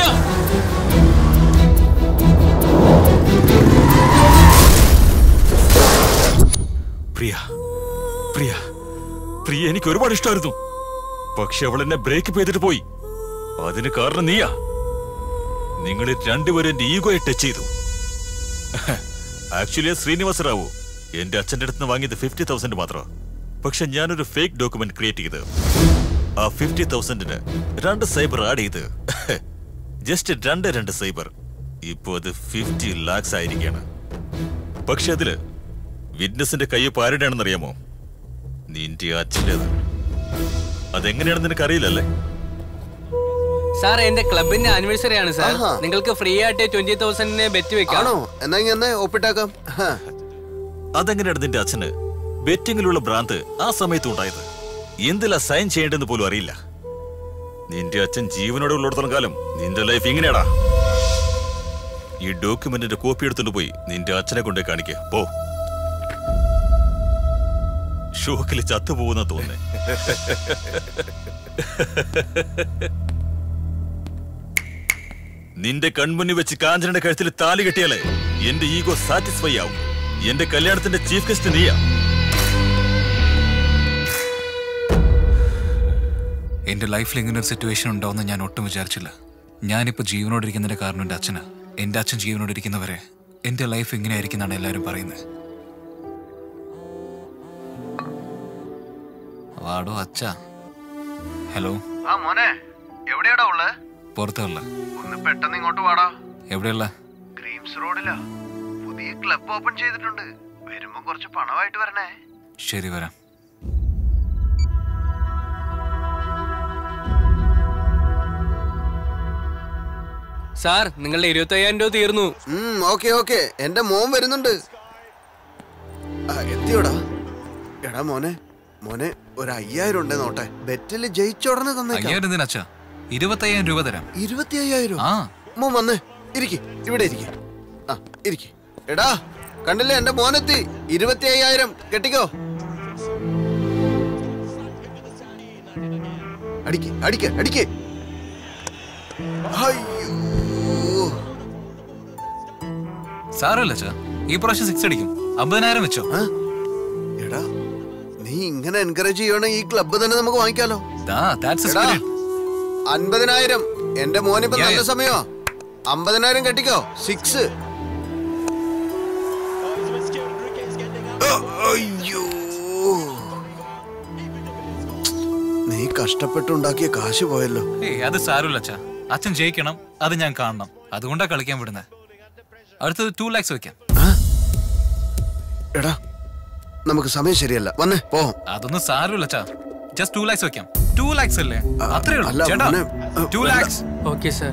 Priya Priya Priya എനിക്ക് ഒരുപാട് ഇഷ്ടമായിരുന്നു പക്ഷെ അവൾ എന്നെ ബ്രേക്ക് ചെയ്തിട്ട് പോയി അതിന് കാരണം നീയാ നിങ്ങൾ രണ്ടുപേരും എന്റെ ഈഗോയെ ടച്ച് ചെയ്തു ആക്ച്വലി ശ്രീനിവാസ റാവു എന്റെ അച്ഛന്റെ അടുത്ത് നിന്ന് വാങ്ങിയത് ഫിഫ്റ്റി തൗസൻഡ് മാത്രം പക്ഷെ ഞാനൊരു ഫേക്ക് ഡോക്യുമെന്റ് ക്രിയേറ്റ് ചെയ്ത് ആ ഫിഫ്റ്റി തൗസൻഡിന് രണ്ട് സൈബർ ആഡ് ചെയ്ത് ജസ്റ്റ് രണ്ട് രണ്ട് സൈബർ ഇപ്പോ അത് ഫിഫ്റ്റി ലാക്സ് ആയിരിക്കാണ് പക്ഷെ അതില് വിറ്റ്നസിന്റെ കയ്യൊപ്പ് ആരുടെയാണെന്ന് അറിയാമോ നിന്റെ അച്ഛൻ്റെത് അതെങ്ങനെയാണെന്ന് നിനക്ക് അറിയില്ലല്ലേ സാർ എന്റെ ക്ലബിന്റെ ആനിവേഴ്സറി ആണ് സാർ നിങ്ങൾക്ക് ഫ്രീ ആയിട്ട് ട്വന്റി തൗസൻഡിന് ബെറ്റ് വെക്കാം ആണോ എന്നാ ഇങ്ങനെ ഒപ്പിട്ടാക്കാം ഹാ. അതെങ്ങനെയാണ് നിന്റെ അച്ഛന് ബെറ്റിങ്ങിലുള്ള ഭ്രാന്ത് ആ സമയത്ത് ഉണ്ടായത് എന്തിലാ സൈൻ ചെയ്യേണ്ടെന്ന് പോലും അറിയില്ല നിന്റെ അച്ഛൻ ജീവനോടെ ഉള്ളിടത്തോളം കാലം നിന്റെ ലൈഫ് ഇങ്ങനെയാടാ ഈ ഡോക്യുമെന്റിന്റെ കോപ്പി എടുത്തോണ്ട് പോയി നിന്റെ അച്ഛനെ കൊണ്ടേ കാണിക്ക പോ ഷോക്കിൽ ചത്തുപോകുന്ന തോന്നേ നിന്റെ കൺമുന്നിൽ വെച്ച് കാഞ്ചനയുടെ കഴുത്തിൽ താലി കെട്ടിയാലേ എന്റെ ഈഗോ സാറ്റിസ്ഫൈ ആവും എന്റെ കല്യാണത്തിന്റെ ചീഫ് ഗസ്റ്റ് നീയാ എന്റെ ലൈഫിൽ ഇങ്ങനെ ഒരു സിറ്റുവേഷൻ ഉണ്ടാവുമെന്ന് ഞാൻ ഒട്ടും വിചാരിച്ചില്ല ഞാനിപ്പോ ജീവനോടിരിക്കുന്നതിന്റെ കാരണം എന്റെ അച്ഛനാ എന്റെ അച്ഛൻ ജീവനോടിരിക്കുന്നവരെ എന്റെ ലൈഫ് ഇങ്ങനെയായിരിക്കും എന്നാണ് എല്ലാവരും പറയുന്നത് വാടോ അച്ഛ ഹലോ ആ മോനെ എവിടെയാടാ ഉള്ളത് പുറത്തുള്ള ഒന്ന് പെട്ടെന്ന് ഇങ്ങോട്ട് വാടാ എവിടെയുള്ള ക്രീംസ് റോഡിലാ പുതിയ ക്ലബ് ഓപ്പൺ ചെയ്തിട്ടുണ്ട് വരുമ്പോ കുറച്ച് പണമായിട്ട് വരണേ ശരി വരാം സാർ നിങ്ങളുടെ ഇരുപത്തി അയ്യായിരം രൂപ തീർന്നു ഓക്കെ ഓക്കെ എന്റെ മോൻ വരുന്നുണ്ട് ആ, എത്തിയോടാ എടാ മോനെ മോനെ ഒരു അയ്യായിരം ഉണ്ടേ നോട്ടെ ബെറ്റില് ജയിച്ചോടനെ തന്നേക്കാം അയ്യായിരം എന്തിനാ അച്ഛാ ഇരുപത്തയ്യായിരം രൂപ തരാം ഇരുപത്തി അയ്യായിരം ആ മോൻ വന്നേ ഇരിക്ക് ഇവിടെ ഇരിക്ക് ആ ഇരിക്ക് എടാ കണ്ടില്ലേ എന്റെ മോനെത്തി ഇരുപത്തി അയ്യായിരം കെട്ടിക്കോ അടിക്ക് അടിക്ക് അടിക്ക് അയ്യോ സാരമല്ല അച്ഛാ ഈ പ്രാവശ്യം സിക്സ് അടിക്കും അമ്പതിനായിരം വെച്ചോ എടാ നീ ഇങ്ങനെ എൻകറേജ് ചെയ്യണേ ഈ ക്ലബ്ബ് തന്നെ നമുക്ക് വാങ്ങിക്കാലോ that's a എടാ, spirit. അൻപതിനായിരം എന്റെ മോനിപ്പോ Yeah, നല്ല yeah. സമയമാ അമ്പതിനായിരം കെട്ടിക്കോ സിക്സ് അയ്യോ നീ കഷ്ടപ്പെട്ടുണ്ടാക്കിയ കാശ് പോയല്ലോ ഏയ് അത് സാരമില്ല അച്ഛാ അച്ഛൻ ജയിക്കണം അത് ഞാൻ കാണണം അതുകൊണ്ടാ കളിക്കാൻ വിടുന്നത് അടുത്തത് ടു ലാക്സ് വെക്കാം എടാ നമുക്ക് സമയം ശരിയല്ല വന്നേ പോ അതൊന്നും സാരമില്ല അച്ഛാ ജസ്റ്റ് ടു ലാക്സ് വെക്കാം ടു ലാക്സ് അല്ലേ അത്രേ അല്ല, ഉള്ളൂ ചേട്ടാ മോനെ, ടു വേണ്ട. ലാക്സ് ഓക്കെ സാർ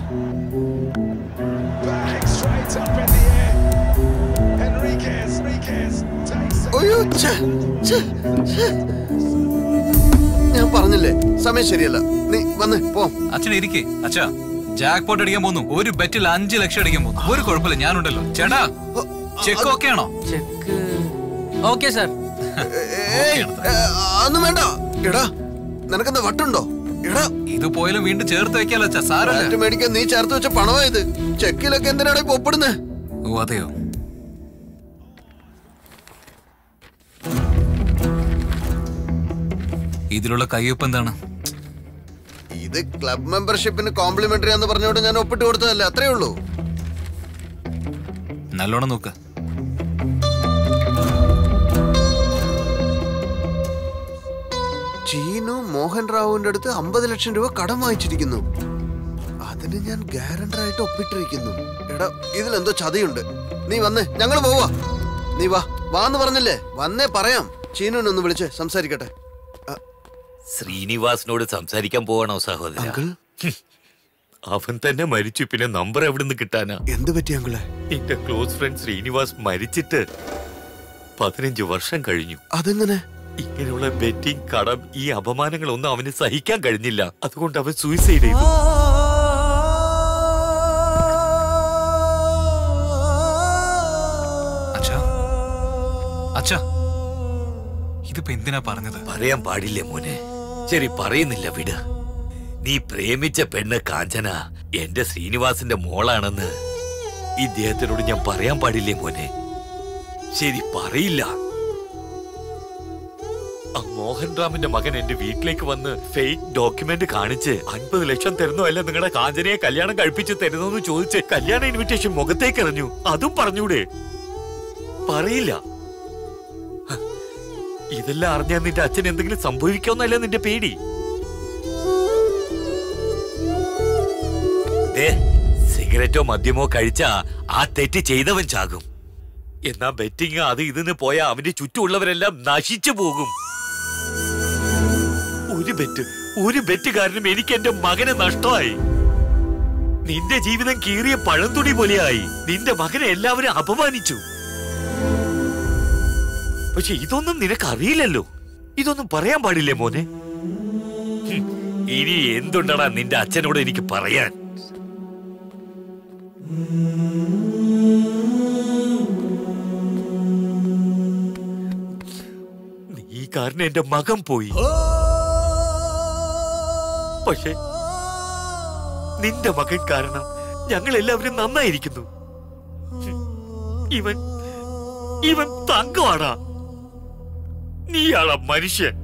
അയ്യോ ഛെ, ഛെ, ഛെ. ഞാൻ പറഞ്ഞില്ലേ സമയം ശരിയല്ല നീ വന്നേ പോ അച്ഛൻ ഇരിക്കേ അച്ഛാ ജാക്ക് പോട്ട് അടിക്കാൻ പോന്നു ഒരു ബെറ്റിൽ അഞ്ച് ലക്ഷം അടിക്കാൻ പോകുന്നു ഒരു കുഴപ്പമില്ല ഞാനുണ്ടല്ലോ ചേട്ടാ ചെക്ക് ഓക്കെ ആണോ ചെക്ക് ഓക്കെ സാർ ഏയ്, ഏ, അതൊന്നും വേണ്ട എടാ നിനക്കെന്താ വട്ടുണ്ടോ എടാ ഇത് പോയാലും വീണ്ടും ചേർത്ത് വെക്കാലോ അച്ഛാ സാരല്ല ഫ്ലാറ്റ് മേടിക്കാൻ നീ ചേർത്ത് വെച്ച പണമായത് ചെക്കിലൊക്കെ എന്തിനാണ് ഇപ്പൊ ഒപ്പിടുന്നേ ഓ അതെയോ ഇതിലുള്ള കയ്യൊപ്പ് എന്താണ് ഇത് ക്ലബ് മെമ്പർഷിപ്പിന് കോംപ്ലിമെന്ററി എന്ന് പറഞ്ഞോണ്ട് ഞാൻ ഒപ്പിട്ട് കൊടുത്തതല്ലേ അത്രേ ഉള്ളൂ നല്ലോണം നോക്ക് ചീനു മോഹൻ റാവുവിന്റെ അടുത്ത് അമ്പത് ലക്ഷം രൂപ കടം വാങ്ങിച്ചിരിക്കുന്നു അതിന് ഞാൻ ഗ്യാരണ്ടർ ആയിട്ട് ഒപ്പിട്ടിരിക്കുന്നു എടാ ഇതിലെന്തോ ചതിയുണ്ട് നീ വന്നേ ഞങ്ങൾ പോവാ നീ വാ വാന്ന് പറഞ്ഞില്ലേ വന്നേ പറയാം ചീനുവിനെ ഒന്ന് വിളിച്ച് സംസാരിക്കട്ടെ ശ്രീനിവാസിനോട് സംസാരിക്കാൻ പോവാണോ സഹോദര ഹും. അവൻ തന്നെ മരിച്ചു പിന്നെ നമ്പർ എവിടുന്ന് കിട്ടാനാ എന്ത് പറ്റി അങ്കിളെ എന്റെ ക്ലോസ് ഫ്രണ്ട് ശ്രീനിവാസ് മരിച്ചിട്ട് പതിനഞ്ച് വർഷം കഴിഞ്ഞു അതെങ്ങനെ ഇങ്ങനെയുള്ള ബെറ്റിംഗ് കടം ഈ അപമാനങ്ങളൊന്നും അവന് സഹിക്കാൻ കഴിഞ്ഞില്ല അതുകൊണ്ട് അവൻ സൂയിസൈഡ് ചെയ്തു അച്ഛാ അച്ഛാ ഇതിപ്പോ എന്തിനാ പറഞ്ഞത് പറയാൻ പാടില്ലേ മോനെ ശരി പറയുന്നില്ല വിട് നീ പ്രേമിച്ച പെണ്ണ് കാഞ്ചന എന്റെ ശ്രീനിവാസിന്റെ മോളാണെന്ന് ഇദ്ദേഹത്തിനോട് ഞാൻ പറയാൻ പാടില്ലേ മോനെ ശരി പറയില്ല ആ മോഹൻ റാമിന്റെ മകൻ എന്റെ വീട്ടിലേക്ക് വന്ന് ഫേക്ക് ഡോക്യുമെന്റ് കാണിച്ച് അൻപത് ലക്ഷം തരുന്നോ അല്ല നിങ്ങളുടെ കാഞ്ചനയെ കല്യാണം കഴിപ്പിച്ച് തരുന്നോന്ന് ചോദിച്ച് കല്യാണ ഇൻവിറ്റേഷൻ മുഖത്തേക്ക് എറിഞ്ഞു അതും പറഞ്ഞൂടെ പറയില്ല ഹ, ഇതെല്ലാം അറിഞ്ഞാൽ നിന്റെ അച്ഛൻ എന്തെങ്കിലും സംഭവിക്കാന്നല്ല നിന്റെ പേടി ദേ, സിഗരറ്റോ മദ്യമോ കഴിച്ചാ ആ തെറ്റ് ചെയ്തവൻ ചാകും എന്നാ ബെറ്റിങ് അത് ഇതിന്ന് പോയാ അവന്റെ ചുറ്റുമുള്ളവരെല്ലാം നശിച്ചു പോകും ഒരു ബെറ്റ് ഒരു ബെറ്റ് കാരണം എനിക്ക് എന്റെ മകനെ നഷ്ടമായി നിന്റെ ജീവിതം കീറിയ പഴംതുണി പോലെയായി നിന്റെ മകനെ എല്ലാവരും അപമാനിച്ചു പക്ഷെ ഇതൊന്നും നിനക്കറിയില്ലല്ലോ ഇതൊന്നും പറയാൻ പാടില്ലേ മോനെ ഹും, ഇനി എന്തുണ്ടടാ നിന്റെ അച്ഛനോട് എനിക്ക് പറയാൻ നീ കാരണം എന്റെ മകൻ പോയി പക്ഷെ നിന്റെ മകൻ കാരണം ഞങ്ങൾ എല്ലാവരും നന്നായിരിക്കുന്നു ഹും, ഇവൻ ഇവൻ തങ്കമാടാ നീയാളാ മനുഷ്യൻ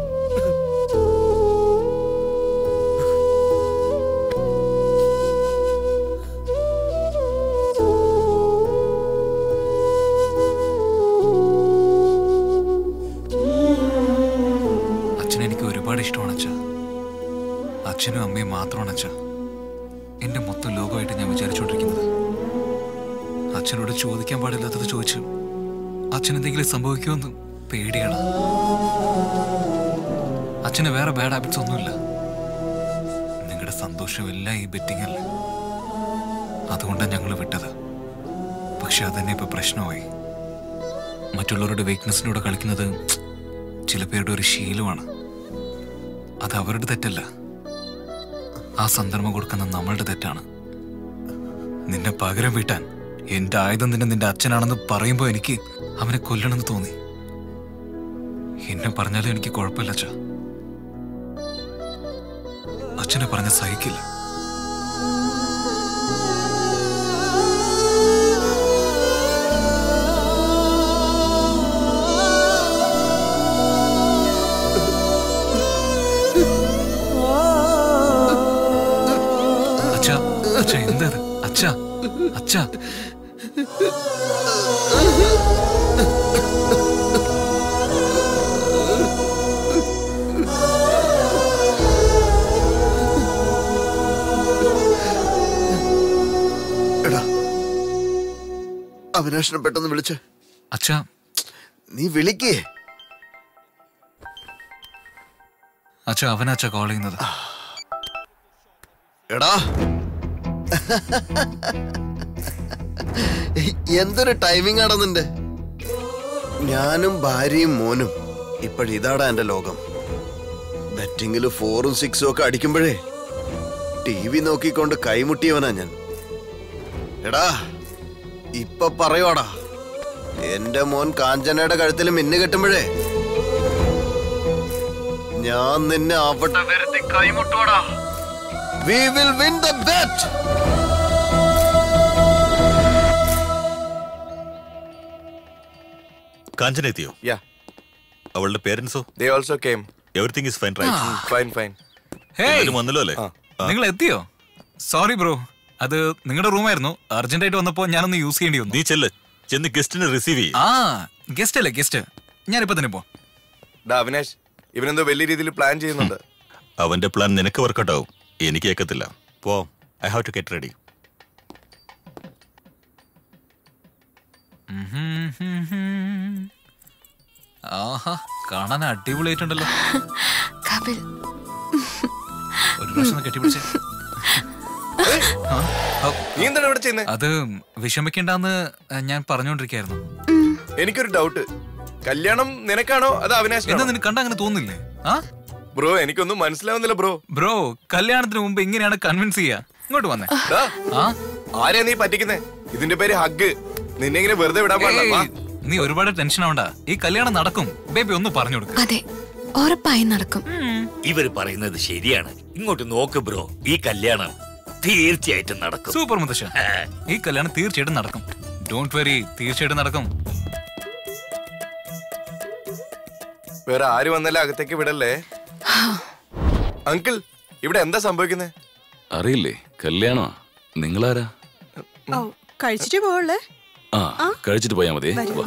അച്ഛനെ എനിക്ക് ഒരുപാട് ഇഷ്ടമാണ് അച്ഛ അച്ഛനും അമ്മയും മാത്രമാണ് അച്ഛ എന്റെ മൊത്തം ലോകമായിട്ട് ഞാൻ വിചാരിച്ചുകൊണ്ടിരിക്കുന്നത് അച്ഛനോട് ചോദിക്കാൻ പാടില്ലാത്തത് ചോദിച്ചു അച്ഛൻ എന്തെങ്കിലും സംഭവിക്കുമെന്ന് പേടിയാണ് അച്ഛന് വേറെ ബാഡ് ഹാബിറ്റ്സ് ഒന്നുമില്ല നിങ്ങളുടെ സന്തോഷമെല്ലാം ഈ ബെറ്റിംഗ് അല്ലേ അതുകൊണ്ടാണ് ഞങ്ങൾ വിട്ടത് പക്ഷെ അതന്നെ ഇപ്പൊ പ്രശ്നമായി മറ്റുള്ളവരുടെ വീക്ക്നെസ്സിനോട് കളിക്കുന്നത് ചില പേരുടെ ഒരു ശീലമാണ് അത് അവരുടെ തെറ്റല്ല ആ സന്ദർഭം കൊടുക്കുന്ന നമ്മളുടെ തെറ്റാണ് നിന്നെ പകരം വീട്ടാൻ എന്റെ ആയുധം നിന്നെ നിന്റെ അച്ഛനാണെന്ന് പറയുമ്പോൾ എനിക്ക് അവനെ കൊല്ലണമെന്ന് തോന്നി എന്നെ പറഞ്ഞാലും എനിക്ക് കുഴപ്പമില്ല അച്ഛ അച്ഛനെ പറഞ്ഞ സഹിക്കില്ല അച്ഛ അച്ഛ എന്താ ഇത്? അച്ഛ അച്ഛ എടാ അവിനാശിനെ പെട്ടെന്ന് വിളിച്ച് അച്ഛ നീ വിളിക്കേ അച്ഛ അവനാ കോൾ ചെയ്യുന്നത് എടാ എന്തൊരു ടൈമിംഗ് ആടാ നിന്റെ ഞാനും ഭാര്യയും മോനും ഇപ്പോഴിതാടാ എന്റെ ലോകം ബെറ്റിങ്ങില് ഫോറും സിക്സും ഒക്കെ അടിക്കുമ്പോഴേ ടി വി നോക്കിക്കൊണ്ട് കൈമുട്ടിയവനാ ഞാൻ എടാ ഇപ്പൊ പറയുവാടാ എന്റെ മോൻ കാഞ്ചനയുടെ കഴുത്തിൽ മിന്നു കെട്ടുമ്പോഴേ ഞാൻ നിന്നെ അവിടെ വരുത്തി കൈമുട്ടോടാ we will win the bet Kanchana എത്തിയോ യാ അവളുടെ പേരൻസോ they also came everything is fine right fine fine hey എല്ലാവരും വന്നല്ലോ അല്ലേ നിങ്ങൾ എത്തിയോ സോറി ബ്രോ അത് നിങ്ങളുടെ റൂമായിരുന്നു അർജന്റ് ആയിട്ട് വന്നപ്പോ ഞാനൊന്ന് യൂസ് ചെയ്യേണ്ടി വന്നു നീ ചെല്ല് ചെന്ന് ഗസ്റ്റിനെ റിസീവ് ചെയ്യും ആ ഗസ്റ്റ് അല്ലേ ഗസ്റ്റ് ഞാനിപ്പോ തന്നെ പോ ഡാ അവിനാഷ് ഇവനെന്തോ വലിയ രീതിയിൽ പ്ലാൻ ചെയ്യുന്നുണ്ട് അവന്റെ പ്ലാൻ നിനക്ക് വർക്കൗട്ട് ആവും എനിക്ക് കേൾക്കത്തില്ല പോ I have to get ready ആഹാ കാണാൻ അടിപൊളിയായിട്ടുണ്ടല്ലോ കപിൽ ഒരു പ്രാവശ്യം ഒന്ന് കെട്ടിപ്പിടിച്ചേ ആ, ഓ, നീ എന്താണ് ഇവിടെ ചെയ്യുന്നത് അത് വിഷമിക്കണ്ടെന്ന് ഞാൻ പറഞ്ഞുകൊണ്ടിരിക്കായിരുന്നു എനിക്കൊരു ഡൗട്ട് കല്യാണം നിനക്കാണോ അത് എന്താ അവിനാശിനാണോ നിനക്ക് കണ്ട അങ്ങനെ തോന്നില്ലേ ആ ബ്രോ എനിക്കൊന്നും മനസ്സിലാവുന്നില്ല ബ്രോ ബ്രോ കല്യാണത്തിന് മുമ്പ് ഇങ്ങനെയാണ് കൺവിൻസ് ചെയ്യാ ഇങ്ങോട്ട് വന്നേ ഡാ, ആ ആരെയാ നീ പറ്റിക്കുന്നേ ഇതിന്റെ പേര് ഹഗ് നിന്നെ ഇങ്ങനെ വെറുതെ വിടാൻ പാടില്ല വാ. ഏയ്, നീ ഒരുപാട് ടെൻഷൻ ആവണ്ട ഈ കല്യാണം നടക്കും ബേബി ഒന്ന് പറഞ്ഞു കൊടുക്ക അതെ ഉറപ്പായി നടക്കും ഇവര് പറയുന്നത് ശരിയാണ് ഇങ്ങോട്ട് നോക്ക് ബ്രോ ഈ കല്യാണം തീർച്ചയായിട്ടും നടക്കും സൂപ്പർ മുത്തശ്ശ ഈ കല്യാണം തീർച്ചയായിട്ടും നടക്കും ഡോണ്ട് വെറി തീർച്ചയായിട്ടും നടക്കും വേറെ ആര് വന്നാലും അകത്തേക്ക് വിടല്ലേ അങ്കിൾ ഇവിടെ എന്താ സംഭവിക്കുന്നത് അറിയില്ലേ കല്യാണമാ നിങ്ങളാരാ ഓ കഴിച്ചിട്ട് പോവല്ലേ ആ കഴിച്ചിട്ട് പോയാ മതി വാ.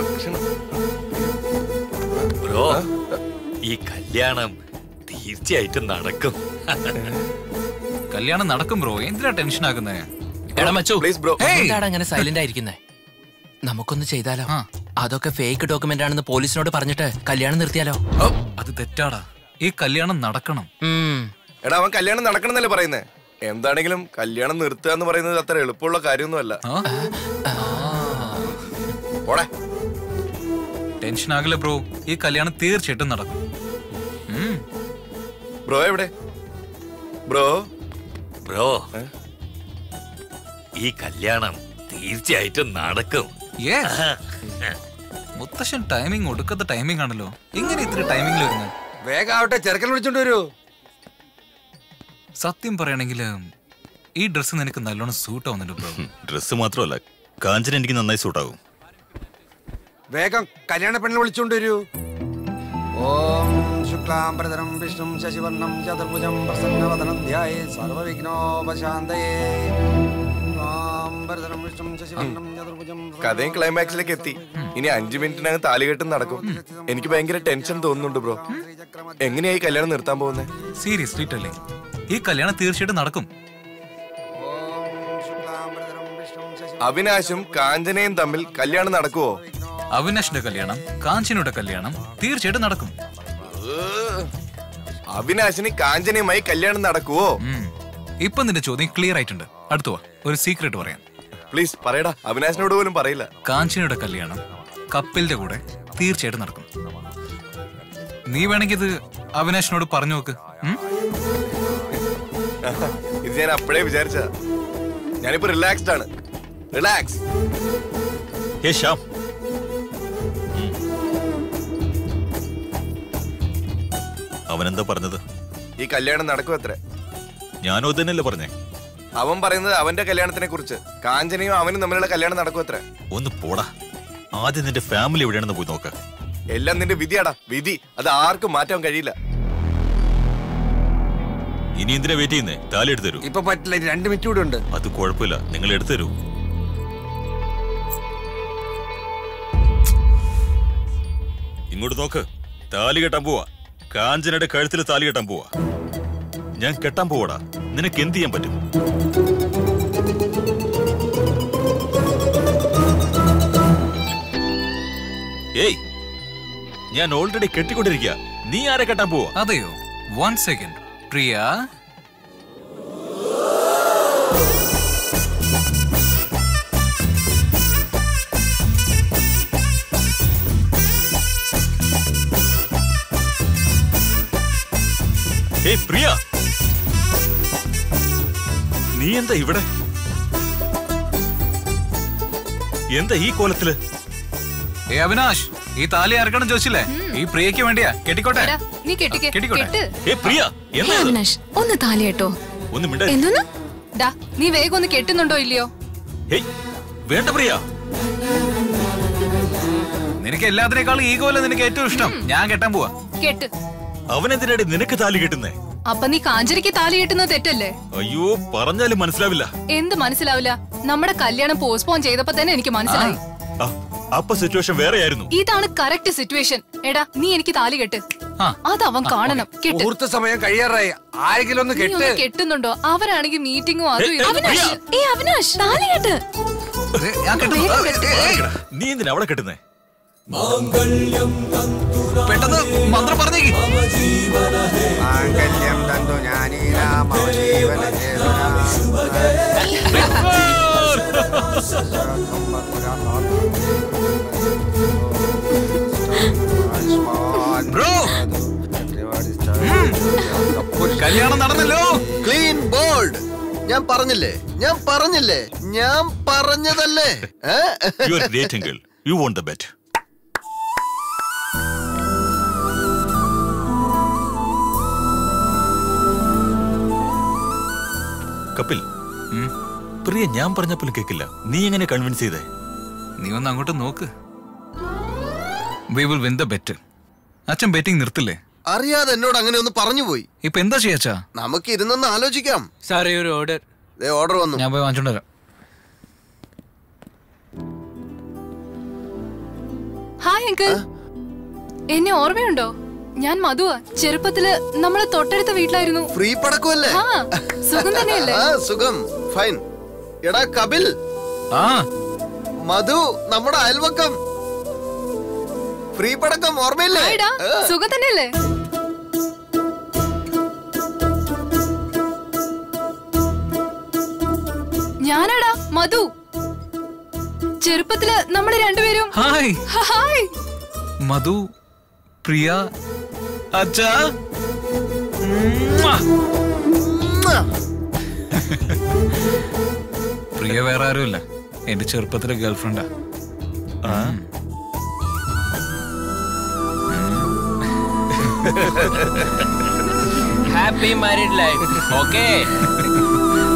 ബ്രോ ഈ കല്യാണം തീർച്ചയായിട്ടും നടക്കും കല്യാണം നടക്കും ബ്രോ എന്തിനാ ടെൻഷൻ ആക്കുന്നേ എടാ മച്ചു പ്ലീസ് ബ്രോ എന്താണ് അങ്ങനെ സൈലന്റ് ആയിരിക്കുന്നേ നമുക്കൊന്ന് ചെയ്താലോ അതൊക്കെ ഫേക്ക് ഡോക്യുമെന്റ് ആണെന്ന് പോലീസിനോട് പറഞ്ഞിട്ട് കല്യാണം നിർത്തിയാലോ അത് തെറ്റാടാ ഈ കല്യാണം നടക്കണം എടാ അവൻ കല്യാണം നടക്കണമെന്നല്ലേ പറയുന്നേ എന്താണെങ്കിലും കല്യാണം നിർത്തുക എന്ന് പറയുന്നത് അത്ര എളുപ്പമുള്ള കാര്യമൊന്നുമല്ല പോടെ ടെൻഷൻ ആകില്ല ബ്രോ ഈ കല്യാണം തീർച്ചയായിട്ടും നടക്കും ഉം. ബ്രോ എവിടെ ബ്രോ ബ്രോ ഈ കല്യാണം തീർച്ചയായിട്ടും നടക്കും Yes. മുത്തശ്ശൻ ടൈമിംഗ് ഒടുക്കത്തെ ടൈമിംഗ് ആണല്ലോ ഇങ്ങനെ ഇത്ര ടൈമിംഗിൽ വരുന്നത് വേഗം ആവട്ടെ ചെറുക്കൻ വിളിച്ചോണ്ട് വരൂ സത്യം പറയണെങ്കിൽ ഈ ഡ്രസ്സ് നിനക്ക് നല്ലോണം സൂട്ട് ആവുന്നുണ്ട് ബ്രോ ഡ്രസ്സ് മാത്രമല്ല കാഞ്ചന എനിക്ക് നന്നായി സൂട്ടാകും വേഗം കല്യാണ പെണ്ണിനെ വിളിച്ചോണ്ട് വരൂ ഓം ശുക്ലാംബരധരം വിഷ്ണു ശശിവർണം ചതുർഭുജം പ്രസന്നവദനം ധ്യായേ സർവവിഘ്നോപശാന്തയേ ശുക്ലാംബരധരം വിഷ്ണു ശശിവർണം ചതുർഭുജം കഥയും ക്ലൈമാക്സിലേക്ക് എത്തി ഇനി അഞ്ചു മിനിറ്റിനകം താലികെട്ടും നടക്കും എനിക്ക് ഭയങ്കര ടെൻഷൻ തോന്നുന്നുണ്ട് ബ്രോ എങ്ങനെയാ ഈ കല്യാണം നിർത്താൻ പോകുന്നത് സീരിയസ്ലി അല്ലേ ഈ കല്യാണം തീർച്ചയായിട്ടും നടക്കും അവിനാശും കാഞ്ചനയും തമ്മിൽ കല്യാണം നടക്കുവോ അവിനാഷിന്റെ കല്യാണം കാഞ്ചനയുടെ കല്യാണം തീർച്ചയായിട്ടും നടക്കും അവിനാശിന് കാഞ്ചനയുമായി കല്യാണം നടക്കുവോ ഇപ്പൊ നിന്റെ ചോദ്യം ക്ലിയർ ആയിട്ടുണ്ട് അടുത്തു വാ ഒരു സീക്രട്ട് പറയാം പ്ലീസ് പറയടാ അവിനാശിനോട് പോലും പറയില്ല കാഞ്ചനയുടെ കല്യാണം കപ്പിലിന്റെ കൂടെ തീർച്ചയായിട്ടും നടക്കും നീ വേണമെങ്കിൽ ഇത് അവിനാഷിനോട് പറഞ്ഞു നോക്ക് ഉം? ഇത് ഞാൻ അപ്പോഴേ വിചാരിച്ച ഞാനിപ്പോ റിലാക്സ്ഡ് ആണ് റിലാക്സ് ഹേ ശ്യാം അവനെന്താ പറഞ്ഞത് ഈ കല്യാണം നടക്കും അത്ര ഞാനോ തന്നെയല്ലേ പറഞ്ഞേ അവൻ പറയുന്നത് അവന്റെ കല്യാണത്തിനെ കുറിച്ച് കാഞ്ചനയും അവനും തമ്മിലുള്ള കല്യാണം നടക്കും അത്ര ഒന്ന് പോടാ ആദ്യം നിന്റെ ഫാമിലി എവിടെയാണെന്ന് പോയി നോക്ക എല്ലാം നിന്റെ വിധിയാടാ വിധി അത് ആർക്കും മാറ്റാൻ കഴിയില്ല ഇനി എന്തിനാ വെയിറ്റ് ചെയ്യുന്നേ താലി എടുത്തു തരൂ ഇപ്പൊ പറ്റില്ല ഇനി രണ്ട് മിനിറ്റ് കൂടെ ഉണ്ട് അത് കുഴപ്പമില്ല നിങ്ങൾ എടുത്തു തരൂ ഇങ്ങോട്ട് നോക്ക് താലി കെട്ടാൻ പോവാ കാഞ്ചനയുടെ കഴുത്തിൽ താലി കെട്ടാൻ പോവാ ഞാൻ കെട്ടാൻ പോവാടാ നിനക്ക് എന്ത് ചെയ്യാൻ പറ്റും ഏയ് ഞാൻ ഓൾറെഡി കെട്ടിക്കൊണ്ടിരിക്കുക നീ ആരെ കെട്ടാൻ പോവാ അതെയോ വൺ സെക്കൻഡ് പ്രിയ ഏയ് പ്രിയ നീ എന്താ ഇവിടെ എന്താ ഈ കോലത്തില് ഏ അവിനാഷ് ഈ താലി ആർക്കണം ചോദിച്ചില്ലേ ഈ പ്രിയക്ക് വേണ്ടിയാ കെട്ടിക്കോട്ടെ എടാ, നീ കെട്ടിക്കേ കെട്ടിക്കോട്ടെ. കെട്ട് ഏ പ്രിയ ഏ, എന്താ ഇത്? അവിനാഷ് ഒന്ന് താലി കേട്ടോ ഒന്ന് മിണ്ട എന്തോന്ന് ഡാ നീ വേഗം ഒന്ന് കെട്ടുന്നുണ്ടോ ഇല്ലയോ ഏയ് വേണ്ട പ്രിയ നിനക്ക് എല്ലാത്തിനേക്കാളും ഈഗോല്ലേ നിനക്ക് ഏറ്റവും ഇഷ്ടം ഞാൻ കെട്ടാൻ പോവാ കെട്ട് അവനെന്തിനാടി നിനക്ക് താലി കിട്ടുന്നേ അപ്പൊ നീ കാഞ്ചരിക്ക് താലി കെട്ടുന്നത് തെറ്റല്ലേ അയ്യോ പറഞ്ഞാലും മനസ്സിലാവില്ല എന്ത് മനസ്സിലാവില്ല നമ്മുടെ കല്യാണം പോസ്റ്റ്പോൺ ചെയ്തപ്പോ തന്നെ എനിക്ക് മനസ്സിലായി ആ, അപ്പൊ സിറ്റുവേഷൻ വേറെയായിരുന്നു ഇതാണ് കറക്റ്റ് സിറ്റുവേഷൻ എടാ നീ എനിക്ക് താലി കെട്ട് അത് അവൻ കാണണം കെട്ട് മുഹൂർത്ത സമയം കഴിയാറായി ആരെങ്കിലും ഒന്ന് നീ ഒന്ന് കെട്ട് കെട്ടുന്നുണ്ടോ അവരാണെങ്കിൽ മീറ്റിംഗും അതും ഏയ്, ഇതും. അവിനാഷ്! ഏ അവിനാഷ് താലി കെട്ട് നീ എന്തിനാ അവളെ കെട്ടുന്നേ പെട്ടെന്ന് മന്ത്രം പറഞ്ഞേക്ക് മാംഗല്യം തന്നു ഞാനീനാം അവജീവന ബ്രോ കല്യാണം നടന്നല്ലോ ക്ലീൻ ബോൾഡ് ഞാൻ പറഞ്ഞില്ലേ ഞാൻ പറഞ്ഞില്ലേ ഞാൻ പറഞ്ഞതല്ലേ ഏ? You are great uncle you won the bet Kapil Priya ഞാൻ പറഞ്ഞപ്പോൾ കേക്കില്ല നീ എങ്ങനെ കൺവിൻസ് ചെയ്തേ നീ ഒന്ന് അങ്ങോട്ട് നോക്ക് we will win the bet അച്ഛൻ ബെറ്റിംഗ് നിർത്തില്ലേ അറിയാതെ എന്നോട് അങ്ങനെ ഒന്ന് പറഞ്ഞു പോയി ഇപ്പൊ എന്താ ചെയ്യാച്ചാ നമുക്ക് ഇരുന്നൊന്ന് ആലോചിക്കാം സാറേ ഒരു ഓർഡർ ഓർഡർ വന്നു ഞാൻ പോയി വാങ്ങിച്ചോണ്ട് വരാം ഹായ് അങ്കിൾ എന്നെ ഓർമ്മയുണ്ടോ ഞാൻ മധുവ ചെറുപ്പത്തില് നമ്മളെ തൊട്ടടുത്ത വീട്ടിലായിരുന്നു ഫ്രീ പടക്കമല്ലേ ആ സുഖം തന്നെയല്ലേ ആ സുഖം ഫൈൻ എടാ കപിൽ ആ മധു നമ്മുടെ അയൽവക്കം ഫ്രീ പടക്കം ഓർമ്മയില്ലേ ഹായ്ടാ ആ. സുഖം തന്നെയല്ലേ ഞാനാടാ മധു ചെറുപ്പത്തില് നമ്മള് രണ്ടുപേരും ഹായ് ഹായ് മധു പ്രിയ അച്ഛാ പ്രിയ വേറെ ആരുമില്ല എന്റെ ചെറുപ്പത്തിലെ ഗേൾഫ്രണ്ടാ ഹാപ്പി മാരീഡ് ലൈഫ് ഓക്കേ